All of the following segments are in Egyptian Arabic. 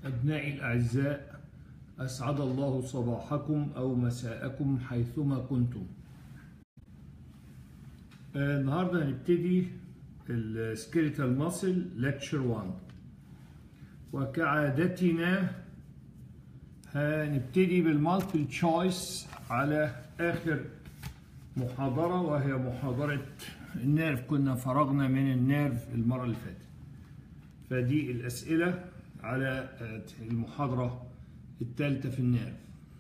أبنائي الأعزاء أسعد الله صباحكم أو مساءكم حيثما كنتم آه، النهاردة هنبتدي السكيلتال ماسل لكتشر 1 وكعادتنا هنبتدي بالمالتيبل تشويس على آخر محاضرة وهي محاضرة النيرف كنا فرغنا من النيرف المرة اللي فاتت فدي الأسئلة على المحاضرة الثالثة في النيرف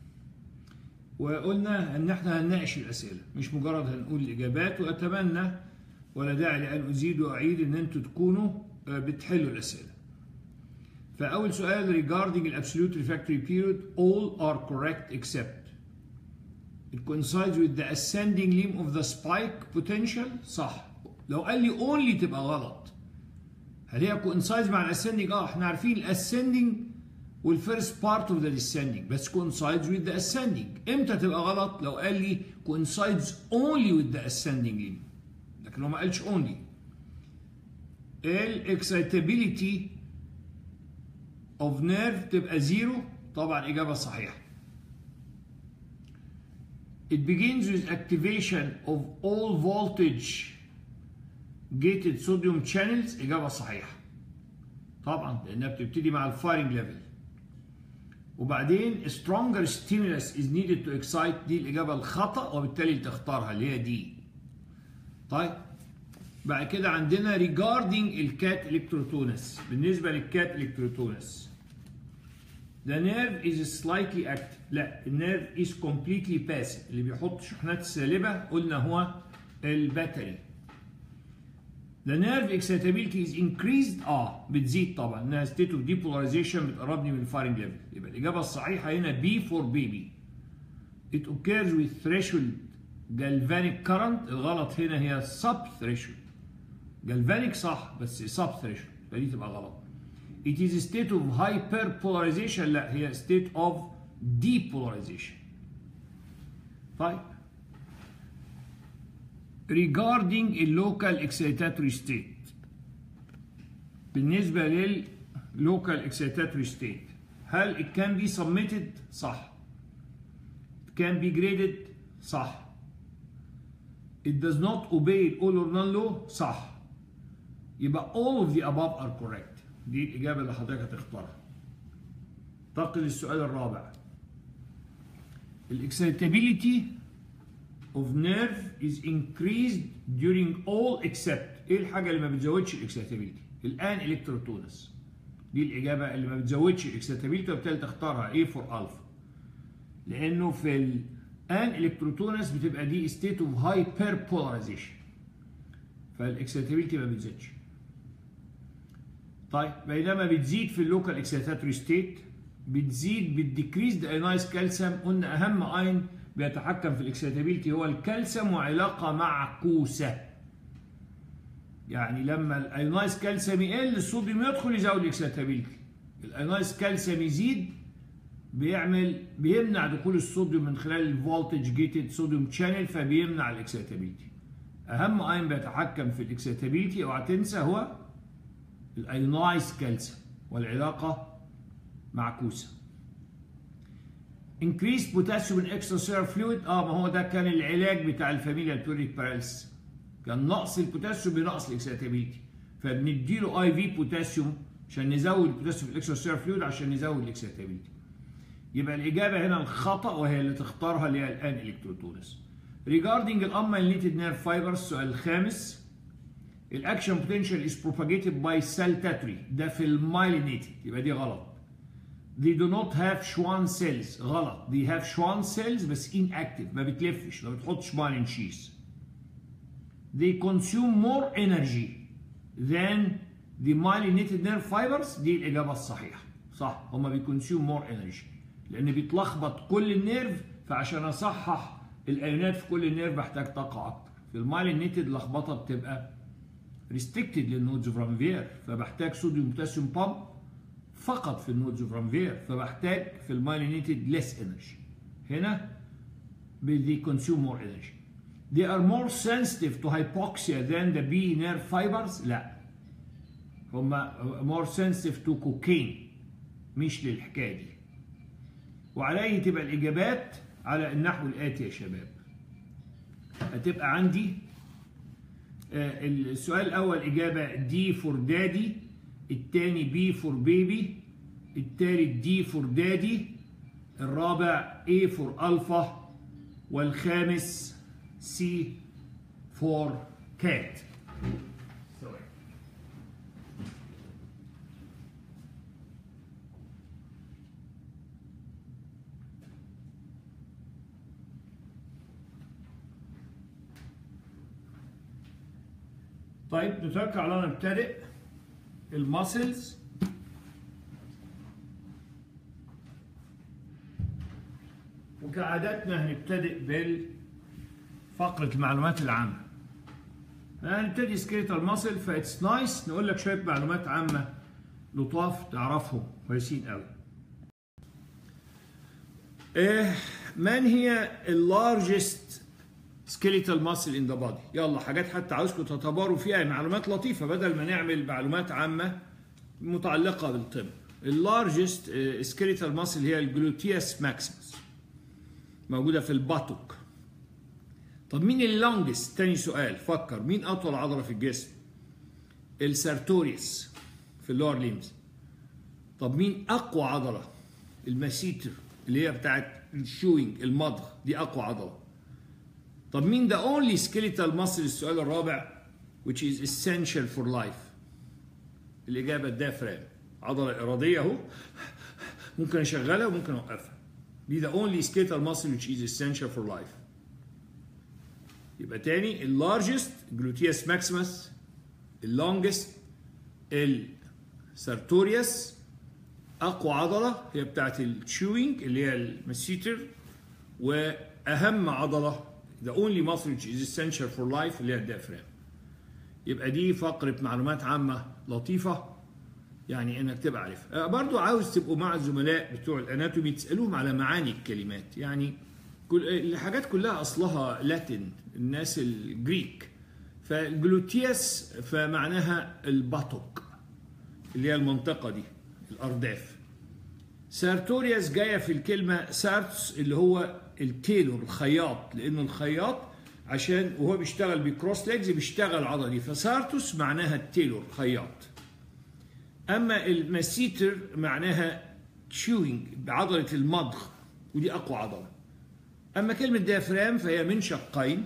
وقلنا ان احنا هنناقش الاسئله مش مجرد هنقول الاجابات واتمنى ولا داعي لان ازيد واعيد ان انتوا تكونوا بتحلوا الاسئله فاول سؤال regarding the absolute refractory period all are correct except it coincides with the ascending limb of the spike potential صح لو قال لي only تبقى غلط هل هي coincides مع الاسcending اه احنا عارفين الاسcending والفيرست بارت اوف ذا descending بس coincides with the ascending امتى تبقى غلط لو قال لي coincides only with the ascending limb لكن هو ما قالش only الاكسايتابيليتي of nerve تبقى زيرو طبعا اجابه صحيحه It begins with activation of all voltage gated sodium channels اجابه صحيحه طبعا لانها بتبتدي مع الفايرنج ليفل وبعدين stronger stimulus is needed to excite دي الإجابة الخطأ وبالتالي تختارها اللي هي دي. طيب بعد كده عندنا regarding الكات الكتروتونس بالنسبة للكات الكتروتونس The nerve is slightly active لا النيرف is completely passive اللي بيحط شحنات سالبة قلنا هو الباتري The nerve excitability is increased اه بتزيد طبعا انها state of depolarization بتقربني من الفايرنج ليفل يبقى الاجابه الصحيحه هنا B for baby. It occurs with threshold galvanic current الغلط هنا هي sub threshold. galvanic صح بس sub threshold فدي تبقى غلط. It is a state of hyperpolarization لا هي state of depolarization. طيب regarding اللوكال excitatory state بالنسبة لللوكال excitatory state هل it can be submitted؟ صح it can be graded؟ صح it does not obey all or none law؟ صح يبقى all of the above are correct دي الإجابة اللي حضرتك هتختارها انتقل للسؤال الرابع الاكسيتابيليتي of nerve is increased during all except ايه الحاجه اللي ما بتزودش الاكسيتابيلتي الان الكتروتونس دي الاجابه اللي ما بتزودش الاكسيتابيلتي وبالتالي تختارها ايه فور الفا لانه في الان الكتروتونس بتبقى دي ستيت اوف هايبر بولاريزيشن فالاكسيتابيلتي ما بتزيدش طيب بينما بتزيد في اللوكال اكسيتاتوري ستيت بتزيد بالديكريزد ايونايز كالسيوم قلنا اهم اين بيتحكم في الاكسيتابيلتي هو الكالسيوم وعلاقه معكوسه يعني لما الايونايز كالسيوم يقل الصوديوم يدخل يزود الاكسيتابيلتي الايونايز كالسيوم يزيد بيعمل بيمنع دخول الصوديوم من خلال الفولتج جيتد صوديوم شانل فبيمنع الاكسيتابيلتي اهم اين بيتحكم في الاكسيتابيلتي اوعى تنسى هو الايونايز كالسيوم والعلاقه معكوسه increased potassium in extracellular fluid اه ما هو ده كان العلاج بتاع الفاميليا البيوريك باراليس كان نقص البوتاسيوم بنقص الاكسيتابيلتي فبنديله اي في بوتاسيوم عشان نزود البوتاسيوم في الاكستراسيلر فلويد عشان نزود الاكسيتابيلتي يبقى الاجابه هنا الخطا وهي اللي تختارها اللي هي الان الكتروتونس regarding الاميليتد نيرف فايبرز السؤال الخامس الاكشن بوتنشال is propagated by cell tetry ده في المايلينيتد يبقى دي غلط they do not have Schwann cells غلط they have Schwann cells بس inactive ما بتلفش ما بتحطش myelin sheaths they consume more energy than the myelinated nerve fibers دي الإجابة الصحيحة صح هما بيكونسيوم more energy لأن بيتلخبط كل النيرف فعشان أصحح الأيونات في كل النيرف بحتاج طاقة أكتر في المايلينيتد لخبطة بتبقى restricted للنودز اوف رانفير فبحتاج صوديوم بوتاسيوم بامب فقط في النودز اوف رانفير فبحتاج في المايلينيتد less energy هنا they consume more energy they are more sensitive to hypoxia than the B nerve fibers لا هم more sensitive to cocaine مش للحكايه دي وعليه تبقى الاجابات على النحو الاتي يا شباب هتبقى عندي آه، السؤال الاول اجابه دي فور دادي الثاني بي فور بيبي الثالث دي فور دادي الرابع A فور الفا والخامس C فور كات طيب نتوقع على نبتدئ الماسلز وكعادتنا هنبتدئ بالفقرة المعلومات العامة هنبتدي سكيلتال ماسل فاتس نايس نقول لك شوية معلومات عامة لطاف تعرفهم كويسين قوي إيه من هي اللارجست سكيليتال ماسل ان ذا بادي يلا حاجات حتى عاوزكم تتباروا فيها معلومات لطيفه بدل ما نعمل معلومات عامه متعلقه بالطب اللارجست سكيليتال ماسل هي الجلوتيوس ماكسيمس موجوده في الباتوك طب مين اللونجست تاني سؤال فكر مين اطول عضله في الجسم السارتوريوس في اللور ليمز طب مين اقوى عضله الماسيتر اللي هي بتاعت الشوينج المضغ دي اقوى عضله طب مين the only skeletal muscle السؤال الرابع which is essential for life الإجابة الدافرام عضلة إرادية أهو ممكن أشغلها وممكن أوقفها دي the only skeletal muscle which is essential for life يبقى تاني ال largest gluteus maximus ال longest ال sartorius أقوى عضلة هي بتاعت الشوينج اللي هي المسيتر وأهم عضلة the only muscle which is essential for life اللي هي الديافرام يبقى دي فقرة معلومات عامة لطيفة يعني انك تبقى عارفها برضو عاوز تبقوا مع الزملاء بتوع الاناتومي تسالوهم على معاني الكلمات يعني كل الحاجات كلها اصلها لاتن الناس الجريك فالجلوتياس فمعناها الباتوك اللي هي المنطقه دي الارداف سارتورياس جايه في الكلمه سارتس اللي هو التيلور الخياط لانه الخياط عشان وهو بيشتغل بكروس ليجز بيشتغل العضله دي فسارتوس معناها التيلور خياط اما الماسيتر معناها تشوينج بعضله المضغ ودي اقوى عضله اما كلمه ديافرام فهي من شقين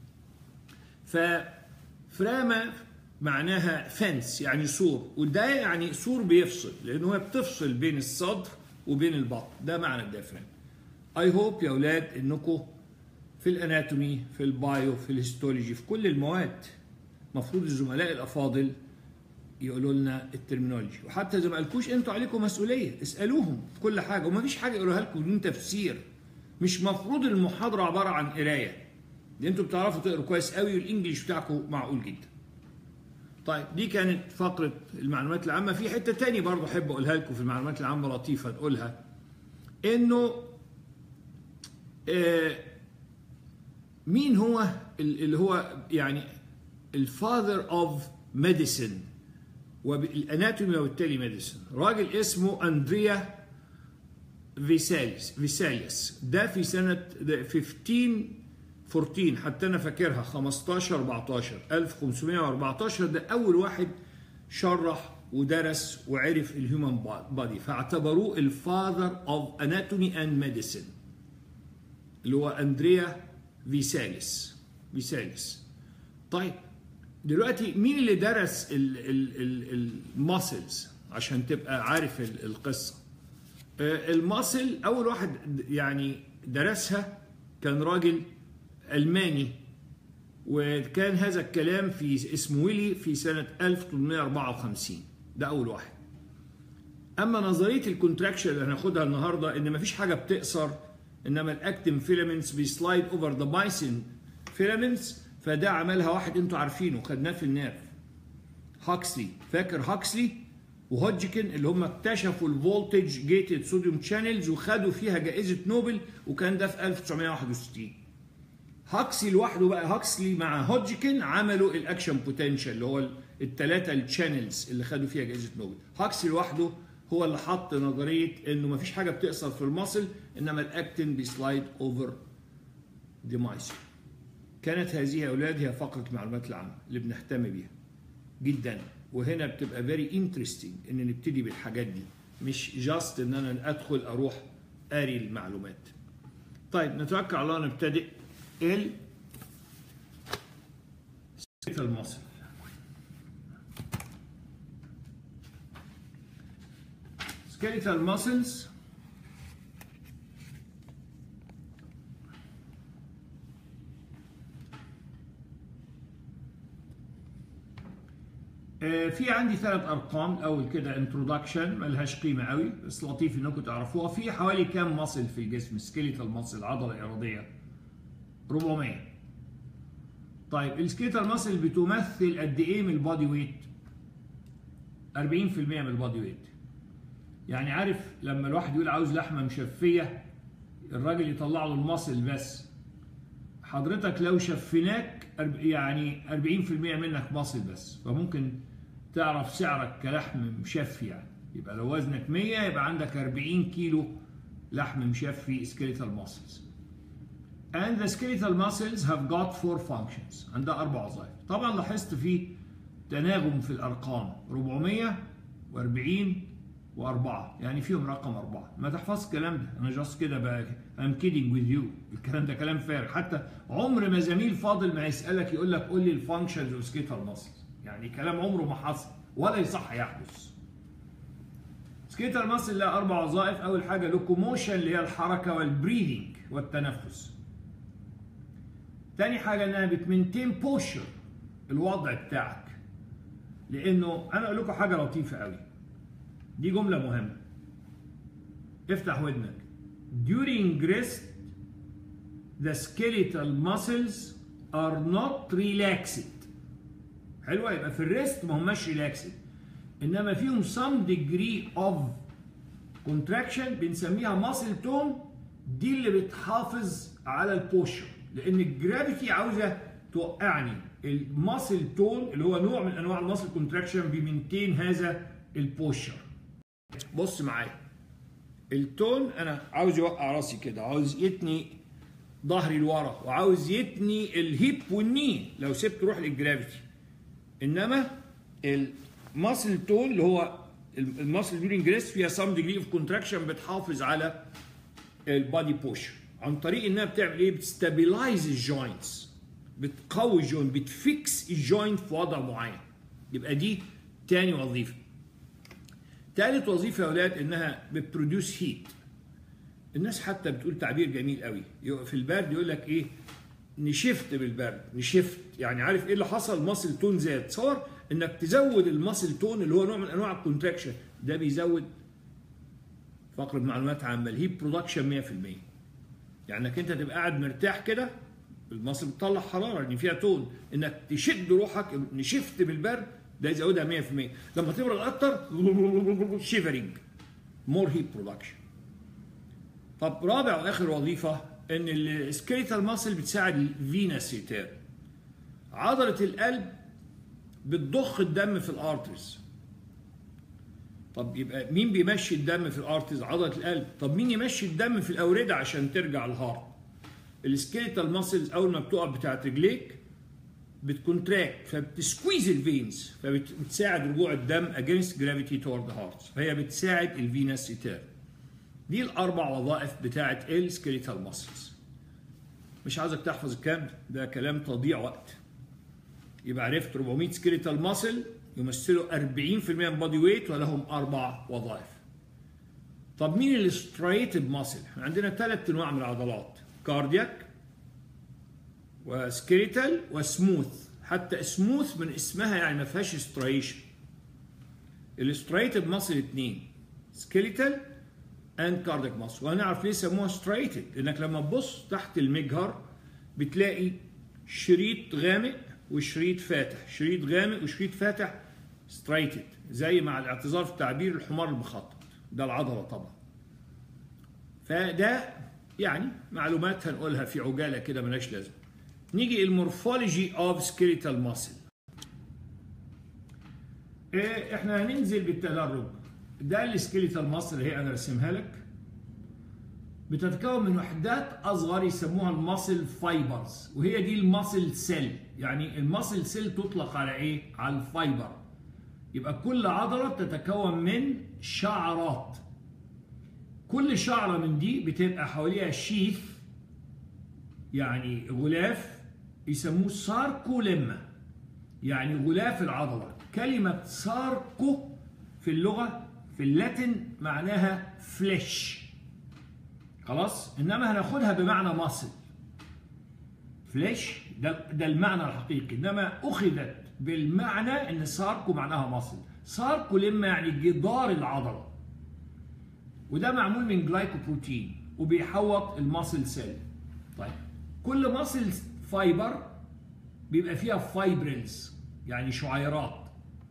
ففرامه معناها فنس يعني سور وده يعني سور بيفصل لانه هي بتفصل بين الصدر وبين البطن ده معنى الديافرام اي هوب يا اولاد انكم في الاناتومي في البايو في الهيستولوجي في كل المواد مفروض الزملاء الافاضل يقولوا لنا الترمينولوجي وحتى اذا ما قالكوش انتوا عليكم مسؤوليه اسالوهم في كل حاجه ومفيش حاجه يقولوها لكم بدون تفسير مش مفروض المحاضره عباره عن قرايه دي انتوا بتعرفوا تقروا كويس قوي والانجليش بتاعكم معقول جدا طيب دي كانت فقره المعلومات العامه في حته تاني برضه احب اقولها لكم في المعلومات العامه لطيفه نقولها انه آه مين هو اللي هو يعني الفاذر اوف ميديسن والاناتومي وبالتالي ميديسن راجل اسمه اندريا فيساليس فيساليس ده في سنه 1514 حتى انا فاكرها 15 14 1514 ده اول واحد شرح ودرس وعرف الهيومن بادي فاعتبروه الفاذر اوف اناتومي اند ميديسن اللي هو اندريا فيساليس فيساليس طيب دلوقتي مين اللي درس الماسلز عشان تبقى عارف القصه الماسل اول واحد يعني درسها كان راجل الماني وكان هذا الكلام في اسمه ويلي في سنه 1854 ده اول واحد اما نظريه الكونتراكشن اللي هناخدها النهارده ان مفيش حاجه بتقصر انما الاكتين فيلامنتس بيسلايد اوفر ذا بايسن فيلامنتس فده عملها واحد انتوا عارفينه خدناه في النيرف هاكسلي فاكر هاكسلي وهودجكن اللي هم اكتشفوا الفولتج جيتد صوديوم شانلز وخدوا فيها جائزه نوبل وكان ده في 1961 هاكسلي لوحده بقى هاكسلي مع هودجكن عملوا الاكشن بوتنشال اللي هو الثلاثه الشانلز اللي خدوا فيها جائزه نوبل هاكسلي لوحده هو اللي حط نظريه انه مفيش حاجه بتقصر في المصل انما الاكتين بيسلايد اوفر ذا مايسل كانت هذه يا اولاد هي فقره المعلومات العامه اللي بنهتم بيها جدا وهنا بتبقى فيري انترستنج ان نبتدي بالحاجات دي مش جاست ان انا ادخل اروح قاري المعلومات طيب نتوكل على الله نبتدئ ال المصل skeletal muscles في عندي ثلاث ارقام الاول كده انترودكشن ملهاش قيمه قوي بس لطيف انكم تعرفوها في حوالي كام مصل في الجسم سكيليتال مصل عضله اراديه 400 طيب السكيليتال مصل بتمثل قد ايه من البادي ويت 40% من البادي ويت يعني عارف لما الواحد يقول عاوز لحمه مشفيه الراجل يطلع له المصل بس حضرتك لو شفيناك يعني 40% منك مصل بس فممكن تعرف سعرك كلحم مشفي يعني يبقى لو وزنك 100 يبقى عندك 40 كيلو لحم مشفي skeletal muscles and the skeletal muscles have got four functions عندها اربع وظائف طبعا لاحظت في تناغم في الارقام 440 وأربعة يعني فيهم رقم أربعة ما تحفظش الكلام ده أنا جاست كده بقى I'm kidding with you الكلام ده كلام فارغ حتى عمر ما زميل فاضل ما يسألك يقول لك قول لي الفانكشنز اوف سكيتال ماسلز يعني كلام عمره ما حصل ولا يصح يحدث سكيتال ماسل لها أربع وظائف أول حاجة لوكوموشن اللي هي الحركة والبريذنج والتنفس تاني حاجة إنها بتمنتين بوشر الوضع بتاعك لأنه أنا أقول لكم حاجة لطيفة قوي دي جملة مهمة افتح ودنك during rest the skeletal muscles are not relaxed حلوة يبقى في الريست ما هماش relaxed انما فيهم some degree of contraction بنسميها muscle tone دي اللي بتحافظ على البوشر لان الجرافيتي عاوزه توقعني الماسل تون اللي هو نوع من انواع الماسل كونتراكشن بيمنتين هذا البوشر بص معايا التون انا عاوز يوقع راسي كده عاوز يتني ظهري لورا وعاوز يتني الهيب والني لو سبت روح للجرافيتي انما الماسل تون اللي هو الماسل دورينج جريس فيها سام ديجري اوف كونتراكشن بتحافظ على البادي بوشر عن طريق انها بتعمل ايه بتستابلايز الجوينتس بتقوي الجوينت بتفكس الجوينت في وضع معين يبقى دي تاني وظيفه ثالث وظيفه يا اولاد انها بتبروديوس هيت الناس حتى بتقول تعبير جميل قوي في البرد يقول لك ايه نشفت بالبرد نشفت يعني عارف ايه اللي حصل ماسل تون زاد تصور انك تزود الماسل تون اللي هو نوع من انواع الكونتراكشن ده بيزود فقره معلومات عامه الهيت برودكشن 100% يعني انك انت تبقى قاعد مرتاح كده المصل بتطلع حراره لان فيها تون انك تشد روحك نشفت بالبرد ده يزودها 100% لما تبرد اكتر شيفرنج مور هيت برودكشن طب رابع واخر وظيفه ان السكيليتال ماسل بتساعد الفينس ريتيرن عضله القلب بتضخ الدم في الارترز طب يبقى مين بيمشي الدم في الارترز عضله القلب طب مين يمشي الدم في الاورده عشان ترجع الهارت السكيليتال ماسلز اول ما بتقع بتاعت رجليك بتكونتراكت فبتسكويز الفينز فبتساعد رجوع الدم اجينست جرافيتي تورد هارت فهي بتساعد الفينس ريتيرن دي الاربع وظائف بتاعه السكيليتال ماسلز مش عايزك تحفظ الكلام ده كلام تضييع وقت يبقى عرفت 400 سكيليتال ماسل يمثلوا 40% من بادي ويت ولهم اربع وظائف طب مين الستريتد ماسل عندنا ثلاث انواع من العضلات كاردياك وسكيليتال وسموث حتى سموث من اسمها يعني ما فيهاش ستريشن الستريتد ماسل اثنين سكيليتال اند كاردياك ماسل وهنعرف ليه سموها ستريتد لانك لما تبص تحت المجهر بتلاقي شريط غامق وشريط فاتح شريط غامق وشريط فاتح ستريتد زي مع الاعتذار في تعبير الحمار المخطط ده العضله طبعا فده يعني معلومات هنقولها في عجاله كده ملهاش لازمه نيجي المورفولوجي اوف سكيليتال ماسل احنا هننزل بالتدرج ده السكيليتال ماسل اللي هي انا رسمها لك بتتكون من وحدات اصغر يسموها الماسل فايبرز وهي دي الماسل سيل يعني الماسل سيل تطلق على ايه على الفايبر يبقى كل عضله تتكون من شعرات كل شعره من دي بتبقى حواليها شيث يعني غلاف يسموه ساركوليما يعني غلاف العضله كلمه ساركو في اللغه في اللاتين معناها فليش خلاص انما هناخدها بمعنى ماسل فليش ده, ده المعنى الحقيقي انما اخذت بالمعنى ان ساركو معناها ماسل ساركو لما يعني جدار العضله وده معمول من جلايكوبروتين وبيحوط الماسل سيل طيب كل ماسل فايبر بيبقى فيها فايبرلز يعني شعيرات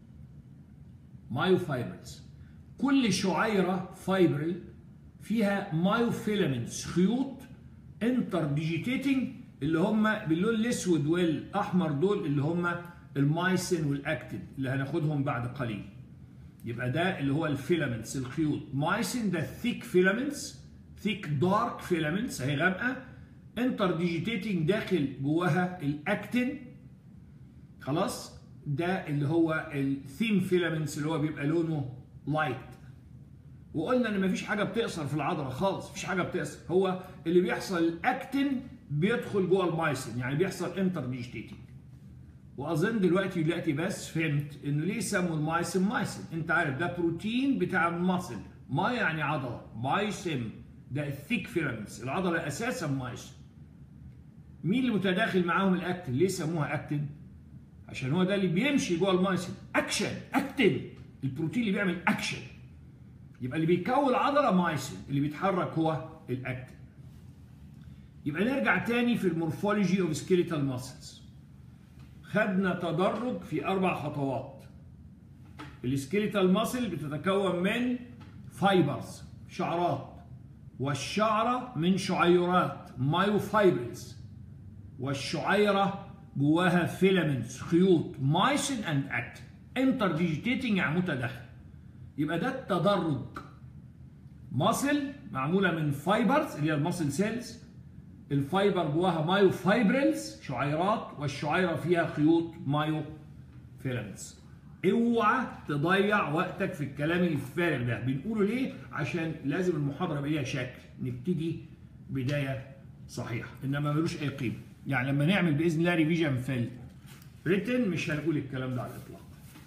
مايوفايبرز كل شعيره فايبرل فيها مايوفيلامنتس خيوط انتر ديجيتيتنج اللي هم باللون الاسود والاحمر دول اللي هم المايسين والاكتين اللي هناخدهم بعد قليل يبقى ده اللي هو الفيلامنتس الخيوط مايسين ده ثيك فيلامنتس ثيك دارك فيلامنتس اهي غامقه انتر ديجيتيتنج داخل جواها الاكتين خلاص ده اللي هو الثيم فيلامنتس اللي هو بيبقى لونه لايت وقلنا ان مفيش حاجه بتقصر في العضله خالص مفيش حاجه بتقصر هو اللي بيحصل الاكتين بيدخل جوه المايسين يعني بيحصل انتر ديجيتيتنج واظن دلوقتي دلوقتي بس فهمت انه ليه سموا المايسين مايسين انت عارف ده بروتين بتاع الماسل ما يعني عضله مايسين ده الثيك فيلامنتس العضله اساسا مايسين مين اللي متداخل معاهم الاكتين ليه سموها اكتين عشان هو ده اللي بيمشي جوه المايسين اكشن اكتين البروتين اللي بيعمل اكشن يبقى اللي بيكون العضله مايسين اللي بيتحرك هو الاكتين يبقى نرجع تاني في المورفولوجي اوف سكيليتال ماسلز خدنا تدرج في اربع خطوات السكيليتال ماسل بتتكون من فايبرز شعرات والشعره من شعيرات مايوفايبرز والشعيره جواها فيلامنتس خيوط مايسين اند اكتين انتر ديجيتيتنج يعني متداخل يبقى ده التدرج ماسل معموله من فايبرز اللي هي الماسل سيلز الفايبر جواها مايو فايبرلز شعيرات والشعيره فيها خيوط مايو فيلامنتس اوعى تضيع وقتك في الكلام الفارغ ده بنقوله ليه عشان لازم المحاضره يبقى ليها شكل نبتدي بدايه صحيحه انما ملوش اي قيمه يعني لما نعمل باذن الله ريفيجن في الريتن مش هنقول الكلام ده على الاطلاق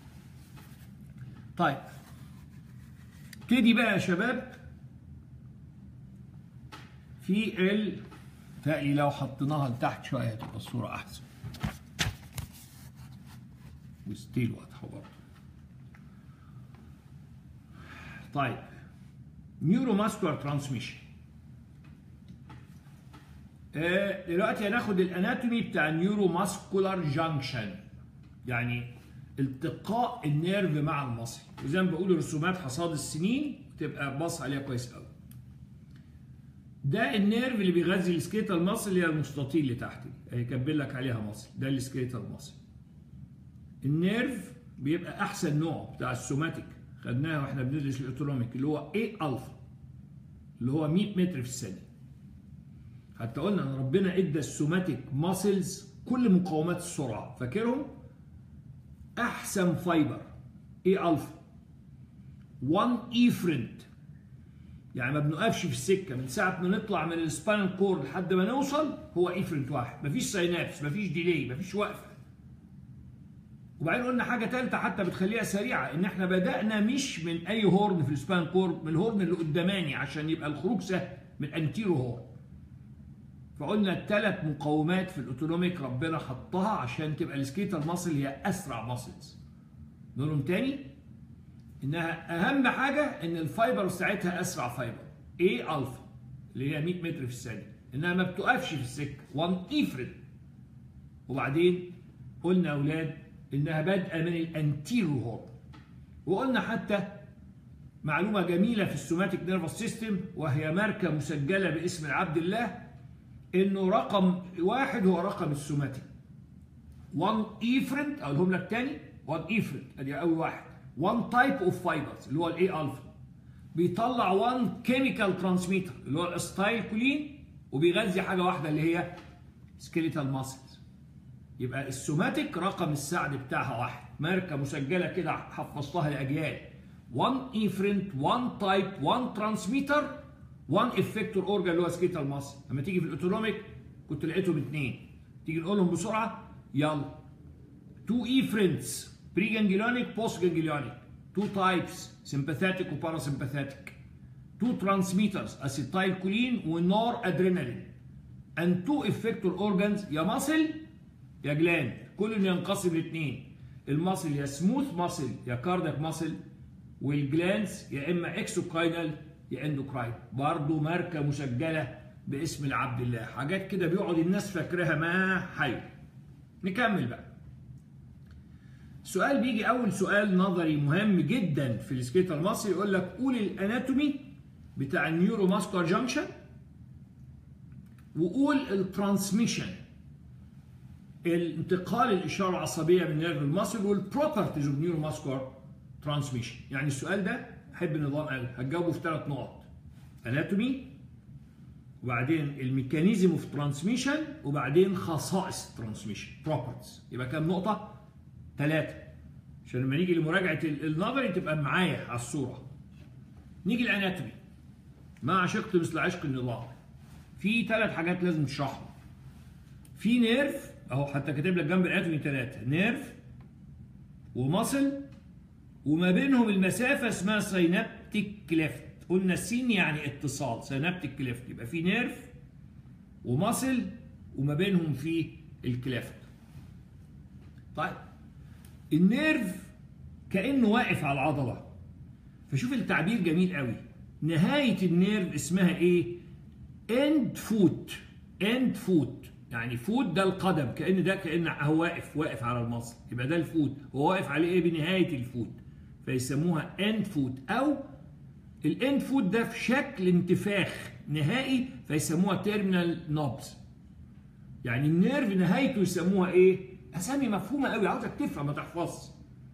طيب ابتدي بقى يا شباب في ال تقلي لو حطيناها لتحت شويه هتبقى الصوره احسن وستيل واضحه برضه طيب نيورو ماسكولار ترانسميشن دلوقتي هناخد الاناتومي بتاع النيورو ماسكولار جانكشن يعني التقاء النيرف مع المصل وزي ما بقول رسومات حصاد السنين تبقى باص عليها كويس قوي ده النيرف اللي بيغذي السكيتال ماسل اللي هي المستطيل اللي تحت دي اهي كاتبين لك عليها ماسل ده السكيتال ماسل النيرف بيبقى احسن نوع بتاع السوماتيك خدناها واحنا بندرس الاوتونوميك اللي هو اي الفا اللي هو 100 متر في الثانيه حتى قلنا ان ربنا ادى السوماتيك ماسلز كل مقاومات السرعه فاكرهم احسن فايبر اي الفا 1 ايفرنت يعني ما بنقفش في السكه من ساعه ما نطلع من السباينال كورد لحد ما نوصل هو ايفرنت واحد مفيش ساينابس مفيش ديلي مفيش وقفه وبعدين قلنا حاجه ثالثه حتى بتخليها سريعه ان احنا بدانا مش من اي هورن في السباين كورد من الهورن اللي قداماني عشان يبقى الخروج سهل من انتيرو هورن فقلنا الثلاث مقومات في الاوتونوميك ربنا حطها عشان تبقى السكيتال ماسل هي اسرع ماسلز نقولهم تاني انها اهم حاجه ان الفايبر ساعتها اسرع فايبر ايه الفا اللي هي 100 متر في الثانيه انها ما بتقفش في السكه 1 ايفرد وبعدين قلنا يا اولاد انها بادئه من الانتيرو هورن وقلنا حتى معلومه جميله في السوماتيك نيرفس سيستم وهي ماركه مسجله باسم العبد الله انه رقم واحد هو رقم السوماتيك 1 ايفرنت اقولهم لك تاني 1 ايفرنت ادي اول واحد 1 تايب اوف فايبرز اللي هو الاي الفا بيطلع 1 كيميكال ترانسميتر اللي هو الاستايل كولين وبيغذي حاجه واحده اللي هي سكيليتال ماسلز يبقى السوماتيك رقم السعد بتاعها واحد ماركه مسجله كده حفظتها لاجيال 1 افرنت 1 تايب 1 ترانسميتر 1 افكتور اورجان اللي هو سكيتال ماسل لما تيجي في الاوتونوميك كنت لقيتهم اثنين تيجي نقولهم بسرعه يلا 2 افرنتس بري جانجليونيك بوست جانجليونيك 2 تايبس سمباثيتك وباراسمباثيتك 2 ترانسميترز اسيتايل كولين ونور ادرينالين and 2 effector organs يا ماسل يا جلاند كل ينقسم لاثنين الماسل يا سموث ماسل يا كاردياك ماسل والجلانس يا اما اكسوكاينال يا اندوكراين برضه ماركه مسجله باسم العبد الله حاجات كده بيقعد الناس فاكراها ما حي نكمل بقى سؤال بيجي اول سؤال نظري مهم جدا في السكيتال ماسل يقول لك قول الاناتومي بتاع النيورو ماسكولار جانكشن وقول الترانسميشن الانتقال الاشاره العصبيه من نيرف الماسل والبروبرتيز اوف نيورو ماسكولار ترانسميشن يعني السؤال ده احب النظام قال هتجاوبه في ثلاث نقط اناتومي وبعدين الميكانيزم اوف ترانسميشن وبعدين خصائص الترانسميشن بروبرتيز يبقى كام نقطه ثلاثه عشان لما نيجي لمراجعه النظري تبقى معايا على الصوره نيجي الاناتومي ما عشقت مثل عشق النظام في ثلاث حاجات لازم تشرحهم في نيرف اهو حتى كاتب لك جنب الاناتومي ثلاثه نيرف ومصل وما بينهم المسافه اسمها سينابتيك كليفت قلنا السين يعني اتصال سينابتيك كليفت يبقى في نيرف ومصل وما بينهم في الكليفت طيب النيرف كانه واقف على العضله فشوف التعبير جميل قوي نهايه النيرف اسمها ايه اند فوت اند فوت يعني فوت ده القدم كان ده كان هو واقف واقف على المصل يبقى ده الفوت هو واقف عليه ايه بنهايه الفوت فيسموها اند فوت او الاند فوت ده في شكل انتفاخ نهائي فيسموها تيرمينال نوبز يعني النيرف نهايته يسموها ايه اسامي مفهومه قوي عاوزك تفهم ما تحفظش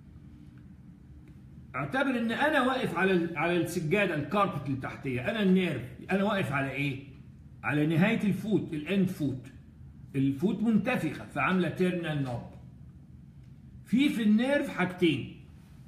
اعتبر ان انا واقف على على السجاده الكاربت اللي تحتيه انا النيرف انا واقف على ايه على نهايه الفوت الاند فوت الفوت منتفخه فعامله تيرمينال نوب في في النيرف حاجتين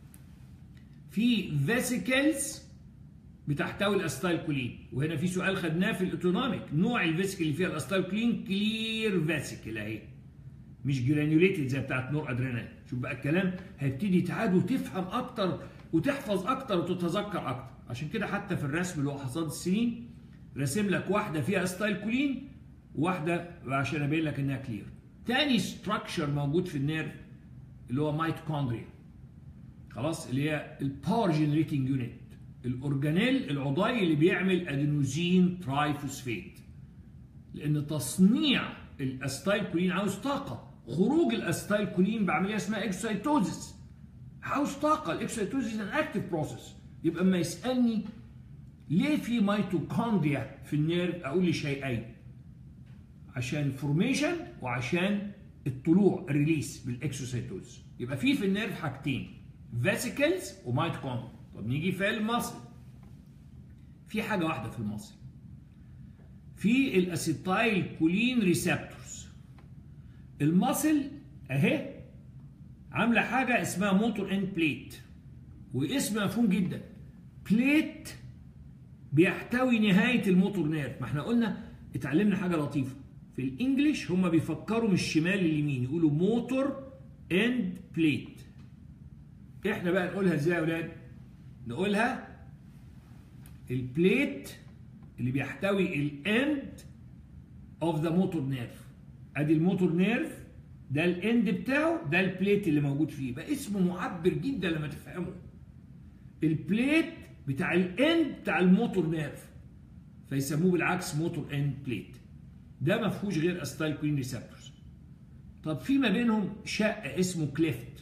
في فيسيكلز بتحتوي الاستايلكولين وهنا في سؤال خدناه في الاوتونوميك نوع الفيسيكل اللي فيها الاستايلكولين كلير فيسيكل اهي مش جرانيوليتد زي بتاعت نور ادرينال شوف بقى الكلام هيبتدي تعاد وتفهم اكتر وتحفظ اكتر وتتذكر اكتر عشان كده حتى في الرسم اللي هو حصاد السنين راسم لك واحده فيها ستايلكولين وواحده عشان ابين لك انها كلير تاني ستراكشر موجود في النيرف اللي هو ميتوكوندريا خلاص اللي هي الباور جنريتنج يونت الاورجانيل العضوي اللي بيعمل ادينوزين ترايفوسفيت لان تصنيع الاستايلكولين عاوز طاقه خروج الاستايلكولين بعمليه اسمها اكسايتوزيس عاوز طاقه الاكسايتوزيس ان اكتيف بروسيس يبقى اما يسالني ليه في ميتوكوندريا في النيرف اقول لي شيئين عشان الفورميشن وعشان الطلوع الريليس بالاكسوسيتوز يبقى في في النيرف حاجتين فيسيكلز وميتوكوندريا طب نيجي في المصل في حاجه واحده في المصل في الاسيتايل كولين ريسبتورز المصل اهي عامله حاجه اسمها موتور اند بليت واسم مفهوم جدا بليت بيحتوي نهايه الموتور نيرف ما احنا قلنا اتعلمنا حاجه لطيفه في الانجليش هم بيفكروا من الشمال لليمين يقولوا موتور اند بليت احنا بقى نقولها ازاي يا اولاد نقولها البليت اللي بيحتوي الاند اوف ذا موتور نيرف ادي الموتور نيرف ده الاند بتاعه ده البليت اللي موجود فيه يبقى اسمه معبر جدا لما تفهمه البليت بتاع الاند بتاع الموتور نيرف فيسموه بالعكس موتور اند بليت ده ما فيهوش غير استايل كوين ريسبتورز طب في ما بينهم شق اسمه كليفت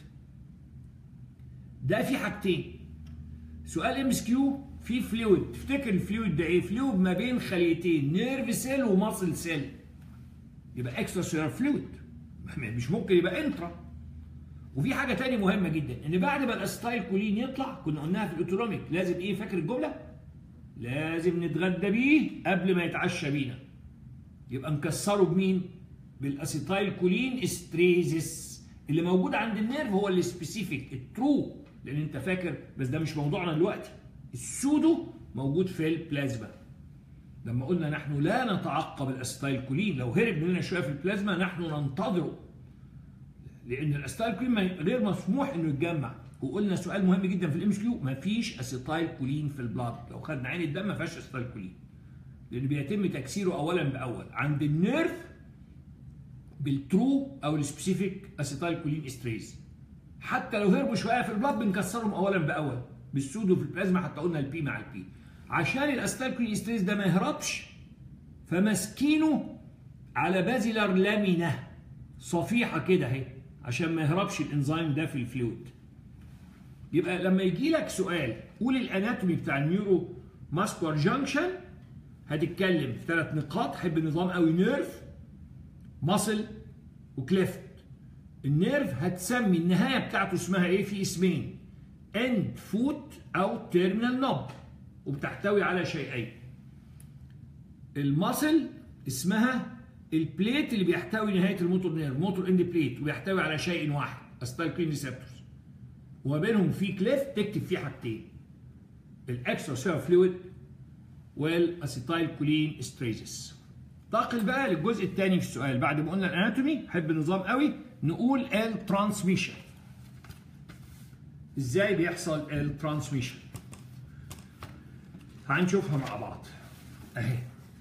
ده في حاجتين سؤال ام اس كيو في فلويد تفتكر الفلويد ده ايه فلويد ما بين خليتين نيرف سيل وماسل سيل يبقى اكسترا سيلر فلويد مش ممكن يبقى انترا وفي حاجه تانية مهمه جدا ان بعد ما الاستايل كولين يطلع كنا قلناها في الاوتونوميك لازم ايه فاكر الجمله لازم نتغدى بيه قبل ما يتعشى بينا يبقى نكسره بمين بالاسيتايل كولين استريزس اللي موجود عند النيرف هو السبيسيفيك الترو لان انت فاكر بس ده مش موضوعنا دلوقتي السودو موجود في البلازما لما قلنا نحن لا نتعقب الاسيتايل كولين لو هرب مننا شويه في البلازما نحن ننتظره لان الاسيتايل كولين غير مسموح انه يتجمع وقلنا سؤال مهم جدا في الام اس كيو مفيش اسيتايل كولين في البلاد لو خدنا عين الدم ما فيهاش اسيتايل كولين لان بيتم تكسيره اولا باول عند النيرف بالترو او السبيسيفيك اسيتايل كولين استريز حتى لو هربوا شويه في البلاد بنكسرهم اولا باول بالسودو في البلازما حتى قلنا البي مع البي عشان الاسيتايل كولين استريز ده ما يهربش فماسكينه على بازيلر لامينا صفيحه كده اهي عشان ما يهربش الانزيم ده في الفلويد يبقى لما يجي لك سؤال قول الاناتومي بتاع النيورو ماسكولار جانكشن هتتكلم في ثلاث نقاط حب النظام قوي نيرف ماسل وكليفت النيرف هتسمي النهايه بتاعته اسمها ايه في اسمين اند فوت او تيرمينال نوب وبتحتوي على شيئين الماسل اسمها البليت اللي بيحتوي نهايه الموتور نيرف موتور اند بليت وبيحتوي على شيء واحد استايكلين ريسبتورز وما بينهم في كليف تكتب فيه حاجتين الاكسترا سيلر فلويد والاسيتايل كولين استريزس انتقل بقى للجزء الثاني في السؤال بعد ما قلنا الاناتومي حب النظام قوي نقول الترانسميشن ازاي بيحصل الترانسميشن هنشوفها مع بعض اهي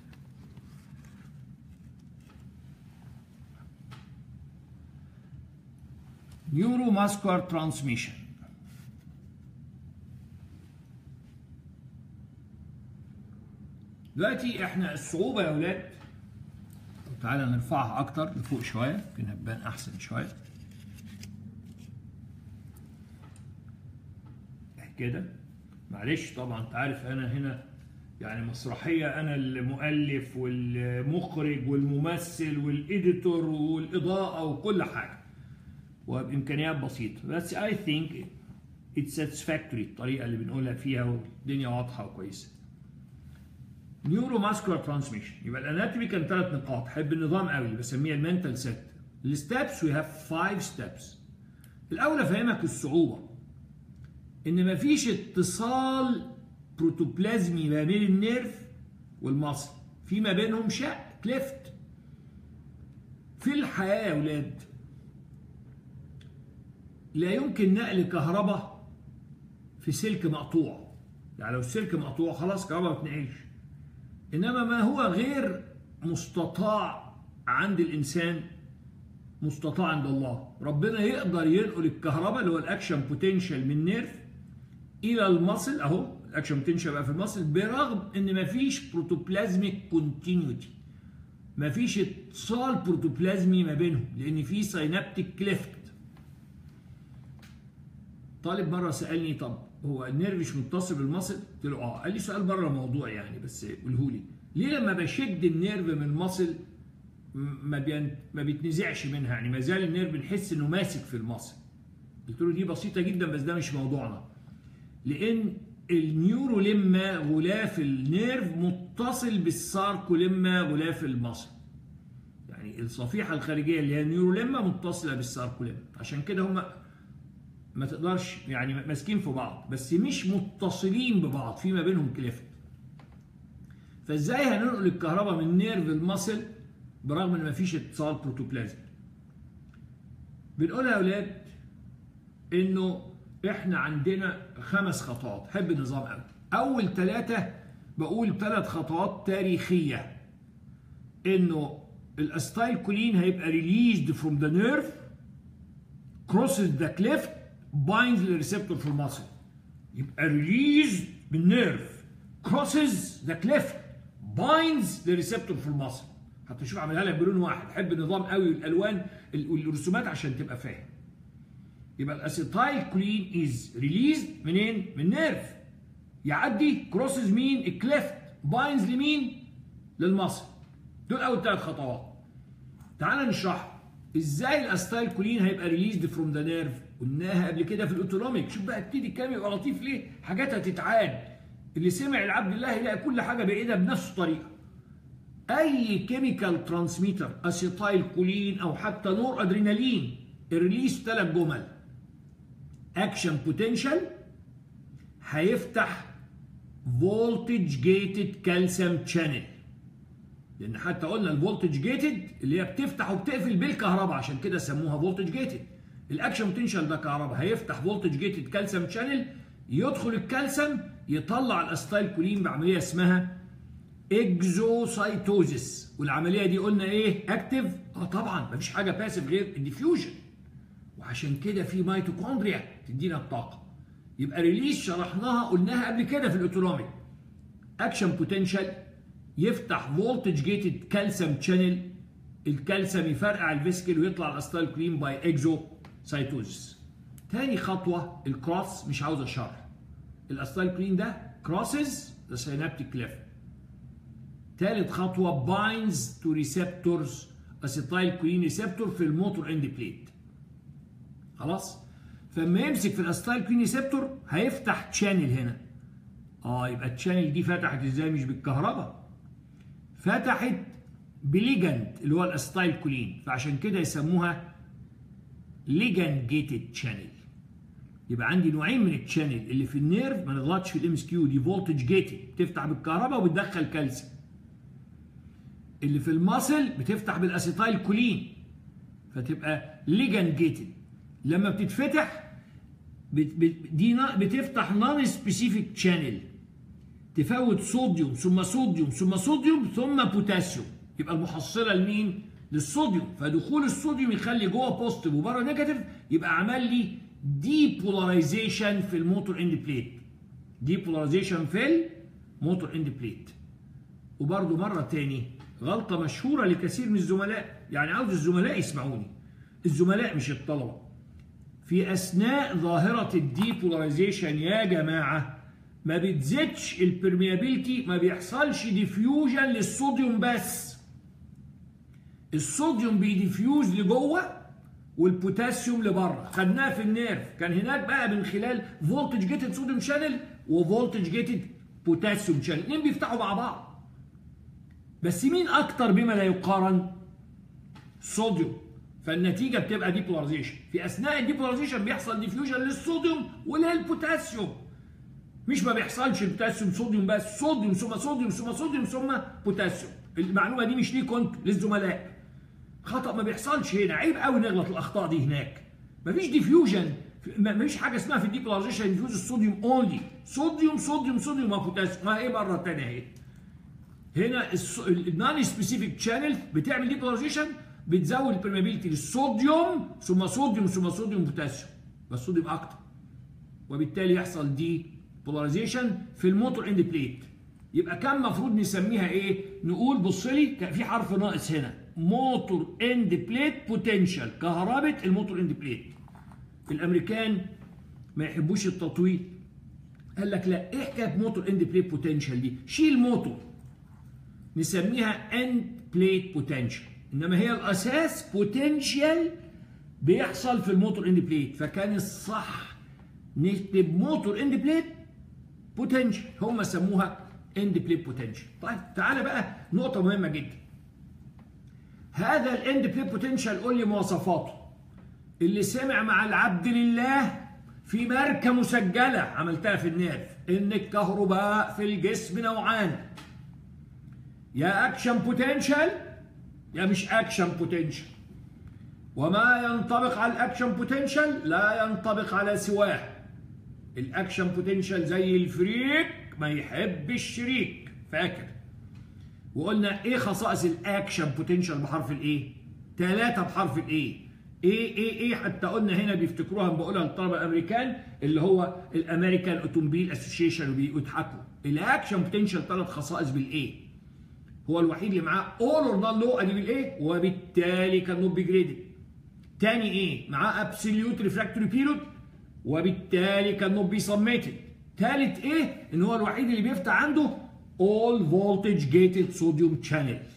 neuromuscular transmission دلوقتي احنا الصعوبه يا اولاد تعالى نرفعها اكتر لفوق شويه يمكن هتبان احسن شويه كده معلش طبعا انت عارف انا هنا يعني مسرحيه انا المؤلف والمخرج والممثل والايديتور والاضاءه وكل حاجه وبامكانيات بسيطه بس اي ثينك اتس ساتسفاكتوري الطريقه اللي بنقولها فيها والدنيا واضحه وكويسه نيورو ماسكولار ترانسميشن يبقى الاناتومي كان ثلاث نقاط حب النظام قوي اللي بسميها المنتال سيت الستبس وي هاف فايف ستبس الاول افهمك الصعوبه ان مفيش اتصال بروتوبلازمي ما بين النيرف والمصل في ما بينهم شق كليفت في الحياه يا اولاد لا يمكن نقل كهرباء في سلك مقطوع يعني لو السلك مقطوع خلاص كهرباء ما بتنقلش انما ما هو غير مستطاع عند الانسان مستطاع عند الله ربنا يقدر ينقل الكهرباء اللي هو الاكشن بوتنشال من نيرف الى المصل اهو الاكشن بوتنشال بقى في المصل برغم ان مفيش بروتوبلازميك كونتينيوتي مفيش اتصال بروتوبلازمي ما بينهم لان في ساينابتيك كليفت طالب مره سالني طب هو النيرف مش متصل بالمصل؟ قلت له اه قال لي سؤال بره الموضوع يعني بس قوله لي ليه لما بشد النيرف من المصل ما بين ما بيتنزعش منها يعني ما زال النيرف بنحس انه ماسك في المصل قلت له دي بسيطه جدا بس ده مش موضوعنا لان النيوروليما غلاف النيرف متصل بالساركوليما غلاف المصل يعني الصفيحه الخارجيه اللي هي النيوروليما متصله بالساركوليما عشان كده هم ما تقدرش يعني ماسكين في بعض بس مش متصلين ببعض في ما بينهم كليفت فازاي هننقل الكهرباء من نيرف المصل برغم ان مفيش اتصال بروتوبلازم بنقولها يا اولاد انه احنا عندنا خمس خطوات حب النظام قوي اول ثلاثه بقول ثلاث خطوات تاريخيه انه الاستايل كولين هيبقى ريليزد فروم ذا نيرف crosses the cleft binds للريسبتور في المصل يبقى ريليز بالنيرف crosses the cleft binds للريسبتور في المصل حتى شوف عملها لك بلون واحد حب النظام قوي والالوان والرسومات عشان تبقى فاهم يبقى الاسيتايل كولين از ريليزد منين؟ من نيرف يعدي كروسز مين؟ الكليفت باينز لمين؟ للمصل دول اول ثلاث خطوات تعال نشرح ازاي الاسيتايل كولين هيبقى ريليزد فروم ذا نيرف قلناها قبل كده في الاوتونوميك شوف بقى ابتدي الكلام يبقى لطيف ليه؟ حاجات هتتعاد اللي سمع العبد الله يلاقي كل حاجه بعيده بنفس الطريقه اي كيميكال ترانسميتر اسيتايل كولين او حتى نور ادرينالين الريليس ثلاث جمل اكشن بوتنشال هيفتح فولتج جيتد كالسيوم شانل لان حتى قلنا الفولتج جيتد اللي هي بتفتح وبتقفل بالكهرباء عشان كده سموها فولتج جيتد الاكشن بوتنشال ده كهرباء هيفتح فولتج جيتد كالسيوم شانل يدخل الكالسيوم يطلع الاستايل كولين بعمليه اسمها اكزوسايتوزيس والعمليه دي قلنا ايه اكتف اه طبعا مفيش حاجه باسف غير الديفيوجن وعشان كده في ميتوكوندريا تدينا الطاقه يبقى ريليس شرحناها قلناها قبل كده في الاوتونوميك اكشن بوتنشال يفتح فولتج جيتد كالسيوم شانل الكالسيوم يفرقع الفيسكل ويطلع الاستايل كلين باي اكزو سايتوزيس تاني خطوه الكروس مش عاوز شرح الاستايل كلين ده كروسز ذا سينابتيك كليف تالت خطوه بايندز تو ريسبتورز اسيتايل كولين ريسبتور في الموتور اند بليت خلاص فلما يمسك في الاستايل كولين ريسبتور هيفتح تشانل هنا اه يبقى التشانل دي فتحت ازاي مش بالكهرباء فتحت بليجند اللي هو الاستايل كولين فعشان كده يسموها ليجند جيتد تشانل يبقى عندي نوعين من التشانل اللي في النيرف ما نغلطش في الام اس كيو دي فولتج جيتد بتفتح بالكهرباء وبتدخل كالسيوم اللي في الماسل بتفتح بالاسيتايل كولين فتبقى ليجند جيتد لما بتتفتح بت بت دي بتفتح نون سبيسيفيك تشانل تفوت صوديوم ثم صوديوم ثم صوديوم ثم بوتاسيوم يبقى المحصله لمين؟ للصوديوم فدخول الصوديوم يخلي جوه بوزيتيف وبره نيجاتيف يبقى عمل لي دي بولاريزيشن في الموتور اند بليت دي بولاريزيشن في الموتور اند بليت وبرده مره تاني غلطه مشهوره لكثير من الزملاء يعني عاوز الزملاء يسمعوني الزملاء مش الطلبه في اثناء ظاهره الديبولاريزيشن يا جماعه ما بتزيدش البرميابيلتي ما بيحصلش ديفيوجن للصوديوم بس الصوديوم بيديفيوز لجوه والبوتاسيوم لبره خدناها في النيرف كان هناك بقى من خلال فولتج جيتد صوديوم شانل وفولتج جيتد بوتاسيوم شانل الاثنين بيفتحوا مع بعض بس مين اكتر بما لا يقارن صوديوم فالنتيجه بتبقى ديبولاريزيشن في اثناء الديبولاريزيشن بيحصل ديفيوجن للصوديوم وللبوتاسيوم مش ما بيحصلش البوتاسيوم صوديوم بس صوديوم ثم صوديوم ثم صوديوم ثم بوتاسيوم المعلومه دي مش ليكم انتوا للزملاء خطا ما بيحصلش هنا عيب قوي نغلط الاخطاء دي هناك مفيش ديفيوجن مفيش حاجه اسمها في الديبولاريزيشن ديفيوز الصوديوم اونلي صوديوم صوديوم صوديوم ما بوتاسيوم ما ايه مره ثانيه اهي هنا النون سبيسيفيك شانل بتعمل ديبولاريزيشن بتزود البرميابيلتي للصوديوم ثم صوديوم ثم صوديوم بوتاسيوم بس صوديوم اكتر وبالتالي يحصل دي بولاريزيشن في الموتور اند بليت يبقى كان المفروض نسميها ايه نقول بص لي كان في حرف ناقص هنا موتور اند بليت بوتنشال كهرباء الموتور اند بليت الامريكان ما يحبوش التطويل قال لك لا ايه حكايه موتور اند بليت بوتنشال دي شيل موتور نسميها اند بليت بوتنشال انما هي الاساس بوتنشال بيحصل في الموتور اند بليت فكان الصح نكتب موتور اند بليت بوتنشال هم سموها اند بليت بوتنشال طيب تعالى بقى نقطه مهمه جدا هذا الاند بليت بوتنشال قول لي مواصفاته اللي سمع مع العبد لله في ماركه مسجله عملتها في النيرف ان الكهرباء في الجسم نوعان يا اكشن بوتنشال يا مش اكشن بوتنشال وما ينطبق على الاكشن بوتنشال لا ينطبق على سواه الاكشن بوتنشال زي الفريك ما يحب الشريك فاكر وقلنا ايه خصائص الاكشن بوتنشال بحرف الايه ثلاثه بحرف الايه ايه ايه ايه حتى قلنا هنا بيفتكروها بقولها للطلبه الامريكان اللي هو الامريكان اوتومبيل اسوشيشن وبيضحكوا الاكشن بوتنشال ثلاث خصائص بالايه هو الوحيد اللي معاه اول اور نون لو ادي بالايه وبالتالي كان نوت بيجريدد تاني ايه معاه ابسوليوت ريفراكتوري بيريود وبالتالي كان نوت بي سميتد تالت ايه ان هو الوحيد اللي بيفتح عنده all voltage gated sodium channels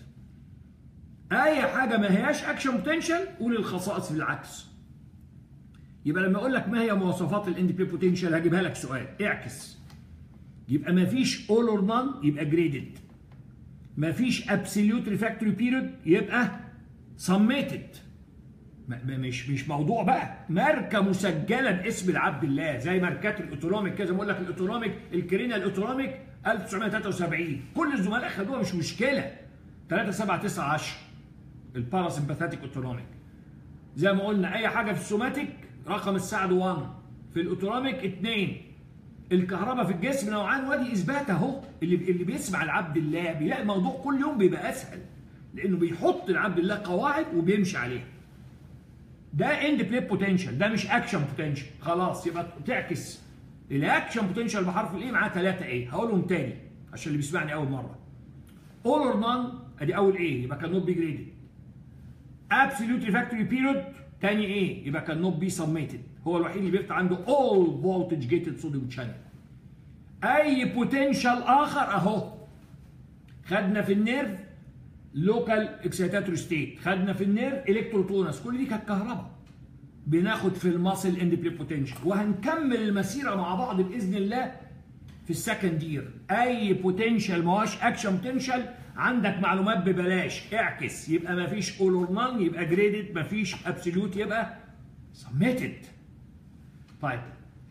اي حاجه ما هياش اكشن بوتنشال قول الخصائص بالعكس يبقى لما اقول لك ما هي مواصفات الاند بي بوتنشال هجيبها لك سؤال اعكس يبقى ما فيش اول اور نان يبقى جريدد ما فيش ابسوليوت ريفاكتوري بيريود يبقى سميتد مش مش موضوع بقى ماركه مسجله باسم العبد الله زي ماركات الاوتونوميك كده بقول لك الاوتونوميك الكرينا الاوتونوميك 1973 كل الزملاء خدوها مش مشكله 3 7 9 10 الباراسمباثيك اوتونوميك زي ما قلنا اي حاجه في السوماتيك رقم السعد 1 في الاوتونوميك 2 الكهرباء في الجسم نوعان وادي اثبات اهو اللي اللي بيسمع العبد الله بيلاقي الموضوع كل يوم بيبقى اسهل لانه بيحط العبد الله قواعد وبيمشي عليها ده اند بلاي بوتنشال ده مش اكشن بوتنشال خلاص يبقى تعكس الاكشن بوتنشال بحرف الايه معاه 3 ايه هقولهم تاني عشان اللي بيسمعني اول مره اول اور نان ادي اول ايه يبقى كان نوت بي جريدد ابسوليوت ريفاكتوري بيريود تاني ايه يبقى كان نوت بي سميتد هو الوحيد اللي بيفتح عنده اول فولتج جيتد صوديوم شانل اي بوتنشال اخر اهو خدنا في النيرف لوكال اكسيتاتوري ستيت خدنا في النيرف الكتروتونس كل دي كانت كهرباء بناخد في الماسل اند بلاي بوتنشال وهنكمل المسيره مع بعض باذن الله في السكند يير اي بوتنشال ما هوش اكشن بوتنشال عندك معلومات ببلاش اعكس يبقى ما فيش اول اور نان يبقى جريدد ما فيش ابسوليوت يبقى سميتد طيب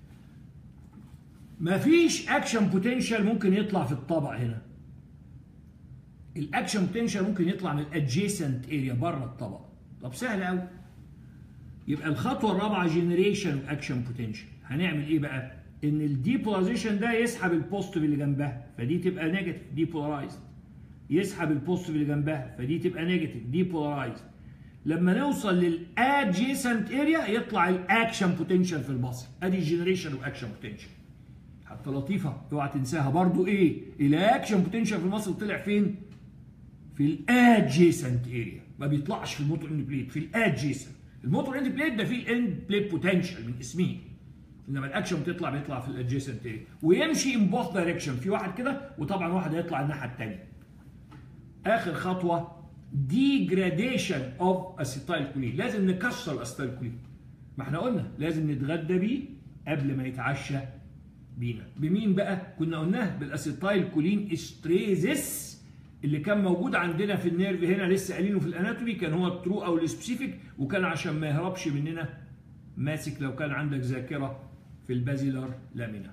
ما فيش اكشن بوتنشال ممكن يطلع في الطبق هنا الاكشن بوتنشال ممكن يطلع من الادجيسنت اريا بره الطبق طب سهل قوي يبقى الخطوه الرابعه جنريشن اكشن بوتنشال هنعمل ايه بقى ان الديبولاريزيشن ده يسحب البوزيتيف اللي جنبها فدي تبقى نيجاتيف ديبولارايزد يسحب البوزيتيف اللي جنبها فدي تبقى نيجاتيف ديبولارايزد لما نوصل للادجيسنت اريا يطلع الاكشن بوتنشال في البصر ادي جنريشن واكشن بوتنشال حتى لطيفه اوعى تنساها برضو ايه الاكشن بوتنشال في المصل طلع فين في الادجيسنت اريا ما بيطلعش في الموتور اند بليد في الادجيسنت الموتور اند بليد ده فيه الاند بليد بوتنشال من اسمه انما الاكشن بتطلع بيطلع في الادجيسنت اريا ويمشي ان بوث دايركشن في واحد كده وطبعا واحد هيطلع الناحيه الثانيه اخر خطوه ديجراديشن اوف اسيتايل كولين لازم نكسر الاسيتايل كولين ما احنا قلنا لازم نتغدى بيه قبل ما يتعشى بينا بمين بقى كنا قلناه بالاسيتايل كولين استريزس اللي كان موجود عندنا في النيرف هنا لسه قايلينه في الاناتومي كان هو الترو او السبيسيفيك وكان عشان ما يهربش مننا ماسك لو كان عندك ذاكره في البازيلر لامينا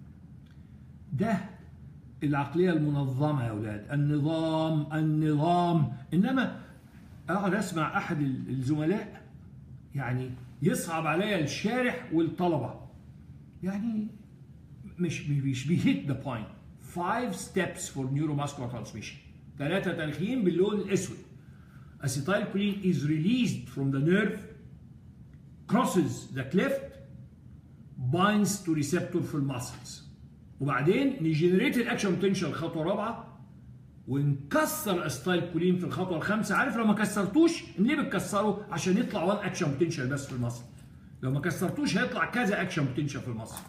ده العقليه المنظمه يا اولاد النظام النظام انما اقعد اسمع احد الزملاء يعني يصعب عليا الشارح والطلبه يعني مش مش بيهيت ذا بوينت five steps for neuromuscular transmission ثلاثة تاريخيين باللون الأسود acetylcholine is released from the nerve crosses the cleft binds to receptor في المسلز وبعدين نجنريت الاكشن بوتنشال الخطوه الرابعه ونكسر الاسيتايلكولين في الخطوه الخامسه عارف لو ما كسرتوش ليه بتكسره عشان يطلع وان اكشن بوتنشال بس في المصل لو ما كسرتوش هيطلع كذا اكشن بوتنشال في المصل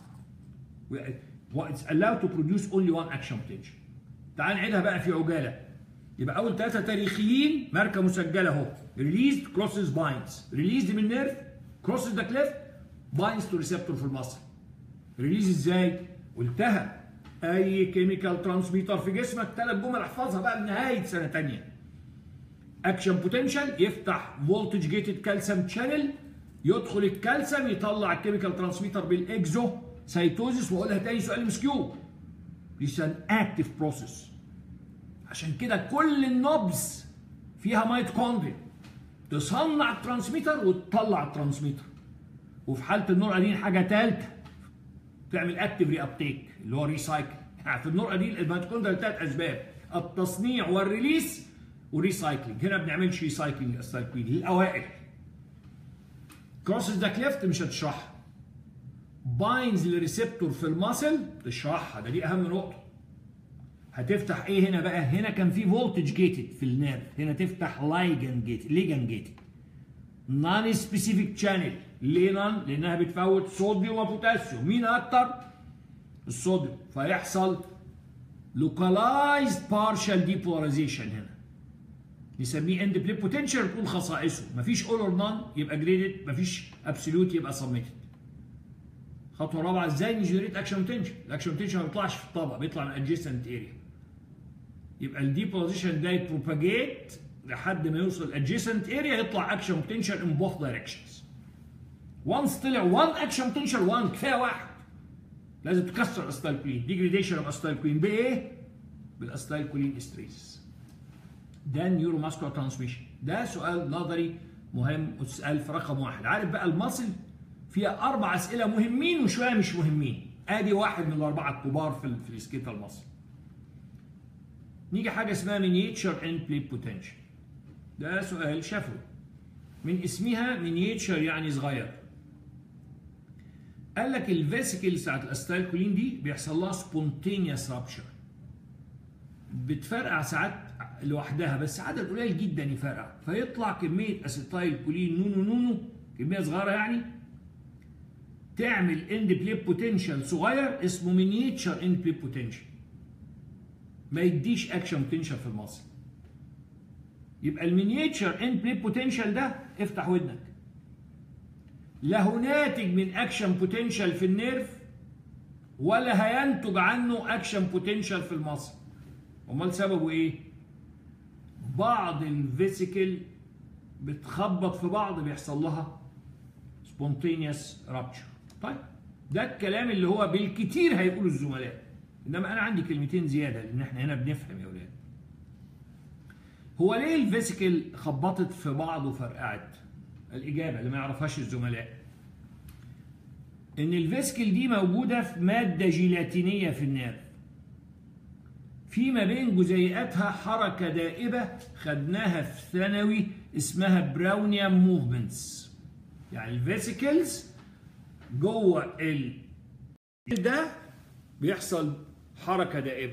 it's allowed to produce only one action potential تعال نعيدها بقى في عجاله يبقى اول ثلاثه تاريخيين ماركه مسجله اهو ريليزد كروسز بايندز ريليزد من نيرف كروسز ذا كليف بايندز تو ريسبتور في المصل ريليز ازاي؟ قلتها اي كيميكال ترانسميتر في جسمك ثلاث جمل احفظها بقى لنهايه سنه ثانيه اكشن بوتنشال يفتح فولتج جيتد كالسيوم شانل يدخل الكالسيوم يطلع الكيميكال ترانسميتر بالاكزو سيتوزيس واقولها تاني سؤال مسكيو This an active process عشان كده كل النبز فيها ميتوكوندريا تصنع الترانسميتر وتطلع الترانسميتر وفي حاله النورادين حاجه ثالثه تعمل اكتف ري ابتيك اللي هو ريسايكل يعني في النقطه دي الميتوكوندريا لثلاث اسباب التصنيع والريليس وريسايكلينج هنا ما بنعملش ريسايكلينج السايكلين الاوائل كروسز ذا كليفت مش هتشرحها باينز لريسبتور في الماسل تشرحها ده دي اهم نقطه هتفتح ايه هنا بقى هنا كان في فولتج جيتد في النيرف هنا تفتح لايجن جيتد ليجن جيتد نون سبيسيفيك شانل ليه نون لانها بتفوت صوديوم وبوتاسيوم مين اكتر الصوديوم فيحصل لوكالايزد بارشال ديبولاريزيشن هنا نسميه اند بلاي بوتنشال تقول خصائصه مفيش اول اور نون يبقى جريدد مفيش ابسوليوت يبقى سميتد الخطوه الرابعه ازاي نجنريت اكشن بوتنشال الاكشن بوتنشال ما بيطلعش في الطبق بيطلع من ادجيسنت اريا يبقى الديبوزيشن ده يبروباجيت لحد ما يوصل ادجيسنت اريا يطلع اكشن بوتنشال ان بوث دايركشنز وانس طلع 1 اكشن بوتنشال 1 كفايه واحد لازم تكسر الاستايلكولين ديجريديشن اوف استايلكولين بايه؟ بالاستايلكولين استريس ده النيورو ماسكولار ترانسميشن ده سؤال نظري مهم وتسال في رقم واحد عارف بقى المصل فيها اربع اسئله مهمين وشويه مش مهمين ادي واحد من الاربعه الكبار في في السكيتال مصل نيجي حاجه اسمها مينيتشر اند بليت بوتنشال ده سؤال شفوي من اسمها مينيتشر يعني صغير قال لك الفيسيكل بتاعت الاستايلكولين دي بيحصل لها سبونتينيوس رابشر بتفرقع ساعات لوحدها بس عدد قليل جدا يفرقع فيطلع كميه اسيتايل كولين نونو نونو كميه صغيره يعني تعمل اند بليت بوتنشال صغير اسمه مينيتشر اند بليت بوتنشال ما يديش اكشن بوتنشال في المصل يبقى المينيتشر اند بليت بوتنشال ده افتح ودنك لا هو ناتج من اكشن بوتنشال في النيرف ولا هينتج عنه اكشن بوتنشال في المصل امال سببه ايه بعض الفيسيكل بتخبط في بعض بيحصل لها سبونتينيوس رابتشر طيب ده الكلام اللي هو بالكتير هيقوله الزملاء انما انا عندي كلمتين زياده لان احنا هنا بنفهم يا اولاد هو ليه الفيسيكل خبطت في بعض وفرقعت الاجابه اللي ما يعرفهاش الزملاء ان الفيسكل دي موجوده في ماده جيلاتينيه في النيرف في ما بين جزيئاتها حركه دائبه خدناها في ثانوي اسمها براونيان موفمنتس يعني الفيسيكلز جوه ال ده بيحصل حركه دائبه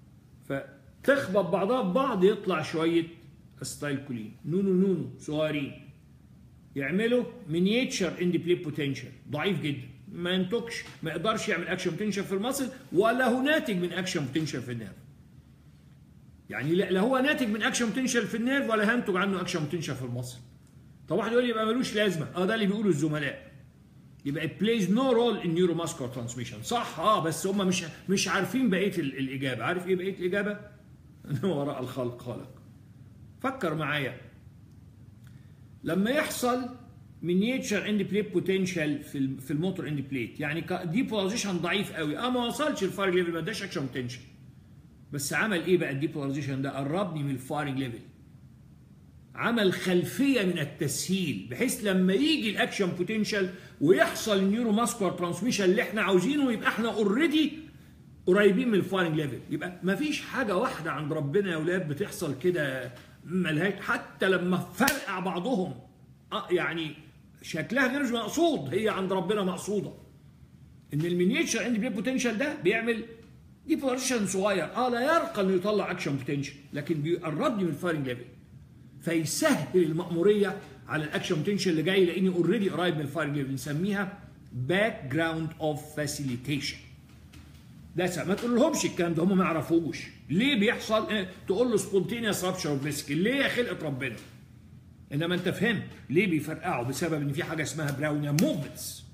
فتخبط بعضها ببعض يطلع شويه استايلكولين نونو نونو صغيرين يعملوا مينيتشر اند بلاي بوتنشال ضعيف جدا ما ينتجش ما يقدرش يعمل اكشن بوتنشال في المصل ولا هو ناتج من اكشن بوتنشال في النيرف يعني لا هو ناتج من اكشن بوتنشال في النيرف ولا هينتج عنه اكشن بوتنشال في المصل طب واحد يقول لي يبقى ملوش لازمه اه ده اللي بيقوله الزملاء يبقى it plays no role in neuromuscular transmission صح اه بس هم مش مش عارفين بقيه الاجابه عارف ايه بقيه الاجابه وراء الخلق خالق فكر معايا لما يحصل مينيتشر اند بليت بوتنشال في في الموتور اند بليت يعني ديبولاريزيشن ضعيف قوي اه ما وصلش الفارج ليفل ما اداش اكشن بوتنشال بس عمل ايه بقى الديبولاريزيشن ده قربني من الفارج ليفل عمل خلفيه من التسهيل بحيث لما يجي الاكشن بوتنشال ويحصل النيورو ماسكولار ترانسميشن اللي احنا عاوزينه يبقى احنا اوريدي قريبين من الفايرنج ليفل يبقى ما فيش حاجه واحده عند ربنا يا اولاد بتحصل كده ملهاش حتى لما فرقع بعضهم آه يعني شكلها غير مش مقصود هي عند ربنا مقصوده ان المينيتشر اند بلاي بوتنشال ده بيعمل ديبولاريزيشن صغير اه لا يرقى انه يطلع اكشن بوتنشال لكن بيقربني من الفايرنج ليفل فيسهل المأمورية على الاكشن بوتنشال اللي جاي لاني اوريدي قريب من الفايرنج ليفل بنسميها باك جراوند اوف فاسيليتيشن ده ما تقول لهمش الكلام ده هم ما يعرفوش ليه بيحصل إيه؟ تقول له سبونتينيوس رابشر اوف فيسكل ليه يا خلقه ربنا انما انت فهمت ليه بيفرقعوا بسبب ان في حاجه اسمها براونيان موفمنتس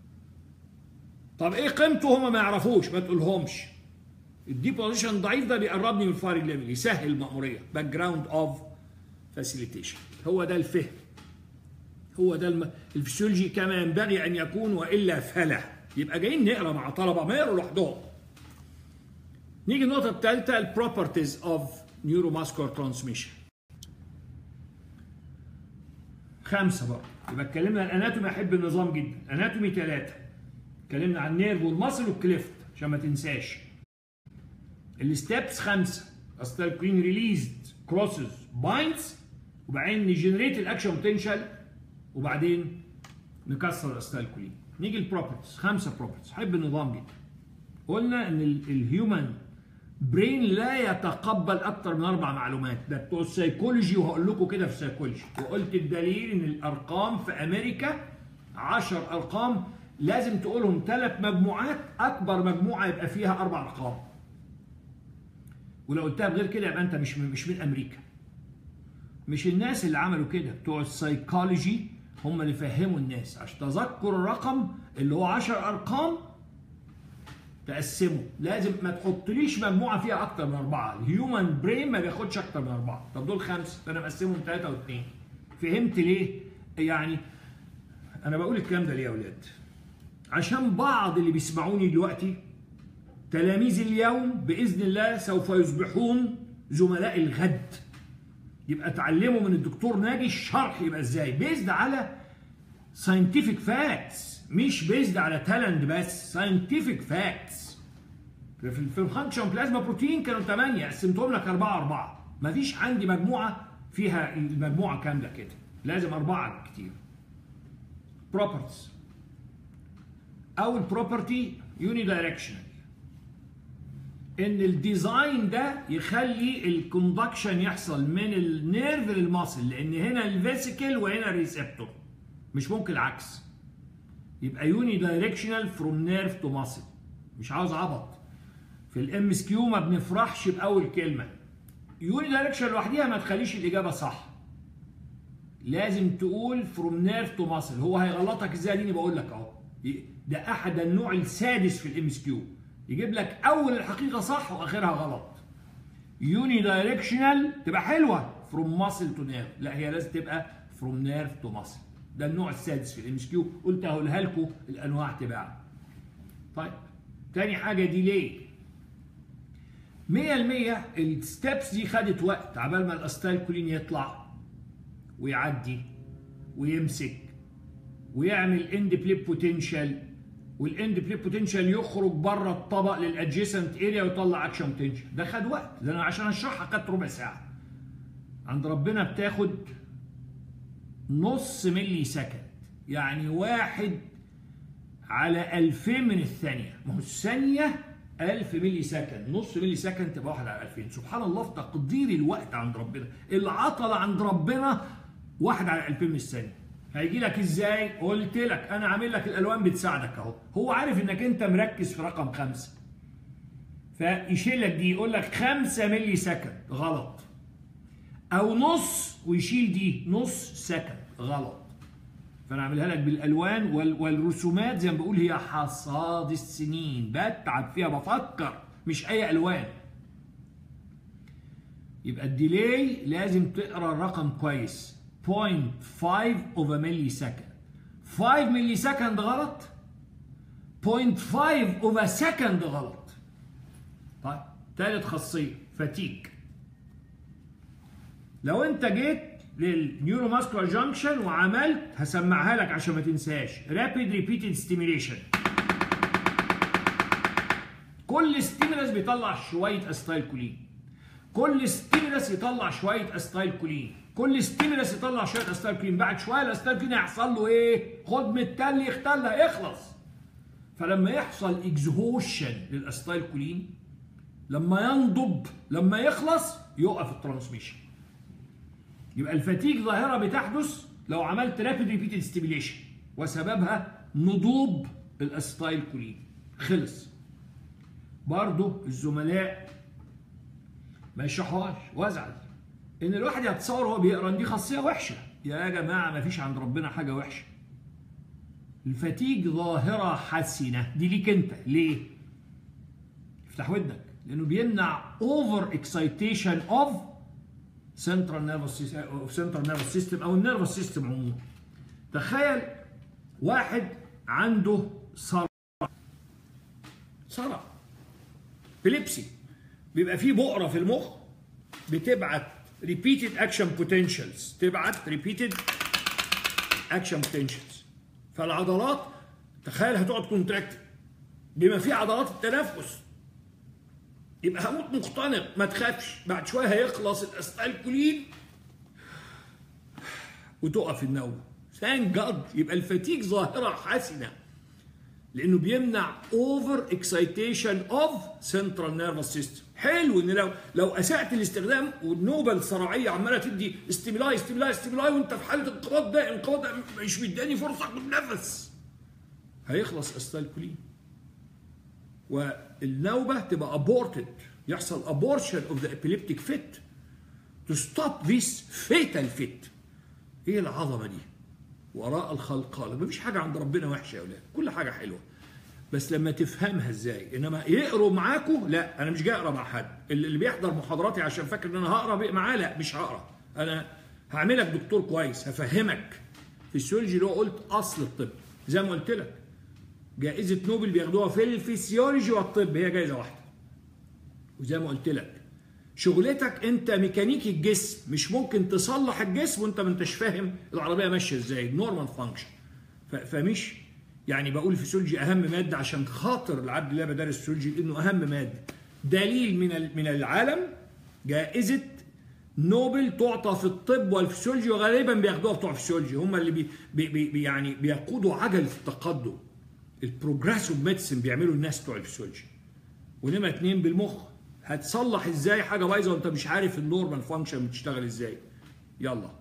طب ايه قيمته هم ما يعرفوش ما تقولهمش الديبوزيشن ضعيف ده بيقربني من الفايرنج ليفل يسهل المأمورية باك جراوند اوف فاسيليتيشن هو ده الفهم هو ده الم... الفسيولوجي كما ينبغي ان يكون والا فلا يبقى جايين نقرا مع طلبه ما يقروا لوحدهم نيجي النقطة الثالثة البروبرتيز اوف نيوروماسكولار ترانسميشن خمسة بقى يبقى اتكلمنا عن الاناتومي احب النظام جدا اناتومي ثلاثة اتكلمنا عن النيرف والمصل والكليفت عشان ما تنساش الستبس خمسة استالكوين ريليزد كروسز بايندز وبعدين نجنريت الاكشن بوتنشال وبعدين نكسر الاستالكولين نيجي البروبرتيز خمسة بروبرتيز احب النظام جدا قلنا ان الهيومن برين لا يتقبل اكتر من اربع معلومات ده بتوع السيكولوجي وهقول لكم كده في السيكولوجي وقلت الدليل ان الارقام في امريكا 10 ارقام لازم تقولهم ثلاث مجموعات اكبر مجموعه يبقى فيها اربع ارقام ولو قلتها بغير كده يبقى انت مش من مش من امريكا مش الناس اللي عملوا كده بتوع السيكولوجي هم اللي فهموا الناس عشان تذكر الرقم اللي هو 10 ارقام تقسمه لازم ما تحطليش مجموعه فيها اكتر من اربعه الهيومن برين ما بياخدش اكتر من اربعه طب دول خمسه فانا مقسمهم ثلاثه واثنين فهمت ليه؟ يعني انا بقول الكلام ده ليه يا اولاد؟ عشان بعض اللي بيسمعوني دلوقتي تلاميذ اليوم باذن الله سوف يصبحون زملاء الغد يبقى اتعلموا من الدكتور ناجي الشرح يبقى ازاي بيزد على ساينتفك فاكتس مش بيزد على تالنت بس ساينتفك فاكتس في في الفانكشن بلازما بروتين كانوا 8 قسمتهم لك 4 4 مفيش عندي مجموعه فيها المجموعه كامله كده لازم اربعه كتير بروبرتيز اول بروبرتي يوني دايركشنال ان الديزاين ده يخلي الكوندكشن يحصل من النيرف للماسل لان هنا الفيسيكل وهنا الريسبتور مش ممكن العكس يبقى يوني دايركشنال فروم نيرف تو ماسل مش عاوز عبط في الام اس كيو ما بنفرحش باول كلمه يوني دايركشن لوحديها ما تخليش الاجابه صح لازم تقول فروم نيرف تو ماسل هو هيغلطك ازاي اديني بقول لك اهو ده احد النوع السادس في الام اس كيو يجيب لك اول الحقيقه صح واخرها غلط يوني دايركشنال تبقى حلوه فروم ماسل تو نيرف لا هي لازم تبقى فروم نيرف تو ماسل ده النوع السادس في الام اس كيو قلت اقولها لكم الانواع تباعا طيب تاني حاجه ديلي 100% الستبس دي خدت وقت عبال ما الاستايل كولين يطلع ويعدي ويمسك ويعمل اند بليب بوتنشال والاند بليب بوتنشال يخرج بره الطبق للادجيسنت اريا ويطلع اكشن بوتنشال ده خد وقت ده انا عشان اشرحها خدت ربع ساعه عند ربنا بتاخد نص ملي سكند يعني واحد على 2000 من الثانيه ما هو الثانيه 1000 ملي سكند نص ملي سكند تبقى واحد على 2000 سبحان الله في تقدير الوقت عند ربنا العطله عند ربنا واحد على 2000 من الثانيه هيجي لك ازاي؟ قلت لك انا عامل لك الالوان بتساعدك اهو، هو عارف انك انت مركز في رقم خمسه. فيشيل لك دي يقول لك 5 ملي سكند غلط. او نص ويشيل دي نص سكند غلط. فانا اعملها لك بالالوان والرسومات زي ما بقول هي حصاد السنين بتعب فيها بفكر مش اي الوان. يبقى الديلي لازم تقرا الرقم كويس 0.5 of a millisecond 5 ملي سكند غلط 0.5 of a second غلط طيب ثالث خاصية فتيك لو انت جيت للنيورو ماسكولار جانكشن وعملت هسمعها لك عشان ما تنساش رابيد ريبيتد ستيميليشن كل ستيمولس بيطلع شويه استايل كولين كل ستيمولس يطلع شويه استايل كولين كل ستيمولس يطلع شويه استايل كولين بعد شويه الاستايل كولين هيحصل له ايه خد من التل يختل هيخلص فلما يحصل اكزهوشن للاستايل كولين لما ينضب لما يخلص يقف الترانسميشن يبقى الفتيج ظاهره بتحدث لو عملت رابيد ريبيتد ستيميليشن وسببها نضوب الاستايل كولين خلص برضه الزملاء ما يشرحوهاش وازعل ان الواحد يتصور وهو بيقرا ان دي خاصيه وحشه يا جماعه ما فيش عند ربنا حاجه وحشه الفتيج ظاهره حسنه دي ليك انت ليه افتح ودنك لانه بيمنع اوفر اكسايتيشن اوف سنترال نيرفس سنترال نيرفس سيستم او النيرفس سيستم عموما تخيل واحد عنده صرع صرع بليبسي بيبقى فيه بؤره في المخ بتبعت repeated action potentials تبعت repeated action potentials فالعضلات تخيل هتقعد كونتراكت بما فيه عضلات التنفس يبقى هموت مختنق ما تخافش بعد شويه هيخلص الاسيتالكولين وتقف النوم ثانك جاد يبقى الفتيج ظاهره حسنه لانه بيمنع اوفر اكسايتيشن اوف سنترال نيرفس سيستم حلو ان لو لو اسات الاستخدام والنوبه الصراعيه عماله تدي استيمولاي استيمولاي استيمولاي وانت في حاله انقباض ده انقباض ده مش مداني فرصه اخد نفس هيخلص استالكولين والنوبه تبقى ابورتد يحصل ابورشن اوف ذا ابيليبتيك فيت تو ستوب ذيس فيتال فيت ايه العظمه دي وراء الخلق مفيش حاجه عند ربنا وحشه يا اولاد كل حاجه حلوه بس لما تفهمها ازاي انما يقروا معاكم لا انا مش جاي اقرا مع حد اللي بيحضر محاضراتي عشان فاكر ان انا هقرا معاه لا مش هقرا انا هعملك دكتور كويس هفهمك فيسيولوجي اللي هو قلت اصل الطب زي ما قلت لك جائزه نوبل بياخدوها في الفسيولوجي والطب هي جائزه واحده وزي ما قلت لك شغلتك انت ميكانيكي الجسم مش ممكن تصلح الجسم وانت ما انتش فاهم العربيه ماشيه ازاي نورمال فانكشن فمش يعني بقول فيسيولوجي اهم ماده عشان خاطر العبد الله مدارس الفسيولوجي انه اهم ماده دليل من من العالم جائزه نوبل تعطى في الطب والفسيولوجي وغالبا بياخدوها بتوع الفسيولوجي هم اللي بي بي يعني بيقودوا عجله التقدم البروجريسيف ميديسن بيعملوا الناس بتوع الفسيولوجي ونمرة اتنين بالمخ هتصلح ازاي حاجه بايظه وانت مش عارف النورمال فانكشن بتشتغل ازاي يلا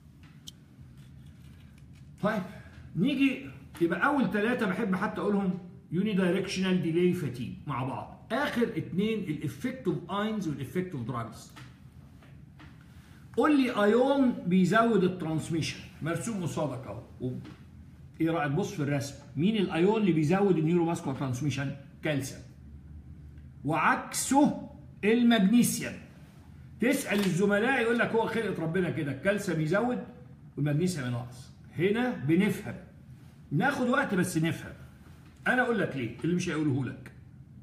طيب نيجي يبقى اول ثلاثه بحب حتى اقولهم يوني دايركشنال ديلي فاتيج مع بعض اخر اثنين الافكتيف اينز والافكتيف دراجز قول لي ايون بيزود الترانسميشن مرسوم قصادك اهو ايه رايك بص في الرسم مين الايون اللي بيزود النيورو ماسكولار ترانسميشن كالسيوم وعكسه المغنيسيوم تسال الزملاء يقول لك هو خلقه ربنا كده الكالسيوم يزود والمغنيسيوم ينقص هنا بنفهم ناخد وقت بس نفهم انا اقول لك ليه اللي مش هيقوله لك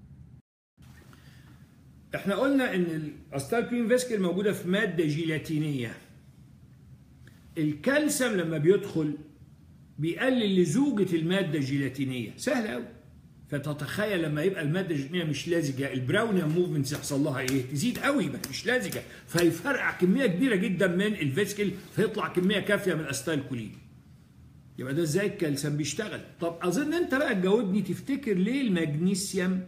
احنا قلنا ان الاستالكين فيسكل موجوده في ماده جيلاتينيه الكالسيوم لما بيدخل بيقلل لزوجة المادة الجيلاتينية سهل قوي فتتخيل لما يبقى المادة الجيلاتينية مش لازجة البراونيان موفمنتس يحصل لها ايه تزيد قوي مش لازجة فيفرقع كمية كبيرة جدا من الفيسكل فيطلع كمية كافية من الاستالكولين يبقى ده ازاي الكالسيوم بيشتغل طب اظن انت بقى تجاوبني تفتكر ليه المغنيسيوم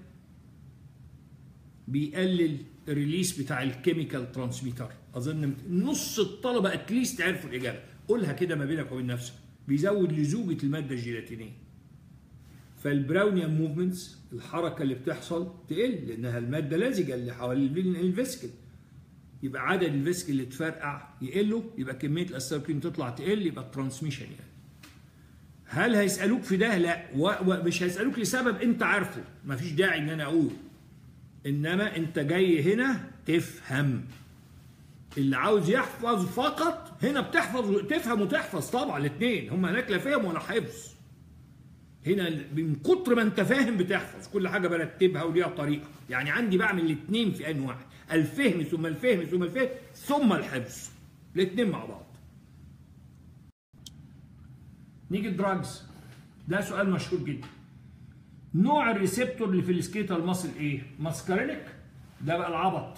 بيقلل الريليس بتاع الكيميكال ترانسميتر اظن نص الطلبه اتليست عرفوا الاجابه قولها كده ما بينك وبين نفسك بيزود لزوجة المادة الجيلاتينية فالبراونيان موفمنتس الحركة اللي بتحصل تقل لأنها المادة لزجة اللي حوالين الفيسكل يبقى عدد الفيسكل اللي تفرقع يقلوا يبقى كمية الأستروكين تطلع تقل يبقى الترانسميشن يعني هل هيسألوك في ده؟ لا ومش هيسألوك لسبب أنت عارفه مفيش داعي إن أنا أقول إنما أنت جاي هنا تفهم اللي عاوز يحفظ فقط هنا بتحفظ تفهم وتحفظ طبعا الاثنين هم هناك لا فهم ولا حفظ هنا من كتر ما انت فاهم بتحفظ كل حاجه برتبها وليها طريقه يعني عندي بعمل الاثنين في ان واحد الفهم ثم الفهم ثم الفهم ثم الحفظ الاثنين مع بعض نيجي الدراجز ده سؤال مشهور جدا نوع الريسبتور اللي في السكيتال ماسل ايه ماسكارينيك ده بقى العبط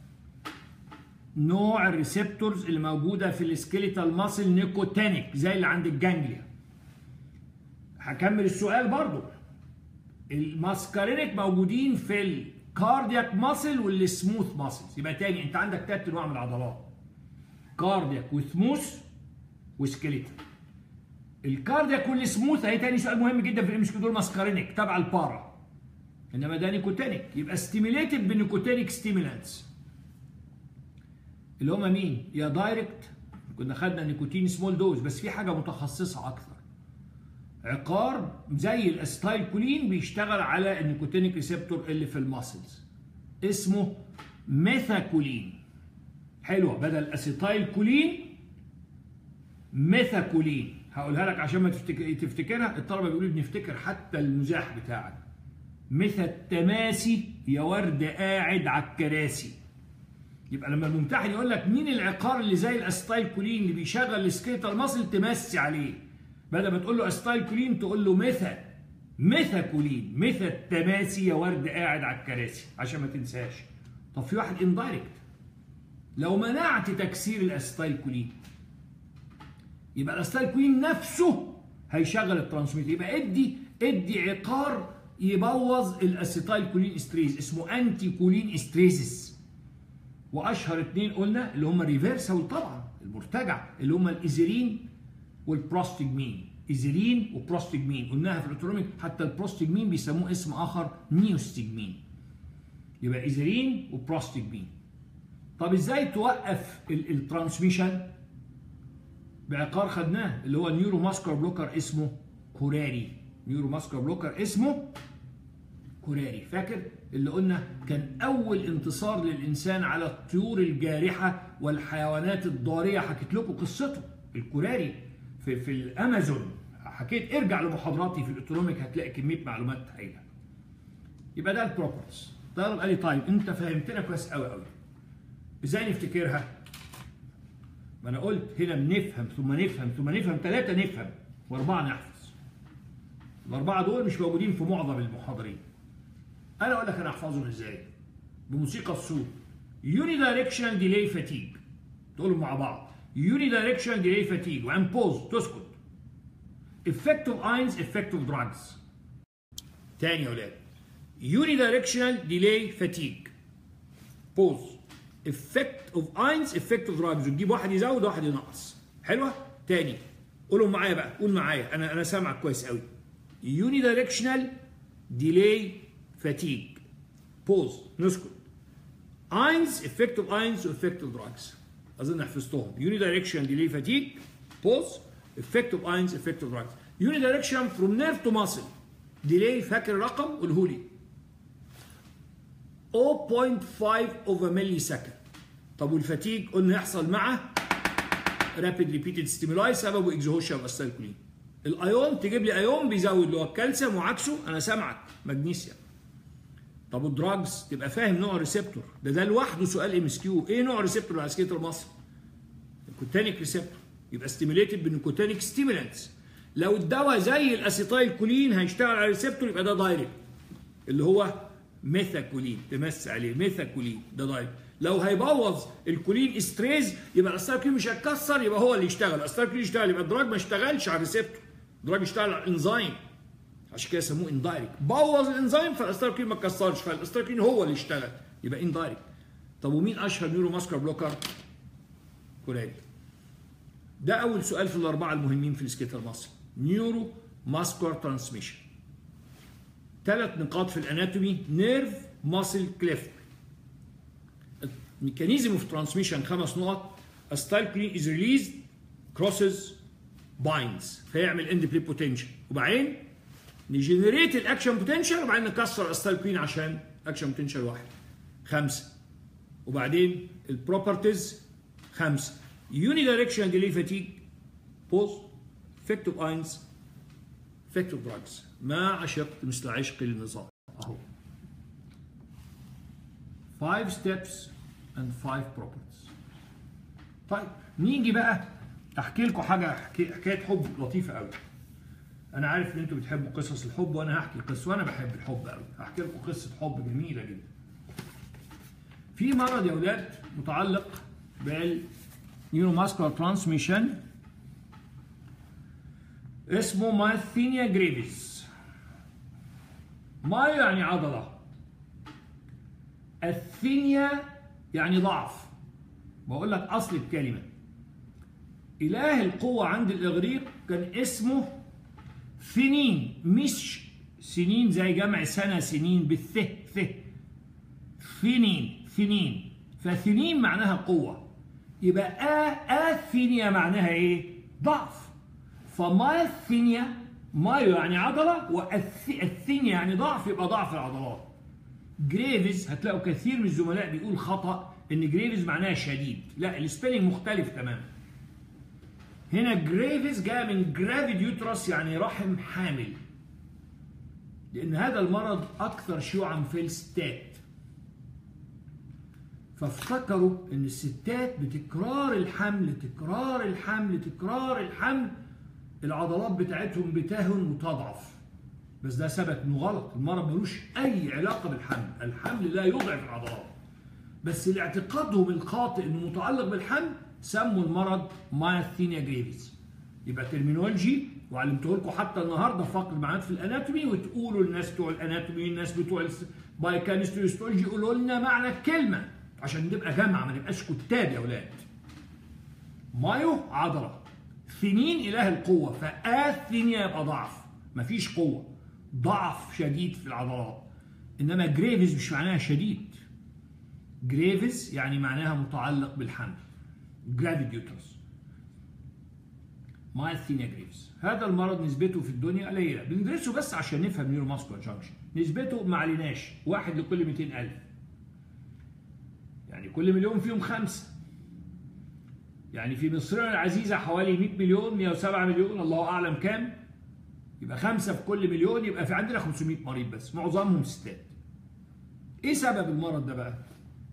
نوع الريسبتورز اللي موجوده في السكيليتال ماسل نيكوتينيك زي اللي عند الجانجليا هكمل السؤال برضو الماسكارينيك موجودين في الكاردياك ماسل والسموث ماسلز يبقى تاني انت عندك تلات انواع من العضلات كاردياك وسموث وسكيليتال الكاردياك والسموث اهي تاني سؤال مهم جدا في الام دول ماسكارينيك تبع البارا انما ده نيكوتينيك يبقى ستيميليتد بنيكوتينيك ستيمولانتس اللي هم مين؟ يا دايركت كنا خدنا نيكوتين سمول دوز بس في حاجه متخصصه اكثر. عقار زي الاستايل كولين بيشتغل على النيكوتينيك ريسبتور اللي في الماسلز. اسمه ميثاكولين. حلوه بدل اسيتايل كولين ميثاكولين هقولها لك عشان ما تفتكر تفتكرها الطلبه بيقولوا بنفتكر حتى المزاح بتاعك. مثل التماسي يا ورد قاعد على الكراسي. يبقى لما الممتحن يقول لك مين العقار اللي زي الاستايل كولين اللي بيشغل السكيتال ماسل تمسي عليه بدل ما تقول له استايل كولين تقول له ميثا ميثا كولين ميثا التماسي يا ورد قاعد على الكراسي عشان ما تنساش طب في واحد اندايركت لو منعت تكسير الاستايل كولين يبقى الاستايل كولين نفسه هيشغل الترانسميتر يبقى ادي ادي عقار يبوظ الاسيتايل كولين استريز اسمه انتي كولين استريزس واشهر اثنين قلنا اللي هم ريفيرسال طبعا المرتجع اللي هم الايزيرين والبروستجمين ايزيرين وبروستجمين قلناها في الاوتونوميك حتى البروستجمين بيسموه اسم اخر نيوستجمين يبقى ايزيرين وبروستجمين طب ازاي توقف الترانسميشن بعقار خدناه اللي هو نيورو ماسكر بلوكر اسمه كوراري نيورو ماسكر بلوكر اسمه كوراري فاكر اللي قلنا كان اول انتصار للانسان على الطيور الجارحه والحيوانات الضاريه حكيت لكم قصته الكوراري في في الامازون حكيت ارجع لمحاضراتي في الاوتونوميك هتلاقي كميه معلومات هايله يبقى ده البروبرتيز طارق قال لي طيب انت فهمتنا كويس قوي قوي ازاي نفتكرها ما انا قلت هنا بنفهم ثم نفهم ثم نفهم ثلاثه نفهم واربعه نحفظ الاربعه دول مش موجودين في معظم المحاضرين انا اقول لك انا احفظهم ازاي بموسيقى الصوت يوني دايركشنال ديلي فاتيج تقولوا مع بعض يوني دايركشنال ديلي فاتيج وعن بوز تسكت effective اينز effective drugs تاني يا ولاد يوني دايركشنال ديلي فاتيج بوز effect of اينز effective drugs وتجيب واحد يزود وواحد ينقص حلوه تاني قولوا معايا بقى قول معايا انا انا سامعك كويس قوي يوني دايركشنال ديلي فاتيج بوز نسكت اينز effective اينز وeffective drugs اظن حفظتهم يوني دايركشن ديلي فاتيج بوز effective اينز effective drugs يوني دايركشن فروم نيرف تو ماسل ديلي فاكر الرقم قوله لي 0.5 اوف ملي سكند طب والفاتيج قلنا يحصل مع رابيد ريبيتد ستيمولاي سببه اكزوهوشن والسالكولين الايون تجيب لي ايون بيزود اللي هو الكالسيوم وعكسه انا سامعك مغنيسيوم طب الدراجز تبقى فاهم نوع الريسبتور ده ده لوحده سؤال ام اس كيو ايه نوع الريسبتور على سكيتر مصر الكوتانيك ريسبتور يبقى ستيميليتد بالنيكوتينيك ستيمولانتس لو الدواء زي الاسيتايل كولين هيشتغل على الريسبتور يبقى ده دايركت اللي هو ميثاكولين تمس عليه ميثاكولين ده دايركت لو هيبوظ الكولين استريز يبقى الاسيتايل مش هيتكسر يبقى هو اللي يشتغل الاسيتايل يشتغل يبقى الدراج ما اشتغلش على الريسبتور الدراج اشتغل على الانزيم عشان كده سموه اندايركت بوظ الانزيم فالاستراكين ما اتكسرش فالاستراكين هو اللي اشتغل يبقى اندايركت طب ومين اشهر نيورو ماسكر بلوكر كوراري ده اول سؤال في الاربعه المهمين في السكيتر مصر نيورو ماسكر ترانسميشن ثلاث نقاط في الاناتومي نيرف ماسل كليفت ميكانيزم اوف ترانسميشن خمس نقط استالكلين از ريليزد كروسز بايندز فيعمل اند بلي بوتنشال وبعدين نجنريت الاكشن بوتنشال وبعدين نكسر الستالكوين عشان اكشن بوتنشال واحد خمسه وبعدين البروبرتيز خمسه يوني دايركشن ديلي فاتيج بوز افكتيف اينز افكتيف دراجز ما عشقت مثل عشق النظام اهو 5 steps and 5 properties طيب نيجي بقى احكي لكم حاجه حكايه حب لطيفه قوي انا عارف ان انتوا بتحبوا قصص الحب وانا هحكي قصه وانا بحب الحب قوي هحكي لكم قصه حب جميله جدا في مرض يا اولاد متعلق بالنيوروماسكولار ترانسميشن اسمه مايثينيا جريفيس ما يعني عضله الثينيا يعني ضعف بقول لك اصل الكلمه اله القوه عند الاغريق كان اسمه ثنين مش سنين زي جمع سنة سنين بالث ث ثنين ثنين فثنين معناها قوة يبقى آ آثينيا معناها إيه؟ ضعف فما الثينيا مايو يعني عضلة والثينيا يعني ضعف يبقى ضعف العضلات جريفز هتلاقوا كثير من الزملاء بيقول خطأ إن جريفز معناها شديد لا السبيلنج مختلف تماما هنا جريفز جاء من جرافيد يوترس يعني رحم حامل لأن هذا المرض أكثر شيوعا في الستات فافتكروا ان الستات بتكرار الحمل تكرار الحمل تكرار الحمل العضلات بتاعتهم بتهن وتضعف بس ده ثبت انه غلط المرض ملوش اي علاقه بالحمل الحمل لا يضعف العضلات بس لاعتقادهم الخاطئ انه متعلق بالحمل سموا المرض مايثينيا جريفيز يبقى ترمينولوجي وعلمته لكم حتى النهارده في فقر المعلومات في الاناتومي وتقولوا الناس بتوع الاناتومي الناس بتوع البايوكيمستري هيستولوجي يقولوا لنا معنى الكلمه عشان نبقى جامعه ما نبقاش كتاب يا اولاد مايو عضله ثنين اله القوه فاثينيا يبقى ضعف مفيش قوه ضعف شديد في العضلات انما جريفز مش معناها شديد جريفز يعني معناها متعلق بالحمل جرافيد يوترس مايثينيا جريفز هذا المرض نسبته في الدنيا قليله بندرسه بس عشان نفهم نيورو ماسكولار جانكشن نسبته ما عليناش واحد لكل 200000 يعني كل مليون فيهم خمسه يعني في مصرنا العزيزه حوالي 100 مليون 107 مليون الله اعلم كام يبقى خمسه في كل مليون يبقى في عندنا 500 مريض بس معظمهم ستات ايه سبب المرض ده بقى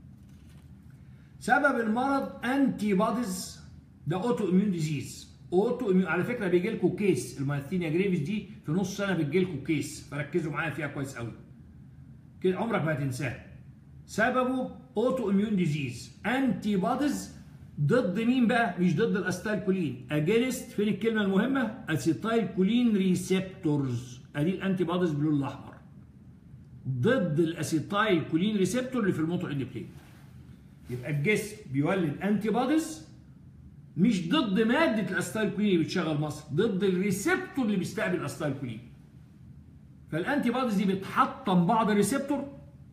سبب المرض انتي بوديز ده اوتو اميون ديزيز اوتو اميون على فكره بيجي لكم كيس المايثينيا جريفز دي في نص سنه بتجي لكم كيس فركزوا معايا فيها كويس قوي كده عمرك ما هتنساها سببه اوتو اميون ديزيز انتي بوديز ضد مين بقى مش ضد الاستايل كولين اجينست فين الكلمه المهمه اسيتايل كولين ريسبتورز ادي الانتي بوديز باللون الاحمر ضد الاسيتايل كولين ريسبتور اللي في الموتو اندبليت يبقى الجسم بيولد انتي بوديز مش ضد ماده الاستايل كولين اللي بتشغل مصر ضد الريسبتور اللي بيستقبل الاستايل كولين فالانتي بوديز دي بتحطم بعض الريسبتور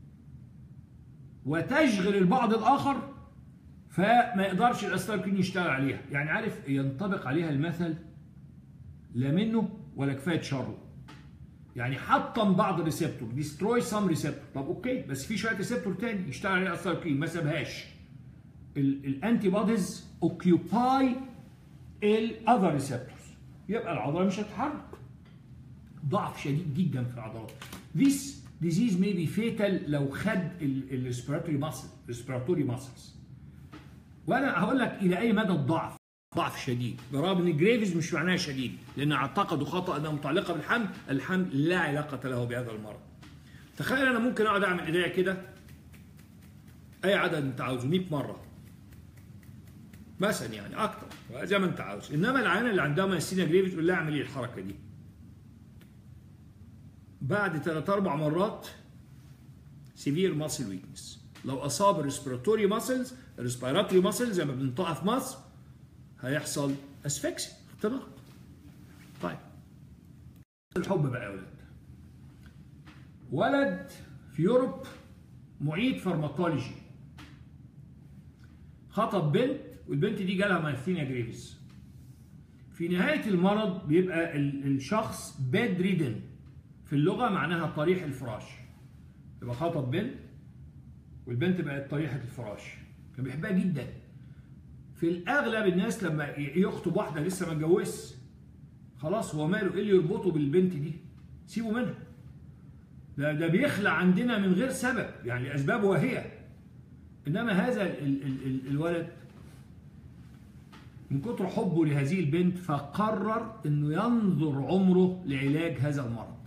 وتشغل البعض الاخر فما يقدرش الاستايل كولين يشتغل عليها يعني عارف ينطبق عليها المثل لا منه ولا كفايه شره يعني حطم بعض الريسبتور ديستروي سام ريسبتور طب اوكي بس في شويه ريسبتور تاني يشتغل عليها الاستايل ما سابهاش الانتي بوديز اوكيوباي الاذر ريسبتورز يبقى العضله مش هتتحرك ضعف شديد جدا في العضلات This disease may be fatal لو خد الريسبيراتوري ماسل ريسبيراتوري ماسلز وانا هقول لك الى اي مدى الضعف ضعف شديد برغم ان جريفز مش معناها شديد لان اعتقدوا خطا انها متعلقه بالحمل الحمل لا علاقه له بهذا المرض تخيل انا ممكن اقعد اعمل ايديا كده اي عدد انت عاوزه 100 مره مثلا يعني اكتر زي ما انت عاوز انما العيانه اللي عندها مايسينيا جريفز تقول لها اعمل ايه الحركه دي بعد ثلاث اربع مرات سيفير ماسل ويكنس لو اصاب الريسبيراتوري ماسلز الريسبيراتوري ماسلز زي ما بنطقها في مصر هيحصل اسفكسي اختناق طيب الحب بقى يا ولد ولد في يوروب معيد فارماكولوجي خطب بنت والبنت دي جالها مايثينيا جريفز في نهاية المرض بيبقى الشخص باد ريدن في اللغة معناها طريح الفراش يبقى خطب بنت والبنت بقت طريحة الفراش كان بيحبها جدا في الاغلب الناس لما يخطب واحده لسه ما اتجوزش خلاص هو ماله ايه اللي يربطه بالبنت دي سيبه منها ده ده بيخلع عندنا من غير سبب يعني لاسباب وهي انما هذا ال ال ال ال الولد من كتر حبه لهذه البنت فقرر انه ينظر عمره لعلاج هذا المرض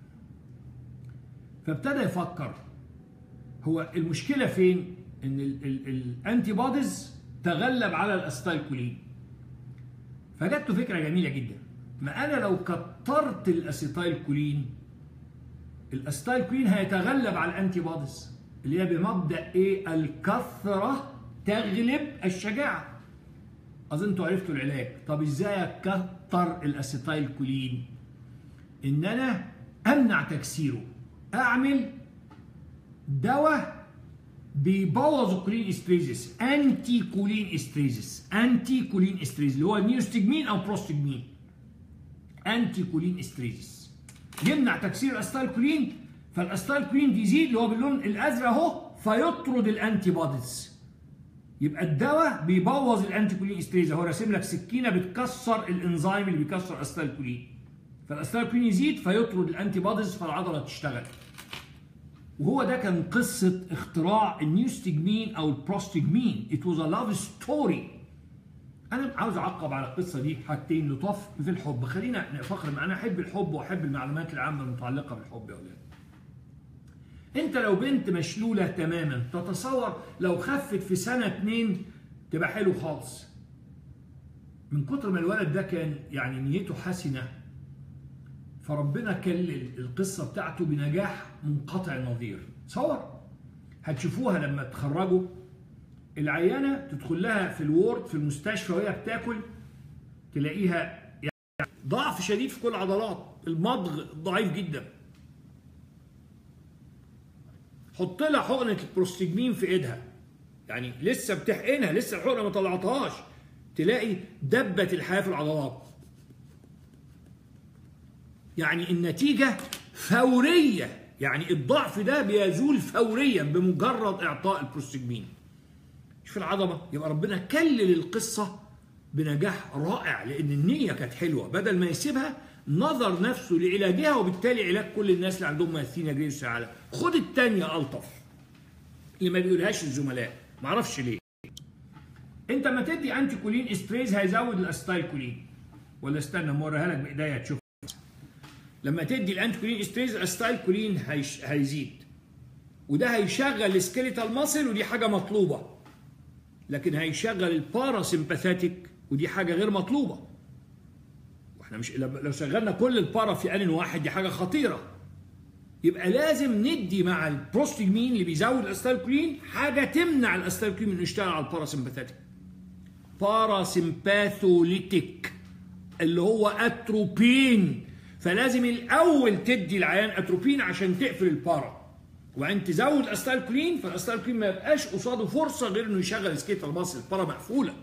فابتدى يفكر هو المشكله فين ان الانتي بوديز تغلب على الاستايل كولين فجت له فكره جميله جدا ما انا لو كترت الاسيتايل كولين الاستايل كولين هيتغلب على الانتي بوديز اللي هي بمبدا ايه الكثره تغلب الشجاعه اظن انتوا عرفتوا العلاج طب ازاي اكتر الاسيتايل كولين ان انا امنع تكسيره اعمل دواء بيبوظ الكولين استريزس انتي كولين استريزس انتي كولين استريزس اللي هو نيوستجمين او بروستجمين انتي كولين استريزس يمنع تكسير الاستايل كولين فالاستايل كولين يزيد اللي هو باللون الازرق اهو فيطرد الانتي بوديز يبقى الدواء بيبوظ الانتي كولين استريز هو راسم لك سكينه بتكسر الانزيم اللي بيكسر الاستايل كولين فالاستايل كولين يزيد فيطرد الانتي بوديز فالعضله تشتغل وهو ده كان قصة اختراع النيوستجمين أو البروستجمين It was a love story أنا عاوز أعقب على القصة دي حاجتين لطف في الحب خلينا نفخر أنا أحب الحب وأحب المعلومات العامة المتعلقة بالحب يا أولاد أنت لو بنت مشلولة تماما تتصور لو خفت في سنة اتنين تبقى حلو خالص من كتر ما الولد ده كان يعني نيته حسنة فربنا كلل القصة بتاعته بنجاح منقطع النظير تصور هتشوفوها لما تخرجوا العيانة تدخل لها في الوورد في المستشفى وهي بتاكل تلاقيها يعني ضعف شديد في كل العضلات المضغ ضعيف جدا حط لها حقنة البروستجمين في ايدها يعني لسه بتحقنها لسه الحقنة ما طلعتهاش تلاقي دبت الحياة في العضلات يعني النتيجة فورية يعني الضعف ده بيزول فوريا بمجرد إعطاء البروستجمين شوف العظمة يبقى ربنا كلل القصة بنجاح رائع لأن النية كانت حلوة بدل ما يسيبها نظر نفسه لعلاجها وبالتالي علاج كل الناس اللي عندهم ماثينا جريس على خد التانية ألطف اللي ما بيقولهاش الزملاء معرفش ليه انت ما تدي انتي كولين استريز هيزود الاستايل كولين ولا استنى موريها لك بايديا تشوف لما تدي الانتي كولين استريز الاستايل كولين هيش هيزيد وده هيشغل السكيليتال ماسل ودي حاجه مطلوبه لكن هيشغل الباراسمباثيتك ودي حاجه غير مطلوبه واحنا مش لو شغلنا كل البارا في ان واحد دي حاجه خطيره يبقى لازم ندي مع البروستجمين اللي بيزود الاستالكولين حاجه تمنع الاستالكولين من يشتغل على الباراسمباثيتك باراسمباثوليتيك اللي هو اتروبين فلازم الاول تدي العيان اتروبين عشان تقفل البارا وبعدين تزود استالكولين فالاستالكولين ما يبقاش قصاده فرصه غير انه يشغل سكيت المصل البارا مقفوله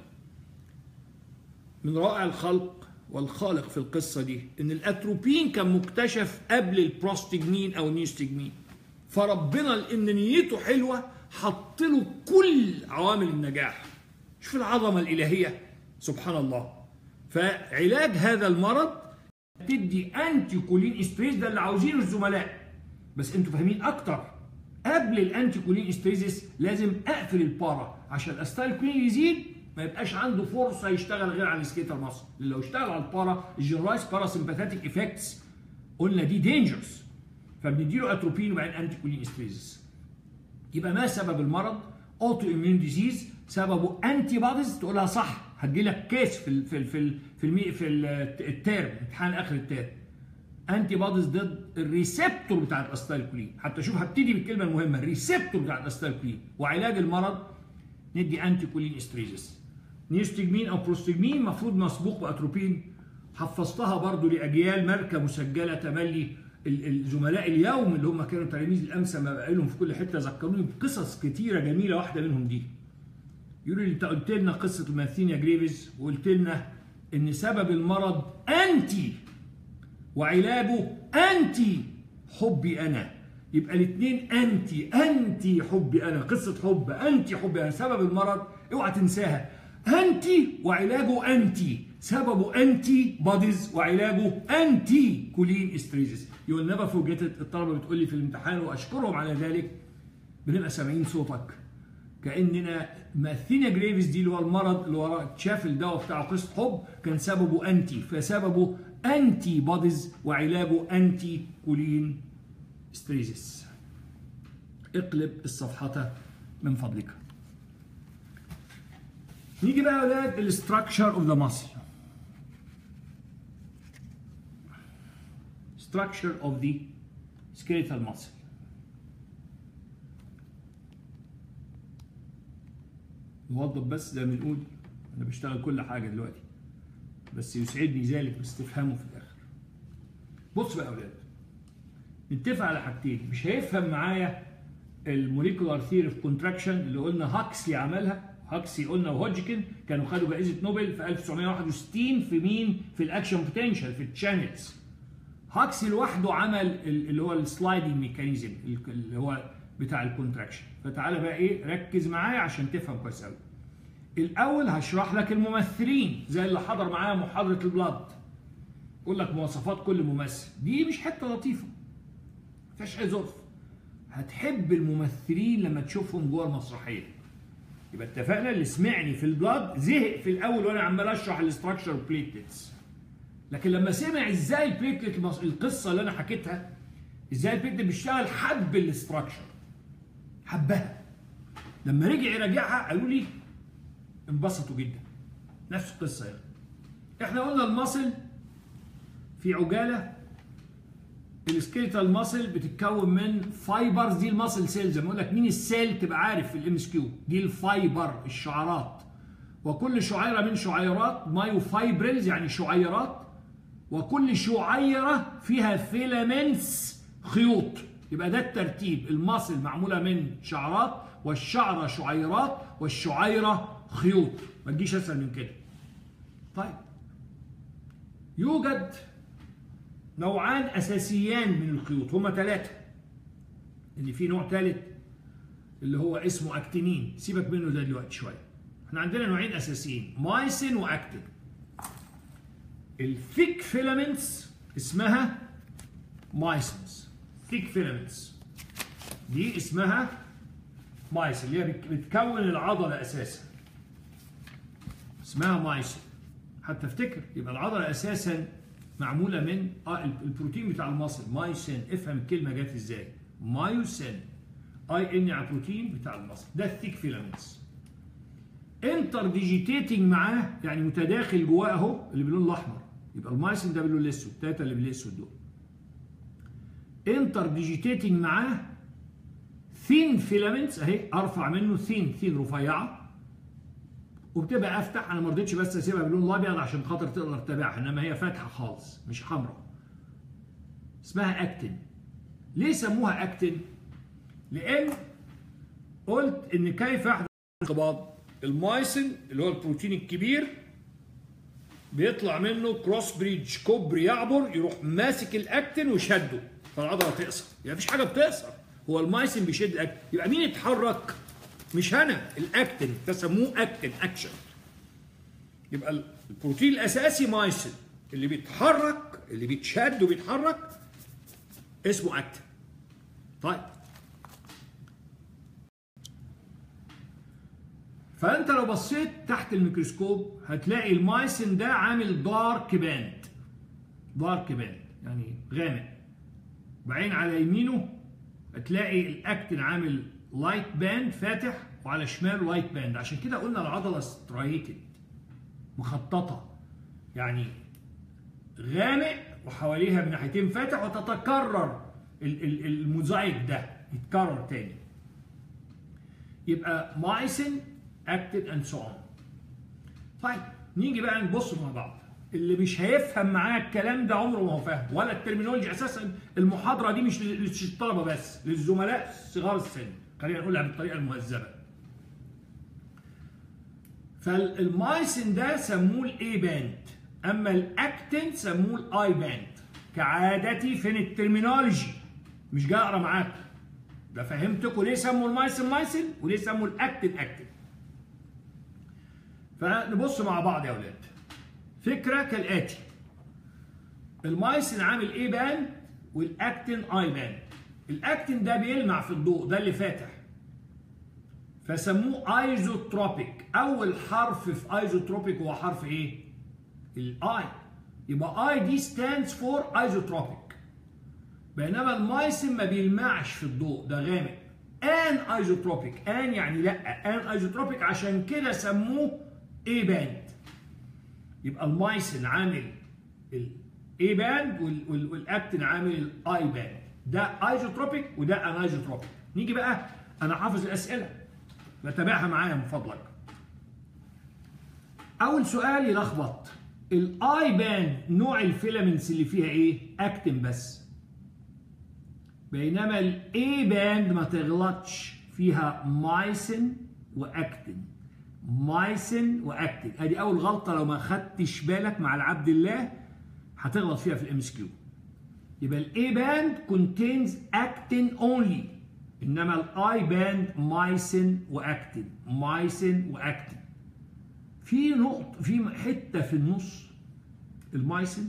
من رائع الخلق والخالق في القصه دي ان الاتروبين كان مكتشف قبل البروستجمين او النيوستجمين فربنا لان نيته حلوه حط له كل عوامل النجاح شوف العظمه الالهيه سبحان الله فعلاج هذا المرض تدي انتي كولين استريز ده اللي عاوزينه الزملاء بس انتوا فاهمين اكتر قبل الانتي كولين استريزس لازم اقفل البارا عشان الاستايل كولين يزيد ما يبقاش عنده فرصه يشتغل غير على السكيتر ماسل لو اشتغل على البارا الجنرايز باراسمباثيتك افكتس قلنا دي دينجرس فبنديله اتروبين وبعدين انتي كولين استريزس يبقى ما سبب المرض اوتو اميون ديزيز سببه انتي بوديز تقولها صح هتجي لك كيس في ال في ال في ال في, المي في الترم امتحان اخر الترم انتي بوديز ضد الريسبتور بتاع الاستايلكولين حتى شوف هبتدي بالكلمه المهمه الريسبتور بتاع الاستايلكولين وعلاج المرض ندي انتي كولين استريزس نيوستجمين او بروستجمين المفروض مسبوق باتروبين حفظتها برضو لاجيال ماركه مسجله تملي الزملاء اليوم اللي هم كانوا تلاميذ الامس ما بقى لهم في كل حته ذكروني بقصص كتيره جميله واحده منهم دي يقولوا لي انت قلت لنا قصه الماثينيا جريفيز وقلت لنا ان سبب المرض انتي وعلاجه انتي حبي انا يبقى الاثنين انتي انتي حبي انا قصه حب انتي حبي انا سبب المرض اوعى تنساها انتي وعلاجه انتي سببه انتي بوديز وعلاجه انتي كولين استريزس يو ويل نيفر فورجيت الطلبه بتقول لي في الامتحان واشكرهم على ذلك بنبقى سامعين صوتك كاننا ماثينيا جريفيز دي اللي هو المرض اللي وراه اتشاف الدواء بتاعه قصه حب كان سببه انتي فسببه انتي بوديز وعلاجه انتي كولين ستريزس اقلب الصفحة من فضلك نيجي بقى يا اولاد الاستراكشر اوف ذا ماسل structure of the skeletal muscle نوضب بس زي ما بنقول انا بشتغل كل حاجه دلوقتي بس يسعدني ذلك بس تفهموا في الاخر بص بقى يا اولاد نتفق على حاجتين مش هيفهم معايا الموليكولار ثيري اوف كونتراكشن اللي قلنا هاكسلي عملها هاكسلي قلنا وهوجكن كانوا خدوا جائزه نوبل في 1961 في مين؟ في الاكشن بوتنشال في الشانلز هاكسي لوحده عمل اللي هو السلايدنج ميكانيزم اللي هو بتاع الكونتراكشن فتعالى بقى ايه ركز معايا عشان تفهم كويس قوي الاول هشرح لك الممثلين زي اللي حضر معايا محاضره البلاد اقول لك مواصفات كل ممثل دي مش حته لطيفه فيهاش اي ظرف هتحب الممثلين لما تشوفهم جوه المسرحيه يبقى اتفقنا اللي سمعني في البلاد زهق في الاول وانا عمال اشرح الاستراكشر بليتلتس لكن لما سمع ازاي البليتلت القصه اللي انا حكيتها ازاي البليتلت بيشتغل حب الاستراكشر حبها لما رجع يراجعها قالوا لي انبسطوا جدا نفس القصه يعني احنا قلنا المصل في عجاله السكيلتال ماسل بتتكون من فايبرز دي الماسل سيلز لما اقول لك مين السيل تبقى عارف في الام اس كيو دي الفايبر الشعرات وكل شعيره من شعيرات مايوفايبرلز يعني شعيرات وكل شعيره فيها فيلامنتس خيوط يبقى ده الترتيب الماسل معموله من شعرات والشعره شعيرات والشعيره خيوط ما تجيش اسهل من كده طيب يوجد نوعان اساسيان من الخيوط هما ثلاثه ان في نوع ثالث اللي هو اسمه اكتينين سيبك منه ده دلوقتي شويه احنا عندنا نوعين اساسيين مايسين واكتين الثيك فيلامنتس اسمها مايسنز ثيك فيلامنتس دي اسمها مايسن اللي هي بتكون العضله اساسا اسمها مايسن حتى افتكر يبقى العضله اساسا معموله من آه البروتين بتاع المصل مايسين افهم الكلمه جت ازاي مايوسين اي ان على البروتين بتاع المصل ده الثيك فيلامنتس انتر ديجيتيتنج معاه يعني متداخل جواه اهو اللي باللون الاحمر يبقى المايسين ده باللون الاسود الثلاثه اللي بالاسود دول انتر ديجيتيتنج معاه ثين فيلامنتس اهي ارفع منه ثين ثين رفيعه وبتبقى افتح انا ما رضيتش بس اسيبها باللون الابيض عشان خاطر تقدر تتابعها انما هي فاتحه خالص مش حمراء اسمها اكتين ليه سموها اكتين لان قلت ان كيف يحدث انقباض المايسن اللي هو البروتين الكبير بيطلع منه كروس بريدج كوبري يعبر يروح ماسك الاكتين وشده فالعضله تقصر يعني مفيش حاجه بتقصر هو المايسن بيشد الاكتين يبقى مين اتحرك مش انا الاكتين فسموه اكتين اكشن يبقى البروتين الاساسي مايسن اللي بيتحرك اللي بيتشد وبيتحرك اسمه اكتين طيب فانت لو بصيت تحت الميكروسكوب هتلاقي المايسن ده عامل دارك باند دارك باند يعني غامق وبعدين على يمينه هتلاقي الاكتين عامل لايت باند فاتح وعلى شماله لايت باند عشان كده قلنا العضله سترايتد مخططه يعني غامق وحواليها بناحيتين فاتح وتتكرر الموزايك ده يتكرر تاني يبقى مايسن اكتد اند سو اون طيب نيجي بقى نبص مع بعض اللي مش هيفهم معايا الكلام ده عمره ما هو فاهم ولا الترمينولوجي اساسا المحاضره دي مش للطلبه بس للزملاء صغار السن خلينا نقولها بالطريقه المهذبه فالمايسن ده سموه الاي باند اما الاكتين سموه الاي باند كعادتي فين الترمينولوجي مش جاي اقرا معاك ده فهمتكم ليه سموا المايسن مايسن وليه سموا الاكتين اكتين فنبص مع بعض يا اولاد فكره كالاتي المايسن عامل ايه باند والاكتين اي باند الاكتين ده بيلمع في الضوء ده اللي فاتح فسموه ايزوتروبيك اول حرف في ايزوتروبيك هو حرف ايه الاي يبقى اي دي ستاندز فور ايزوتروبيك بينما المايسن ما بيلمعش في الضوء ده غامق ان ايزوتروبيك ان يعني لا ان ايزوتروبيك عشان كده سموه اي باند يبقى المايسن عامل الاي باند والاكتين عامل الاي باند ده ايزوتروبيك وده انايزوتروبيك نيجي بقى انا حافظ الاسئله بتابعها معايا من فضلك اول سؤال يلخبط الاي باند نوع الفيلامنتس اللي فيها ايه اكتين بس بينما الاي باند ما تغلطش فيها مايسن واكتين مايسن واكتين ادي اول غلطه لو ما خدتش بالك مع العبد الله هتغلط فيها في الام اس كيو يبقى الاي باند contains actin only انما الاي باند مايسن واكتين مايسن واكتين في نقطه في حته في النص المايسن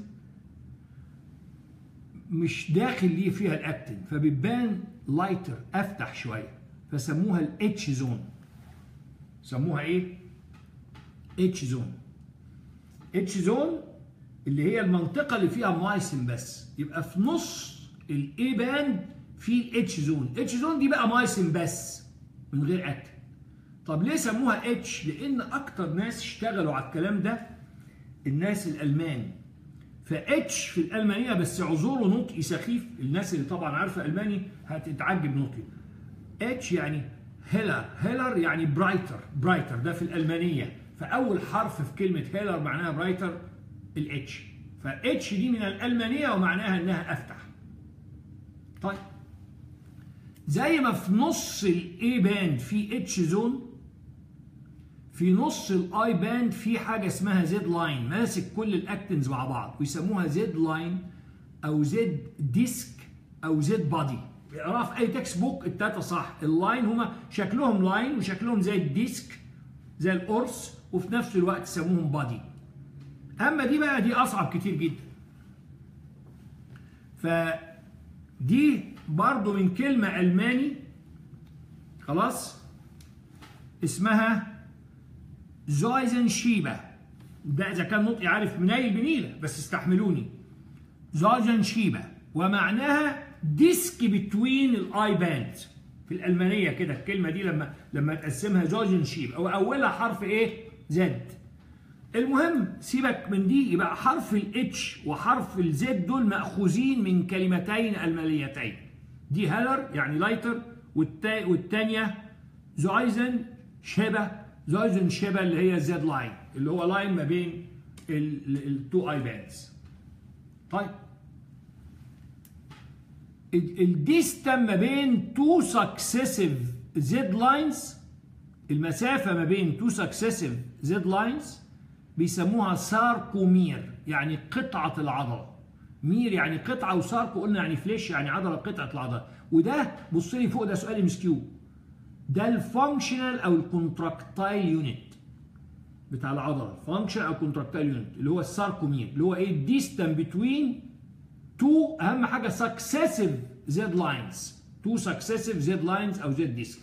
مش داخل ليه فيها الاكتين فبتبان لايتر افتح شويه فسموها الاتش زون سموها ايه اتش زون اتش زون اللي هي المنطقه اللي فيها مايسن بس يبقى في نص الاي باند في الاتش زون اتش زون دي بقى مايسن بس من غير اكتين طب ليه سموها اتش لان اكتر ناس اشتغلوا على الكلام ده الناس الالمان فاتش في الالمانيه بس اعذروا نطقي سخيف الناس اللي طبعا عارفه الماني هتتعجب نطقي اتش يعني هيلر هيلر يعني برايتر برايتر ده في الالمانيه فاول حرف في كلمه هيلر معناها برايتر الاتش فاتش دي من الالمانيه ومعناها انها افتح طيب زي ما في نص الاي باند في اتش زون في نص الاي باند في حاجه اسمها زد لاين ماسك كل الاكتنز مع بعض ويسموها زد لاين او زد ديسك او زد بادي اقراها في اي تكست بوك التلاته صح اللاين هما شكلهم لاين وشكلهم زي الديسك زي القرص وفي نفس الوقت يسموهم بادي اما دي بقى دي اصعب كتير جدا فدي برضو من كلمة ألماني خلاص اسمها زويزن شيبة ده إذا كان نطقي عارف منيل بنيلة بس استحملوني زويزن شيبة ومعناها ديسك بتوين الاي باند في الألمانية كده الكلمة دي لما لما تقسمها زويزن شيبة أو أولها حرف إيه؟ زد المهم سيبك من دي يبقى حرف الاتش وحرف الزد دول مأخوذين من كلمتين ألمانيتين دي هالر يعني لايتر والتا والتانية زويزن شبه زويزن شبه اللي هي زد لاين اللي هو لاين ما بين التو اي باندز طيب الديستم ما بين تو سكسيسيف زد لاينز المسافة ما بين تو سكسيسيف زد لاينز بيسموها ساركومير يعني قطعة العضلة مير يعني قطعة وساركو قلنا يعني فليش يعني عضلة قطعة العضلة وده بص لي فوق ده سؤال ام كيو ده الفانكشنال او الكونتراكتايل يونت بتاع العضلة فانكشنال او كونتراكتايل يونت اللي هو الساركومير اللي هو ايه ديستان بتوين تو اهم حاجة سكسيسيف زد لاينز تو سكسيسيف زد لاينز او زد ديسك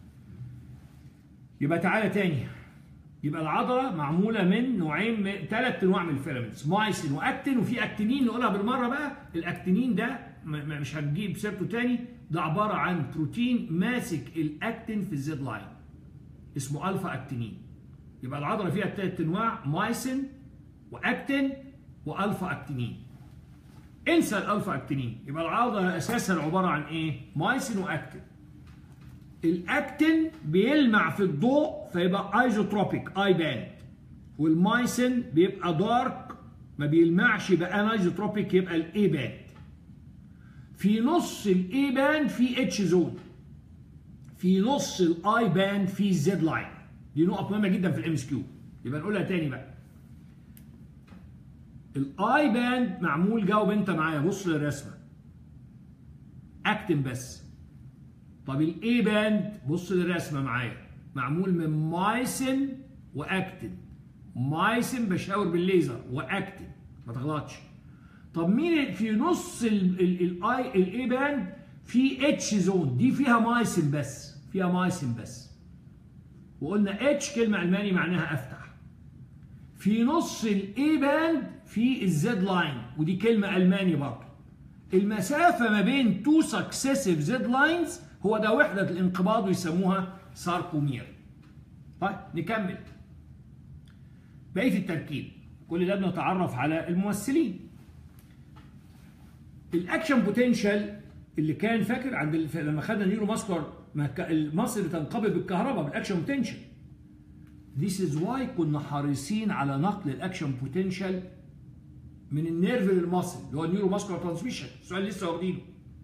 يبقى تعالى تاني يبقى العضله معموله من نوعين من ثلاث انواع من الفيلامنتس مايسين واكتين وفي اكتينين نقولها بالمره بقى الاكتينين ده مش هنجيب سيرته تاني ده عباره عن بروتين ماسك الاكتين في الزد لاين اسمه الفا اكتينين يبقى العضله فيها ثلاث انواع مايسين واكتين والفا اكتينين انسى الالفا اكتينين يبقى العضله اساسا عباره عن ايه مايسين واكتين الاكتين بيلمع في الضوء فيبقى ايزوتروبيك اي باند والمايسين بيبقى دارك ما بيلمعش يبقى انايزوتروبيك يبقى الاي باند في نص الاي باند في اتش زون في نص الاي باند في زد لاين دي نقط مهمه جدا في الام اس كيو يبقى نقولها تاني بقى الاي باند معمول جاوب انت معايا بص للرسمه اكتم بس طب الاي باند بص للرسمه معايا معمول من مايسن واكتين مايسن بشاور بالليزر واكتين ما تغلطش طب مين في نص الاي الاي باند في اتش زون دي فيها مايسن بس فيها مايسن بس وقلنا اتش كلمه الماني معناها افتح في نص الاي باند في الزد لاين ودي كلمه الماني برضه المسافه ما بين تو سكسيسيف زد لاينز هو ده وحدة الانقباض ويسموها ساركومير. طيب نكمل. بقية التركيب كل ده بنتعرف على الممثلين. الاكشن بوتنشال اللي كان فاكر عند الف... لما خدنا نيورو ماسكولار المصل بتنقبض بالكهرباء بالاكشن بوتنشال. This is why كنا حريصين على نقل الاكشن بوتنشال من النيرف للمصل اللي هو النيورو ماسكولار ترانسميشن السؤال لسه واخدينه.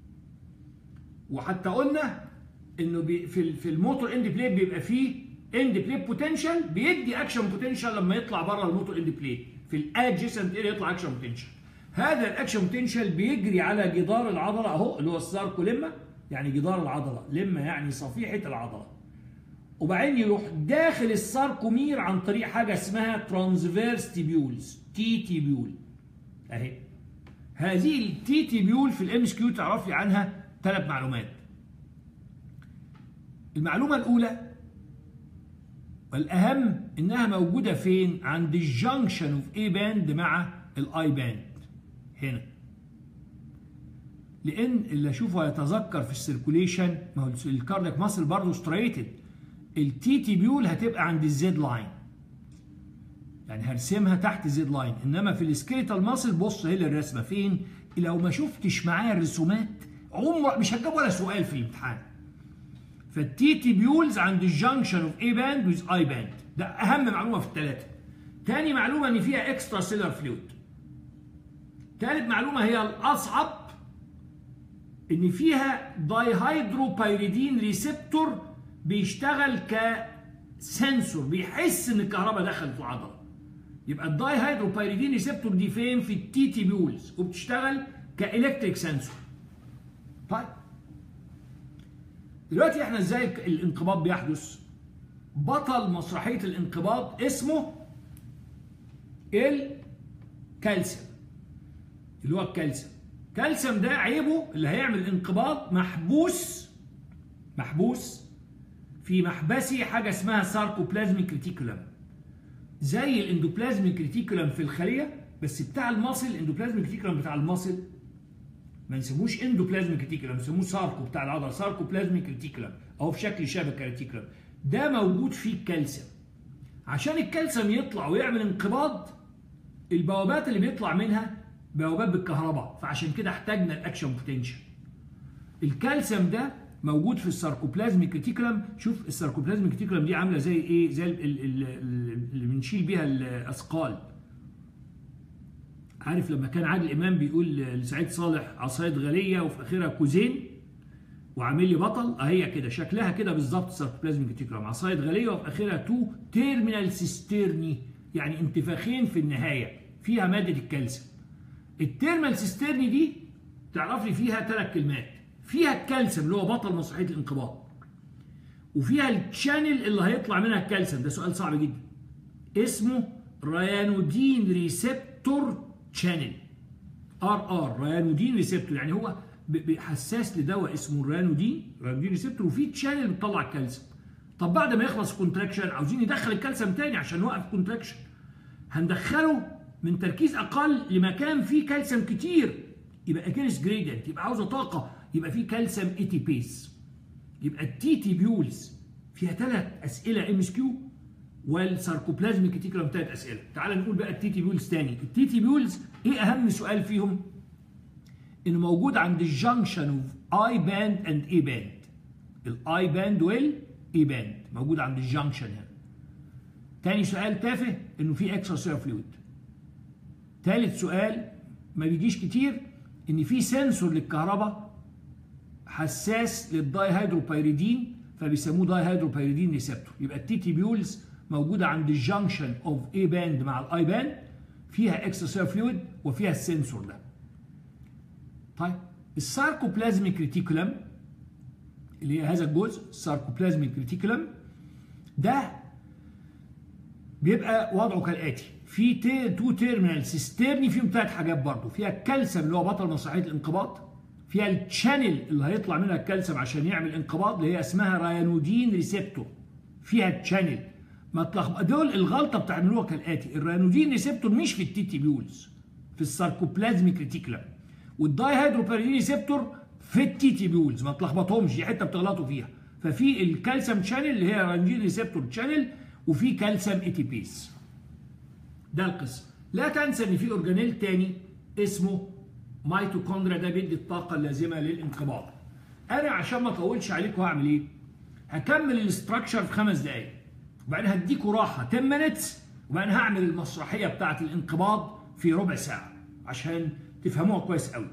وحتى قلنا انه بي في في الموتور اند بليت بيبقى فيه اند بليت بوتنشال بيدي اكشن بوتنشال لما يطلع بره الموتور اند بليت في الادجيسنت اريا يطلع اكشن بوتنشال هذا الاكشن بوتنشال بيجري على جدار العضله اهو اللي هو الساركوليما يعني جدار العضله لما يعني صفيحه العضله وبعدين يروح داخل الساركومير عن طريق حاجه اسمها ترانسفيرس تيبيولز تي تيبيول اهي هذه التي تيبيول في الام اس كيو تعرف لي عنها ثلاث معلومات المعلومة الأولى والأهم إنها موجودة فين؟ عند الجنكشن اوف اي باند مع الاي باند هنا لأن اللي أشوفه يتذكر في السيركوليشن ما هو الكاردياك ماسل برضه ستريتد التي تيبيول هتبقى عند الزد لاين يعني هرسمها تحت زد لاين انما في السكيتال ماسل بص هي الرسمه فين لو ما شفتش معايا الرسومات عمر مش هتجاوب ولا سؤال في الامتحان فالتي تيبيولز عند الجنكشن اوف اي باند ويز اي باند ده اهم معلومه في الثلاثه تاني معلومه ان فيها اكسترا سيلر فلويد تالت معلومه هي الاصعب ان فيها دايهيدروبيريدين ريسبتور بيشتغل كسنسور بيحس ان الكهرباء دخلت في العضله يبقى الدايهيدروبيريدين ريسبتور دي فين في التي تيبيولز وبتشتغل كالكتريك سنسور طيب دلوقتي احنا ازاي الانقباض بيحدث بطل مسرحيه الانقباض اسمه الكالسيوم اللي هو الكالسيوم الكالسيوم ده عيبه اللي هيعمل انقباض محبوس محبوس في محبسي حاجه اسمها ساركوبلازميك ريتيكولم زي الاندوبلازميك ريتيكولم في الخليه بس بتاع المصل الاندوبلازميك ريتيكولم بتاع المصل ما نسموش اندوبلازميك ريتيكولم نسموه ساركو بتاع العضله ساركوبلازميك ريتيكولم او في شكل شبكه ريتيكولم ده موجود فيه الكالسيوم عشان الكالسيوم يطلع ويعمل انقباض البوابات اللي بيطلع منها بوابات بالكهرباء فعشان كده احتاجنا الاكشن بوتنشال الكالسيوم ده موجود في الساركوبلازميك ريتيكولم شوف الساركوبلازميك ريتيكولم دي عامله زي ايه زي اللي بنشيل بيها الاثقال عارف لما كان عادل امام بيقول لسعيد صالح عصايه غاليه وفي اخرها كوزين وعامل لي بطل اهي كده شكلها كده بالظبط الساركوبلازميك ريتيكولم عصايه غاليه وفي اخرها تو تيرمينال سيسترني يعني انتفاخين في النهايه فيها ماده الكالسيوم التيرمال سيسترني دي تعرف لي فيها ثلاث كلمات فيها الكالسيوم اللي هو بطل مسرحيه الانقباض وفيها الشانل اللي هيطلع منها الكالسيوم ده سؤال صعب جدا اسمه ريانودين ريسبتور شانل ار ار ريانودين ريسبتور يعني هو حساس لدواء اسمه الريانودين ريانودين ريسبتور وفي تشانل بتطلع الكالسيوم طب بعد ما يخلص الكونتراكشن عاوزين ندخل الكالسيوم تاني عشان نوقف الكونتراكشن هندخله من تركيز اقل لمكان فيه كالسيوم كتير يبقى اجينست جريدينت يبقى عاوزه طاقه يبقى فيه كالسيوم اي تي بيس يبقى التي تي بيولز فيها ثلاث اسئله ام اس كيو والساركوبلازميك ريتيكولم ثلاث اسئله تعال نقول بقى التي تي بيولز تاني التي تي بيولز ايه اهم سؤال فيهم انه موجود عند الجنكشن اوف اي باند اند اي باند الاي باند والاي باند موجود عند الجنكشن هنا تاني سؤال تافه انه في اكسترا سير فلويد ثالث سؤال ما بيجيش كتير ان في سنسور للكهرباء حساس للداي هيدروبيريدين فبيسموه داي هيدروبيريدين ريسبتور يبقى التي تي بيولز موجوده عند الجنكشن اوف اي باند مع الاي باند فيها اكسترا سير فلويد وفيها السنسور ده طيب الساركوبلازميك ريتيكولم اللي هي هذا الجزء الساركوبلازميك ريتيكولم ده بيبقى وضعه كالاتي في تي تو تيرمينال سيسترني فيهم ثلاث حاجات برضه فيها الكالسيوم اللي هو بطل مسرحيه الانقباض فيها الشانل اللي هيطلع منها الكالسيوم عشان يعمل انقباض اللي هي اسمها ريانودين ريسبتور فيها الشانل ما تلخبط دول الغلطه بتعملوها كالاتي الريانودين ريسبتور مش في التي تي بيولز في الساركوبلازميك ريتيكولم والداي هيدروبيريدين ريسبتور في التي تي بيولز ما تلخبطهمش دي حته بتغلطوا فيها ففي الكالسيوم شانل اللي هي ريانودين ريسبتور شانل وفي كالسيوم اي تي بيز ده القسم لا تنسى ان في اورجانيل تاني اسمه ميتوكوندريا ده بيدي الطاقه اللازمه للانقباض انا عشان ما اطولش عليكم هعمل ايه هكمل الاستراكشر في خمس دقائق وبعدين هديكوا راحه 10 مينتس وبعدين هعمل المسرحيه بتاعه الانقباض في ربع ساعه عشان تفهموها كويس قوي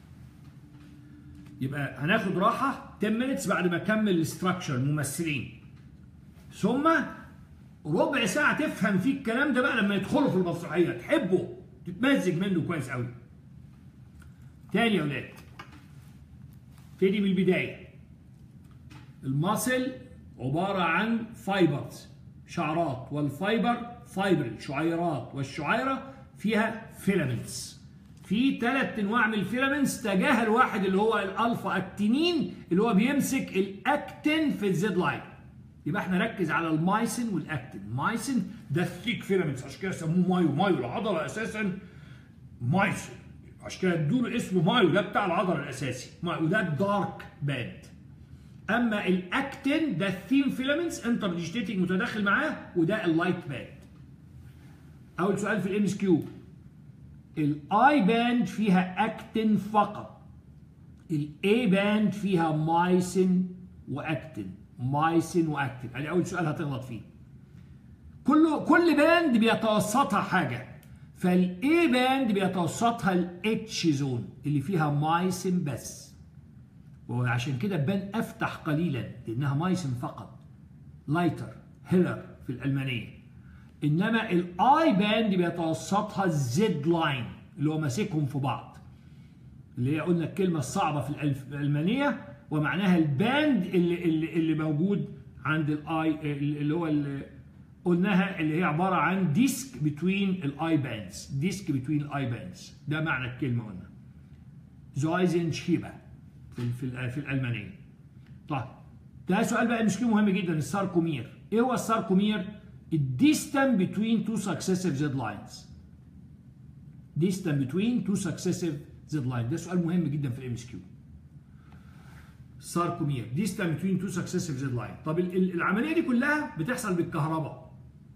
يبقى هناخد راحه 10 مينتس بعد ما اكمل الاستراكشر الممثلين ثم ربع ساعة تفهم فيه الكلام ده بقى لما يدخلوا في المسرحية تحبه تتمزج منه كويس قوي. تاني يا ولاد ابتدي من البداية. الماسل عبارة عن فايبرز شعرات والفايبر فايبرل شعيرات والشعيرة فيها فيلامنتس. في ثلاث انواع من الفيلامنتس تجاهل واحد اللي هو الالفا اكتينين اللي هو بيمسك الاكتين في الزد لاين. يبقى احنا ركز على المايسين والاكتين المايسين ده الثيك فيلامنتس عشان كده سموه مايو مايو العضله اساسا مايسين عشان كده ادوا اسمه مايو ده بتاع العضله الاساسي وده الدارك باند اما الاكتين ده الثين فيلامنتس انتر ديجيتيتنج متداخل معاه وده اللايت باند اول سؤال في الام اس كيو الاي باند فيها اكتين فقط الاي باند فيها مايسين واكتين مايسين واكتين ادي اول سؤال هتغلط فيه كل كل باند بيتوسطها حاجه فالاي باند بيتوسطها الاتش زون اللي فيها مايسين بس وعشان كده بان افتح قليلا لانها مايسين فقط لايتر هيلر في الالمانيه انما الاي باند بيتوسطها الزد لاين اللي هو ماسكهم في بعض اللي هي قلنا الكلمه الصعبه في الألف- الالمانيه ومعناها الباند اللي اللي, اللي موجود عند الاي اللي هو اللي قلناها اللي هي عباره عن ديسك بتوين الاي باندز ديسك بتوين الاي باندز ده معنى الكلمه قلنا زايزن شيبا في في, ال- في الالمانيه طيب ده سؤال بقى مش مهم جدا الساركومير ايه هو الساركومير الديستان بتوين تو سكسيسيف زد لاينز ديستان بتوين تو سكسيسيف زد لاين ده سؤال مهم جدا في الام اس كيو ساركومير ديستان بتوين تو سكسيسيف زد لاين طب ال- ال- العمليه دي كلها بتحصل بالكهرباء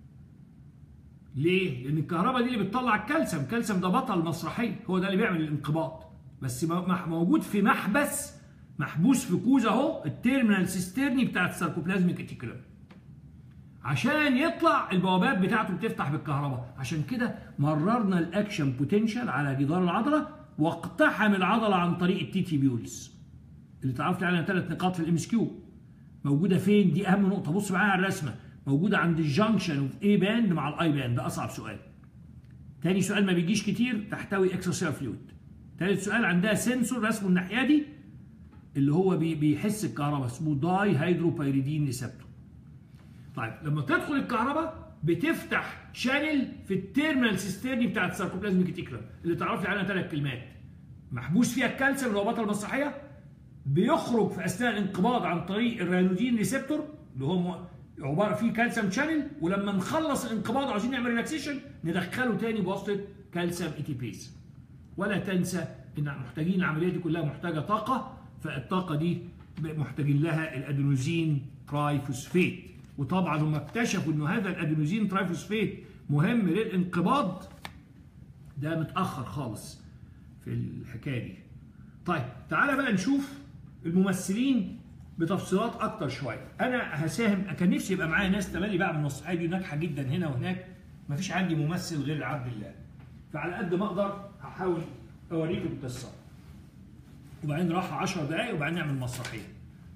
ليه؟ لأن الكهرباء دي اللي بتطلع الكالسيوم، الكالسيوم ده بطل المسرحية، هو ده اللي بيعمل الانقباض. بس م- مح- موجود في محبس محبوس في كوز اهو التيرمينال سيسترني بتاعت الساركوبلازميك اتيكولم. عشان يطلع البوابات بتاعته بتفتح بالكهرباء، عشان كده مررنا الاكشن بوتنشال على جدار العضلة واقتحم العضلة عن طريق التي تي بيولز. اللي تعرفت عليها ثلاث نقاط في الام اس كيو. موجوده فين دي اهم نقطه بص معايا على الرسمه موجوده عند الجنكشن اوف اي باند مع الاي باند ده اصعب سؤال تاني سؤال ما بيجيش كتير تحتوي اكسترا فلويد تالت سؤال عندها سنسور رسمه الناحيه دي اللي هو بي- بيحس الكهرباء اسمه داي هيدروبيريدين ريسبتور طيب لما تدخل الكهرباء بتفتح شانل في التيرمينال سيسترني بتاعت الساركوبلازميك ريتيكولم اللي تعرف لي عنها ثلاث كلمات محبوس فيها الكالسيوم اللي هو بطل المسرحيه بيخرج في اثناء الانقباض عن طريق الريانودين ريسبتور اللي هو م- عباره فيه كالسيوم شانل ولما نخلص الانقباض وعايزين نعمل ريلاكسيشن ندخله تاني بواسطه كالسيوم اي تي بيز ولا تنسى ان محتاجين العمليه دي كلها محتاجه طاقه فالطاقه دي محتاجين لها الادينوزين ترايفوسفيت وطبعا هم اكتشفوا انه هذا الادينوزين ترايفوسفيت مهم للانقباض ده متاخر خالص في الحكايه دي طيب تعالى بقى نشوف الممثلين بتفصيلات اكتر شويه انا هساهم كان نفسي يبقى معايا ناس تملي بعمل نصيحه دي ناجحه جدا هنا وهناك مفيش عندي ممثل غير عبد الله فعلى قد ما اقدر هحاول اوريكم القصه وبعدين راحه 10 دقائق وبعدين نعمل مسرحيه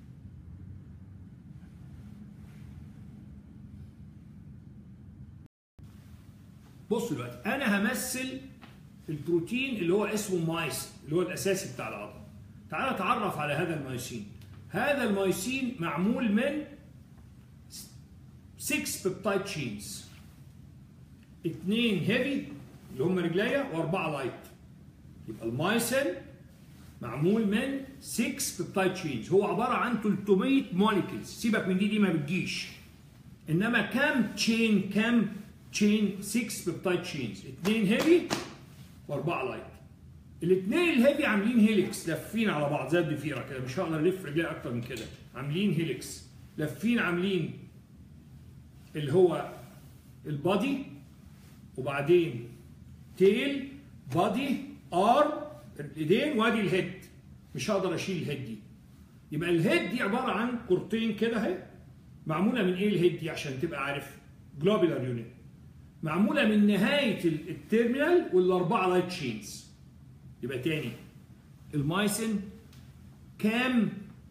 بصوا دلوقتي انا همثل البروتين اللي هو اسمه مايسين اللي هو الاساسي بتاع العضله تعال نتعرف على هذا المايسين هذا المايسين معمول من 6 بيبتايد تشينز اثنين هيفي اللي هم رجليا واربعه لايت يبقى المايسين معمول من 6 بيبتايد تشينز هو عباره عن 300 موليكيولز سيبك من دي دي ما بتجيش انما كام تشين كام تشين 6 بيبتايد تشينز اثنين هيفي واربعه لايت الاثنين الهيفي عاملين هيليكس لافين على بعض زي الضفيره كده مش هقدر الف رجلي اكتر من كده عاملين هيليكس لافين عاملين اللي هو البادي وبعدين تيل بادي ار الايدين وادي الهيد مش هقدر اشيل الهيد دي يبقى الهيد دي عباره عن كورتين كده اهي معموله من ايه الهيد دي عشان تبقى عارف جلوبولار يونت معموله من نهايه ال- التيرمينال والاربعه لايت شينز يبقى تاني المايسين كام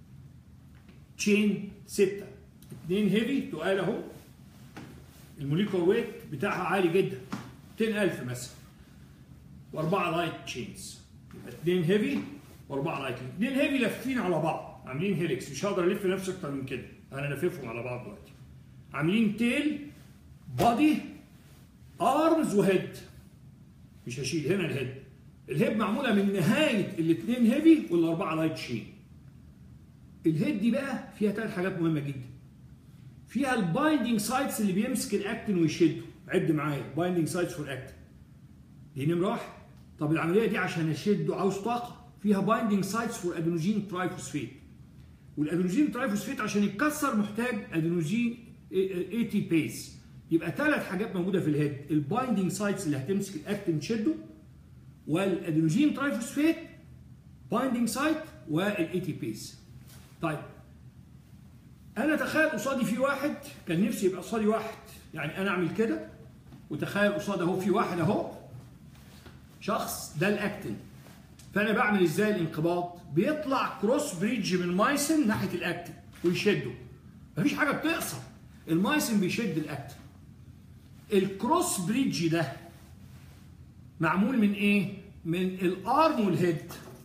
تشين ستة اتنين هيفي تقال اهو الموليكول ويت بتاعها عالي جدا 200000 مثلا واربعه لايت تشينز يبقى اتنين هيفي واربعه لايت اتنين هيفي لافين على بعض عاملين هيليكس مش هقدر الف نفسي اكتر من كده انا لاففهم على بعض دلوقتي عاملين تيل بادي ارمز وهيد مش هشيل هنا الهيد الهيد معموله من نهايه الاثنين هيفي والاربعه لايت شين الهيد دي بقى فيها ثلاث حاجات مهمه جدا فيها البايندينج سايتس اللي بيمسك الاكتين ويشده عد معايا بايندينج سايتس فور اكتين دي نمره واحد طب العمليه دي عشان اشده عاوز طاقه فيها بايندينج سايتس فور ادينوزين ترايفوسفيت والادينوزين ترايفوسفيت عشان يتكسر محتاج ادينوزين اي تي بيز يبقى ثلاث حاجات موجوده في الهيد البايندينج سايتس اللي هتمسك الاكتين تشده والادينوزين ترايفوسفيت بايندينج سايت والاي تي بيز طيب انا تخيل قصادي في واحد كان نفسي يبقى قصادي واحد يعني انا اعمل كده وتخيل قصاد اهو في واحد اهو شخص ده الاكتين فانا بعمل ازاي الانقباض بيطلع كروس بريدج من مايسن ناحيه الاكتين ويشده مفيش حاجه بتقصر المايسن بيشد الاكتين الكروس بريدج ده معمول من ايه من الارم والهيد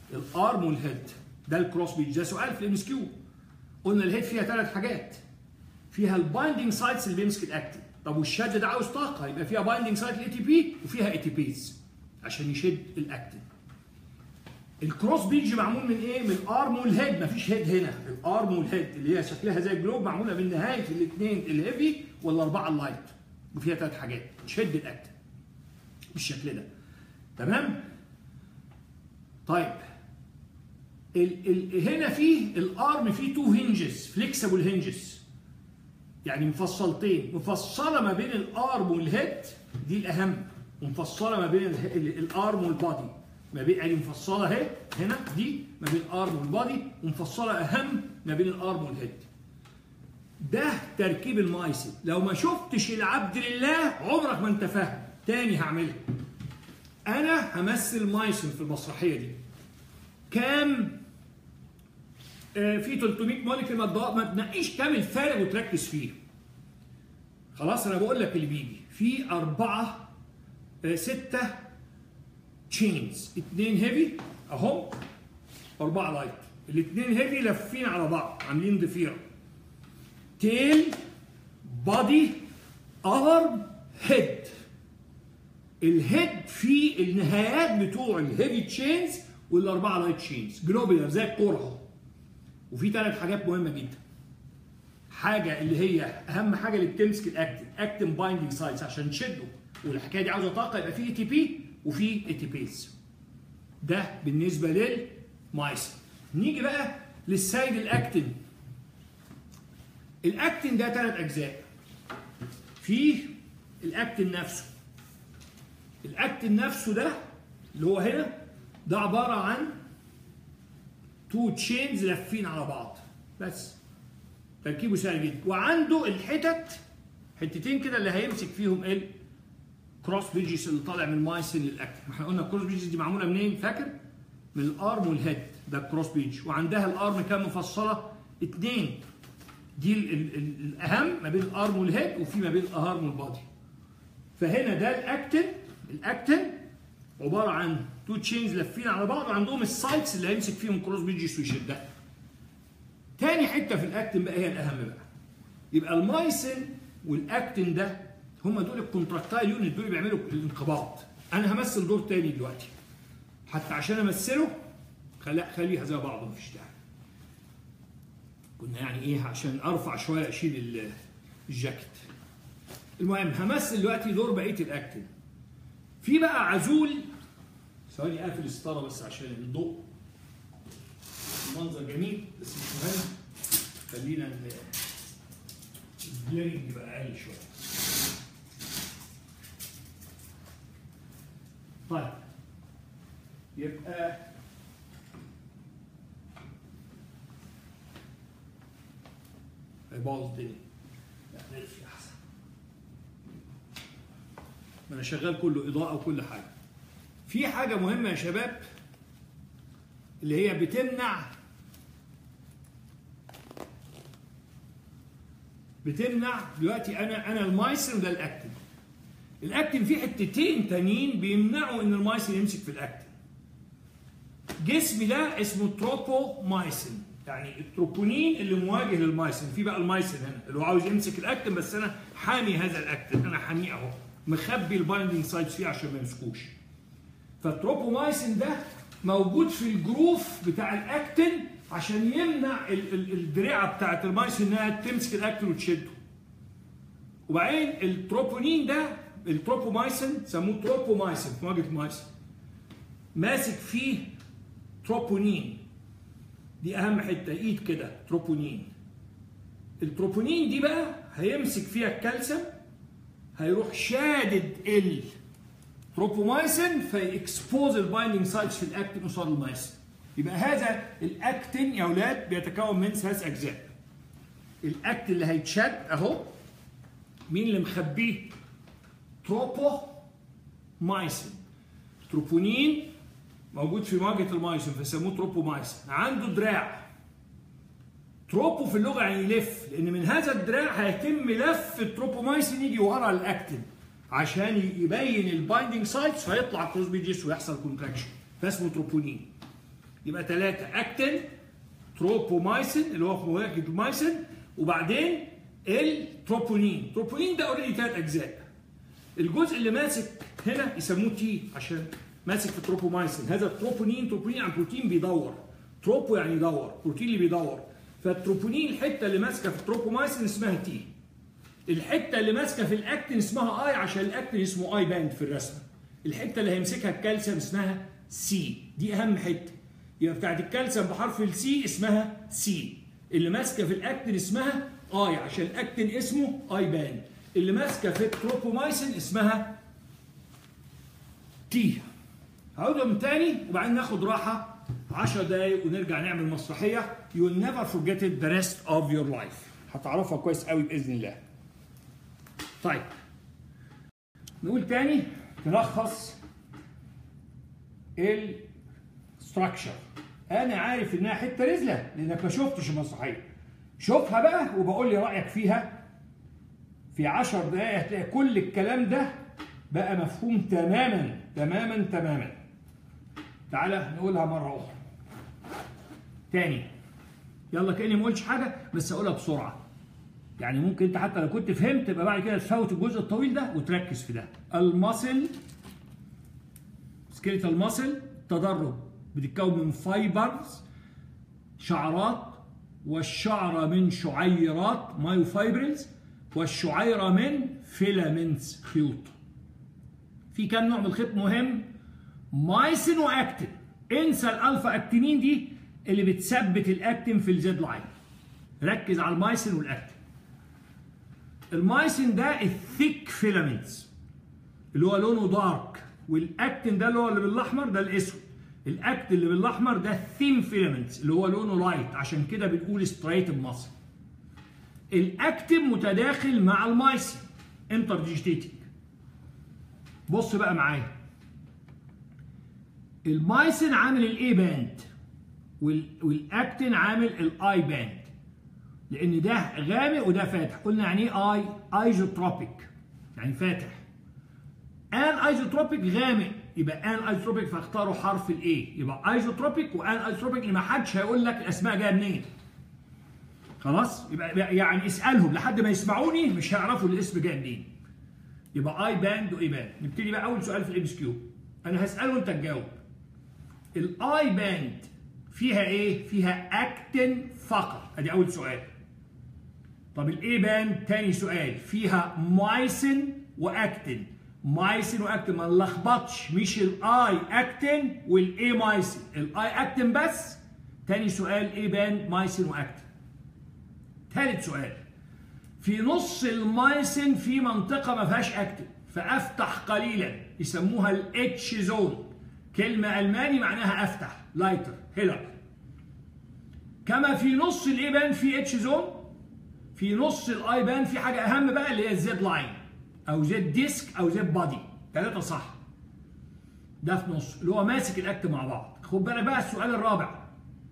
الارم والهيد ده الكروس بيج ده سؤال في الام اس كيو قلنا الهيد فيها ثلاث حاجات فيها البايندنج سايتس اللي بيمسك الاكتين طب والشد ده عاوز طاقه يبقى فيها بايندنج سايت الاي تي بي وفيها اي تي بيز عشان يشد الاكتين الكروس بيج معمول من ايه؟ من الارم والهيد مفيش هيد هنا الارم والهيد اللي هي شكلها زي الجلوب معموله من نهايه الاثنين الهيفي والاربعه اللايت وفيها ثلاث حاجات تشد الاكتين بالشكل ده تمام؟ طيب ال ال هنا فيه الارم فيه تو هنجز فليكسبل هنجز يعني مفصلتين مفصله ما بين الارم والهيد دي الاهم ومفصله ما بين الارم والبادي ما بين يعني مفصله اهي هنا دي ما بين الارم والبادي ومفصله اهم ما بين الارم والهيد ده تركيب المايسن لو ما شفتش العبد لله عمرك ما انت فاهم تاني هعملها انا همثل مايسن في المسرحيه دي كام آه في 300 مولكيول ما ما تنقيش كام الفارق وتركز فيه خلاص انا بقول لك اللي بيجي في أربعة آه ستة تشينز اثنين هيفي اهم أربعة لايت الاثنين هيفي لافين على بعض عاملين ضفيرة تيل بادي ارم هيد الهيد في النهايات بتوع الهيفي تشينز والاربعه لايت تشينز جلوبيلر زي الكوره اهو وفي ثلاث حاجات مهمه جدا حاجه اللي هي اهم حاجه اللي بتمسك الاكتين اكتين بايندينج سايتس عشان تشده والحكايه دي عاوزه طاقه يبقى في اي تي بي وفي اي تي بيز ده بالنسبه للمايسن نيجي بقى للسيد الاكتين الاكتين ده ثلاث اجزاء في الاكتين نفسه الاكتين نفسه ده اللي هو هنا ده عباره عن تو تشينز لافين على بعض بس تركيبه سهل جدا وعنده الحتت حتتين كده اللي هيمسك فيهم الكروس بيجز اللي طالع من المايسين للاكتين ما احنا قلنا الكروس بيجز دي معموله منين فاكر من الارم والهيد ده الكروس بيج وعندها الارم كام مفصله اثنين دي ال ال ال الاهم ما بين الارم والهيد وفي ما بين الارم والبادي فهنا ده الاكتين الاكتين عباره عن تو تشينز لافين على بعض وعندهم السايتس اللي هيمسك فيهم كروس بيجز ويشدها تاني حته في الاكتين بقى هي الاهم بقى يبقى المايسين والاكتين ده هم دول الكونتراكتايل يونت دول بيعملوا الانقباض انا همثل دور تاني دلوقتي حتى عشان امثله خلي خليها زي بعض مفيش داعي كنا يعني ايه عشان ارفع شويه اشيل الجاكيت المهم همثل دلوقتي دور بقيه الاكتين في بقى عزول ثواني اقفل الستاره بس عشان الضوء المنظر جميل بس مش مهم خلينا البليرنج يبقى اقل شويه طيب يبقى هيبوظ الدنيا لا نقفل احسن ما انا شغال كله اضاءه وكل حاجه في حاجه مهمه يا شباب اللي هي بتمنع بتمنع دلوقتي انا انا المايسن ده الاكتين الاكتين فيه حتتين تانيين بيمنعوا ان المايسن يمسك في الاكتين جسمي ده اسمه تروبومايسين يعني التروبونين اللي مواجه للمايسين في بقى المايسين هنا اللي هو عاوز يمسك الاكتين بس انا حامي هذا الاكتين انا حاميه اهو مخبي البايندنج سايتس فيه عشان ما يمسكوش فالتروبومايسين ده موجود في الجروف بتاع الاكتين عشان يمنع ال ال الدريعه بتاعت المايسين انها تمسك الاكتين وتشده وبعدين التروبونين ده التروبومايسين سموه تروبومايسين في مواجهه المايسين ماسك فيه تروبونين دي اهم حته ايد كده تروبونين التروبونين دي بقى هيمسك فيها الكالسيوم هيروح شادد التروبومايسين فيكسبوز البايندنج سايتس في الاكتين قصاد المايسين يبقى هذا الاكتين يا اولاد بيتكون من ثلاث اجزاء الاكتين اللي هيتشد اهو مين اللي مخبيه تروبومايسين تروبونين موجود في مواجهه المايسين فيسموه تروبومايسين عنده دراع تروبو في اللغه يعني يلف لان من هذا الدراع هيتم لف التروبومايسين يجي ورا الاكتين عشان يبين البايندنج سايتس فيطلع كروس بيجيس ويحصل كونتراكشن فاسمه تروبونين يبقى ثلاثه اكتين تروبومايسين اللي هو مولكيول المايسين وبعدين التروبونين تروبونين ده اوريدي ثلاث اجزاء الجزء اللي ماسك هنا يسموه تي عشان ماسك في التروبومايسين هذا التروبونين تروبونين يعني بروتين بيدور تروبو يعني يدور بروتين اللي بيدور فالتروبونين الحته اللي ماسكه في التروبومايسين اسمها تي الحته اللي ماسكه في الاكتين اسمها اي عشان الاكتين اسمه اي باند في الرسمه الحته اللي هيمسكها الكالسيوم اسمها سي دي اهم حته يبقى بتاعت الكالسيوم بحرف السي اسمها سي اللي ماسكه في الاكتين اسمها اي عشان الاكتين اسمه اي باند اللي ماسكه في التروبومايسين اسمها تي هقولهم تاني وبعدين ناخد راحه 10 دقايق ونرجع نعمل مسرحيه you will never forget it the rest of your life هتعرفها كويس قوي باذن الله طيب نقول تاني تلخص الستراكشر انا عارف انها حته رزله لانك ما شفتش المسرحيه شوفها بقى وبقول لي رايك فيها في 10 دقائق هتلاقي كل الكلام ده بقى مفهوم تماما تماما تماما تعالى نقولها مره اخرى تاني يلا كاني ما قلتش حاجه بس اقولها بسرعه يعني ممكن انت حتى لو كنت فهمت يبقى بعد كده تفوت الجزء الطويل ده وتركز في ده المصل سكيليتال ماسل تدرج بتتكون من فايبرز شعرات والشعرة من شعيرات مايوفايبرلز والشعيرة من فيلامنتس خيوط في كام نوع من الخيط مهم مايسين واكتين انسى الالفا اكتينين دي اللي بتثبت الاكتين في الزد لاين ركز على المايسين والاكتين المايسين ده الثيك فيلامنتس اللي هو لونه دارك والاكتين ده اللي هو اللي بالاحمر ده الاسود الاكت اللي بالاحمر ده الثيم فيلامنتس اللي هو لونه لايت عشان كده بنقول ستريت ماسل الاكتين متداخل مع المايسين انتر ديجيتيتنج بص بقى معايا المايسين عامل الاي باند والاكتين عامل الاي باند لان ده غامق وده فاتح قلنا يعني ايه اي ايزوتروبيك يعني فاتح ان ايزوتروبيك غامق يبقى ان ايزوتروبيك فاختاروا حرف الاي يبقى ايزوتروبيك وان ايزوتروبيك اللي ما حدش هيقول لك الاسماء جايه منين خلاص يبقى يعني اسالهم لحد ما يسمعوني مش هيعرفوا الاسم جاي منين يبقى اي باند واي باند نبتدي بقى اول سؤال في الام اس كيو انا هساله وانت تجاوب الاي باند فيها ايه فيها اكتن فقط ادي اول سؤال طب الاي باند تاني سؤال فيها مايسين واكتن مايسين واكتن ما نلخبطش مش الاي اكتن والاي مايسين الاي اكتن بس تاني سؤال ايه باند مايسين واكتن ثالث سؤال في نص المايسين في منطقة ما فيهاش اكتن فافتح قليلا يسموها الاتش زون كلمة ألماني معناها افتح لايتر هيلر كما في نص الايبان في اتش زون في نص الايبان في حاجة أهم بقى اللي هي الزد لاين أو زد ديسك أو زد بادي ثلاثة صح ده في نص اللي هو ماسك الاكت مع بعض خد بالك بقى السؤال الرابع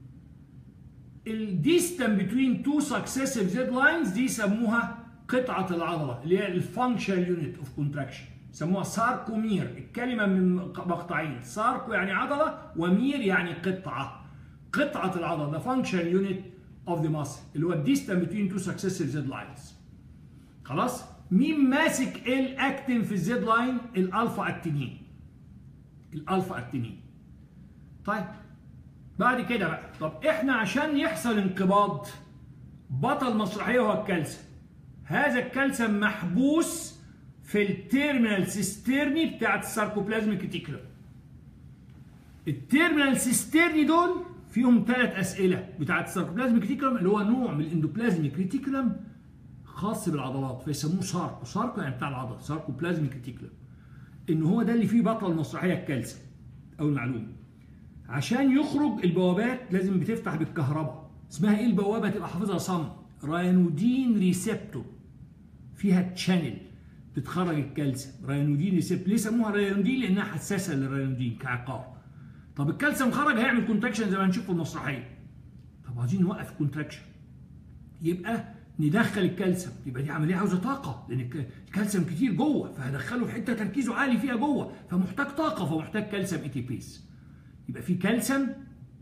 الديستان بتوين تو سكسيسيف زد لاينز دي يسموها قطعة العضلة اللي هي الفانكشن يونت اوف كونتراكشن يسموها ساركومير الكلمة من مقطعين ساركو يعني عضلة ومير يعني قطعة قطعة العضلة ده فانكشن يونت اوف ذا ماسل اللي هو الديستان بتوين تو سكسيسيف زد لاينز خلاص مين ماسك الاكتين في الزد لاين الالفا اكتينين الالفا اكتينين طيب بعد كده بقى طب احنا عشان يحصل انقباض بطل مسرحيه هو الكالسيوم هذا الكالسيوم محبوس في التيرمينال سيسترني بتاعت الساركوبلازميك ريتيكولوم التيرمينال سيسترني دول فيهم ثلاث اسئله بتاعت الساركوبلازميك ريتيكولوم اللي هو نوع من الاندوبلازميك ريتيكولوم خاص بالعضلات فيسموه ساركو ساركو يعني بتاع العضله ساركوبلازميك ريتيكولوم ان هو ده اللي فيه بطل مسرحيه الكالسيوم او المعلومه عشان يخرج البوابات لازم بتفتح بالكهرباء اسمها ايه البوابه تبقى حافظها صم راينودين ريسبتور فيها تشانل بتخرج الكالسيوم راينودين ريسبتور ليه سموها راينودين لانها حساسه للراينودين كعقار طب الكالسيوم خرج هيعمل كونتراكشن زي ما هنشوف في المسرحيه طب عايزين نوقف الكونتراكشن يبقى ندخل الكالسيوم يبقى دي عمليه عاوزه طاقه لان الكالسيوم كتير جوه فهدخله في حته تركيزه عالي فيها جوه فمحتاج طاقه فمحتاج كالسيوم اي تي بيز يبقى في كالسيوم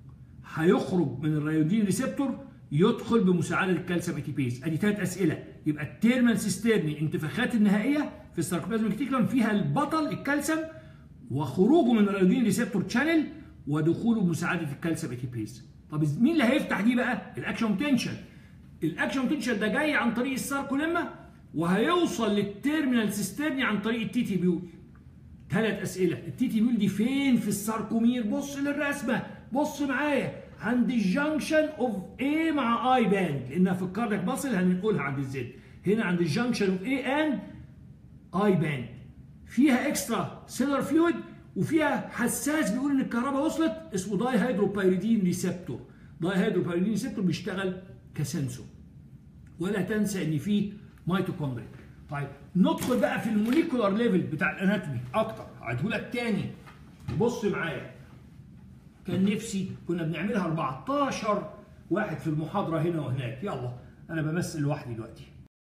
هيخرج من الريودين ريسبتور يدخل بمساعده الكالسيوم اتيبيز ادي ثلاث اسئله يبقى التيرمال سيسترني انتفاخات النهائيه في الساركوبلازم ريتيكولم فيها البطل الكالسيوم وخروجه من الريودين ريسبتور تشانل ودخوله بمساعده الكالسيوم اتيبيز طب مين اللي هيفتح دي بقى الاكشن بوتنشال الاكشن بوتنشال ده جاي عن طريق الساركوليما وهيوصل للتيرمينال سيسترني عن طريق التي تي بيول ثلاث اسئله التي تي بيول دي فين في الساركومير بص للرسمه بص معايا عند الجنكشن اوف اي مع اي باند لانها في الكاردياك باسل هننقلها عند الزد هنا عند الجنكشن اوف اي اند اي باند فيها اكسترا سيلر فلويد وفيها حساس بيقول ان الكهرباء وصلت اسمه داي هيدروبايريدين ريسبتور داي هيدروبايريدين ريسبتور بيشتغل كسنسور ولا تنسى ان فيه ميتوكوندريا طيب ندخل بقى في الموليكولار ليفل بتاع الاناتومي اكتر هعيده لك تاني بص معايا كان نفسي كنا بنعملها 14 واحد في المحاضره هنا وهناك يلا انا بمثل لوحدي دلوقتي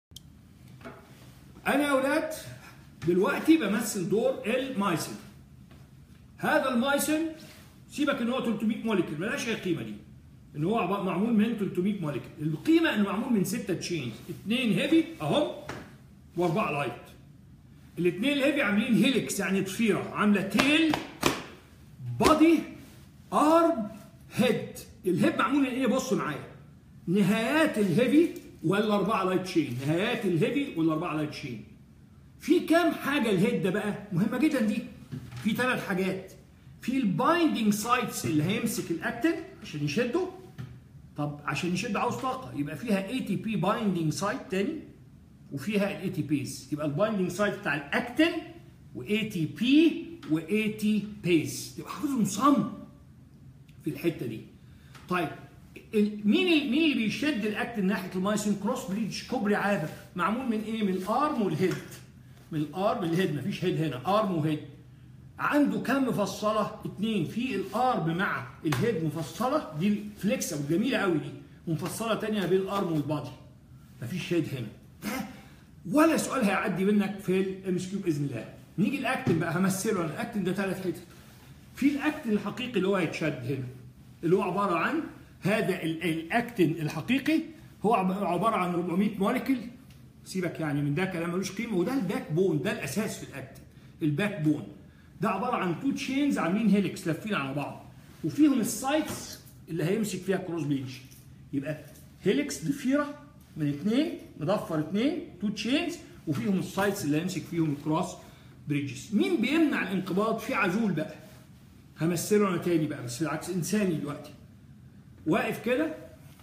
انا يا اولاد دلوقتي بمثل دور المايسن هذا المايسن سيبك ان هو 300 موليكيول ملهاش اي قيمه دي ان هو معمول من 300 موليكيول القيمه انه معمول من 6 تشينز اثنين هيفي اهم واربعه لايت الاثنين الهيفي عاملين هيليكس يعني ضفيره عامله تيل بادي ارم هيد الهيد معمول من ايه بص معايا نهايات الهيفي والاربعه لايت شين نهايات الهيفي والاربعه لايت شين في كام حاجه الهيد ده بقى مهمه جدا دي في ثلاث حاجات في البايندينج سايتس اللي هيمسك الاكتين عشان يشده طب عشان يشد عاوز طاقه يبقى فيها اي تي بي بايندينج سايت تاني وفيها الاي تي بيز يبقى البايندينج سايت بتاع الاكتين واي تي بي واي تي بيز تبقى حافظهم صم في الحته دي طيب مين مين اللي بيشد الاكتين ناحيه المايسين كروس بريدج كوبري عابر معمول من ايه من الارم والهيد من الارم الهيد مفيش هيد هنا ارم وهيد عنده كام مفصله؟ اثنين في الارم مع الهيد مفصله دي الفليكسبل جميله قوي دي ومفصله ثانيه بين الارم والبادي مفيش هيد هنا ده ولا سؤال هيعدي منك في الام اس كيو باذن الله نيجي الاكتن بقى همثله انا الاكتن ده ثلاث حتت في الاكتن الحقيقي اللي هو هيتشد هنا اللي هو عباره عن هذا الاكتن الحقيقي هو عباره عن 400 موليكول سيبك يعني من ده كلام ملوش قيمه وده الباك بون ده الاساس في الاكتن الباك بون ده عباره عن تو تشينز عاملين هيليكس لافين على بعض وفيهم السايتس اللي هيمسك فيها كروس بيج يبقى هيليكس ضفيره من اثنين مضفر اثنين تو تشينز وفيهم السايتس اللي هيمسك فيهم الكروس بريدجز مين بيمنع الانقباض في عزول بقى همثله انا تاني بقى بس بالعكس انساني دلوقتي واقف كده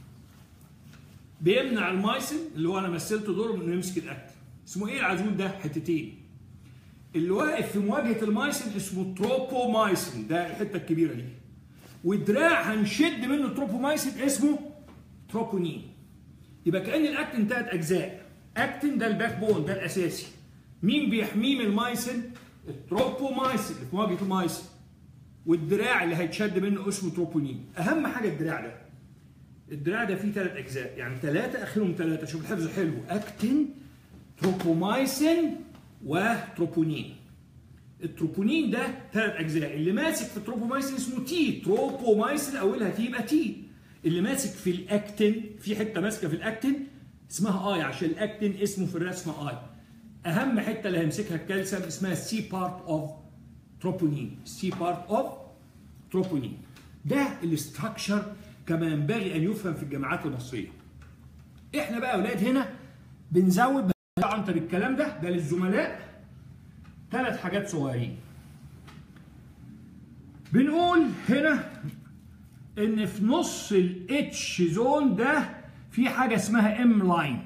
بيمنع المايسن اللي هو انا مثلته دوره انه يمسك الاكل اسمه ايه العزول ده حتتين اللي واقف في مواجهه المايسن اسمه تروبومايسن ده الحته الكبيره دي والدراع هنشد منه تروبومايسن اسمه تروبونين يبقى كان الاكتين ثلاث اجزاء اكتين ده الباك بون ده الاساسي مين بيحميه من المايسن التروبومايسن اللي في مواجهه المايسن والدراع اللي هيتشد منه اسمه تروبونين اهم حاجه الدراع ده الدراع ده فيه ثلاث اجزاء يعني ثلاثه اخرهم ثلاثه شوف الحفظ حلو اكتين تروبومايسن وتروبونين التروبونين ده ثلاث اجزاء اللي ماسك في التروبومايسين اسمه تي تروبومايسين اولها تي يبقى تي اللي ماسك في الاكتين في حته ماسكه في الاكتين اسمها اي عشان الاكتين اسمه في الرسمه اي اهم حته اللي هيمسكها الكالسيوم اسمها سي بارت اوف تروبونين سي بارت اوف تروبونين ده الاستراكشر كما ينبغي ان يفهم في الجامعات المصريه احنا بقى اولاد هنا بنزود طبعا طب الكلام ده ده للزملاء ثلاث حاجات صغيرين بنقول هنا ان في نص الاتش زون ده في حاجه اسمها ام لاين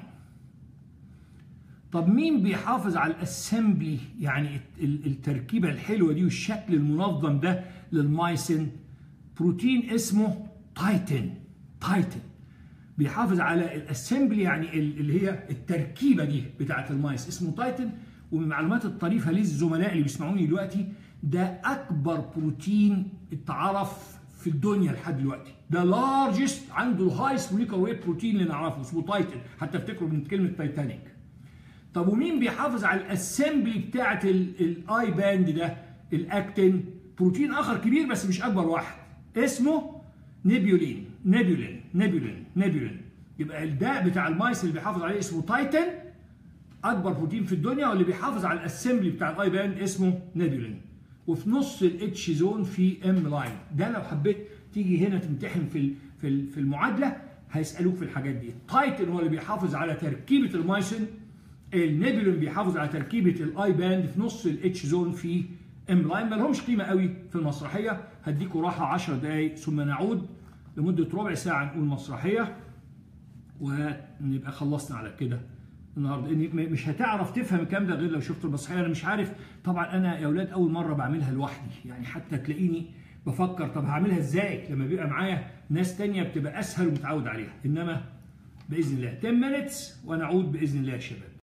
طب مين بيحافظ على الاسمبلي يعني التركيبه الحلوه دي والشكل المنظم ده للمايسين بروتين اسمه تايتن تايتن بيحافظ على الاسمبلي يعني اللي هي التركيبه دي بتاعه المايس اسمه تايتن ومن المعلومات الطريفه للزملاء اللي بيسمعوني دلوقتي ده اكبر بروتين اتعرف في الدنيا لحد دلوقتي ده لارجست عنده الهايست موليكولار ويت بروتين اللي نعرفه اسمه تايتن حتى افتكروا من كلمه تايتانيك طب ومين بيحافظ على الاسمبلي بتاعه الاي باند ده الاكتين بروتين اخر كبير بس مش اكبر واحد اسمه نيبيولين نيبيولين نيبيولين نيبيولين يبقى الداء بتاع المايس اللي بيحافظ عليه اسمه تايتن اكبر بروتين في الدنيا واللي بيحافظ على الاسمبلي بتاع الاي بان اسمه نيبيولين وفي نص الاتش زون في ام لاين ده لو حبيت تيجي هنا تمتحن في في في المعادله هيسالوك في الحاجات دي تايتن هو اللي بيحافظ على تركيبه المايسين النيبيولين بيحافظ على تركيبه الاي باند في نص الاتش زون في ام لاين ما لهمش قيمه قوي في المسرحيه هديكوا راحه 10 دقائق ثم نعود لمده ربع ساعه نقول مسرحيه ونبقى خلصنا على كده النهارده إن مش هتعرف تفهم الكلام ده غير لو شفت المسرحيه انا مش عارف طبعا انا يا اولاد اول مره بعملها لوحدي يعني حتى تلاقيني بفكر طب هعملها ازاي لما بيبقى معايا ناس تانية بتبقى اسهل ومتعود عليها انما باذن الله 10 minutes ونعود باذن الله يا شباب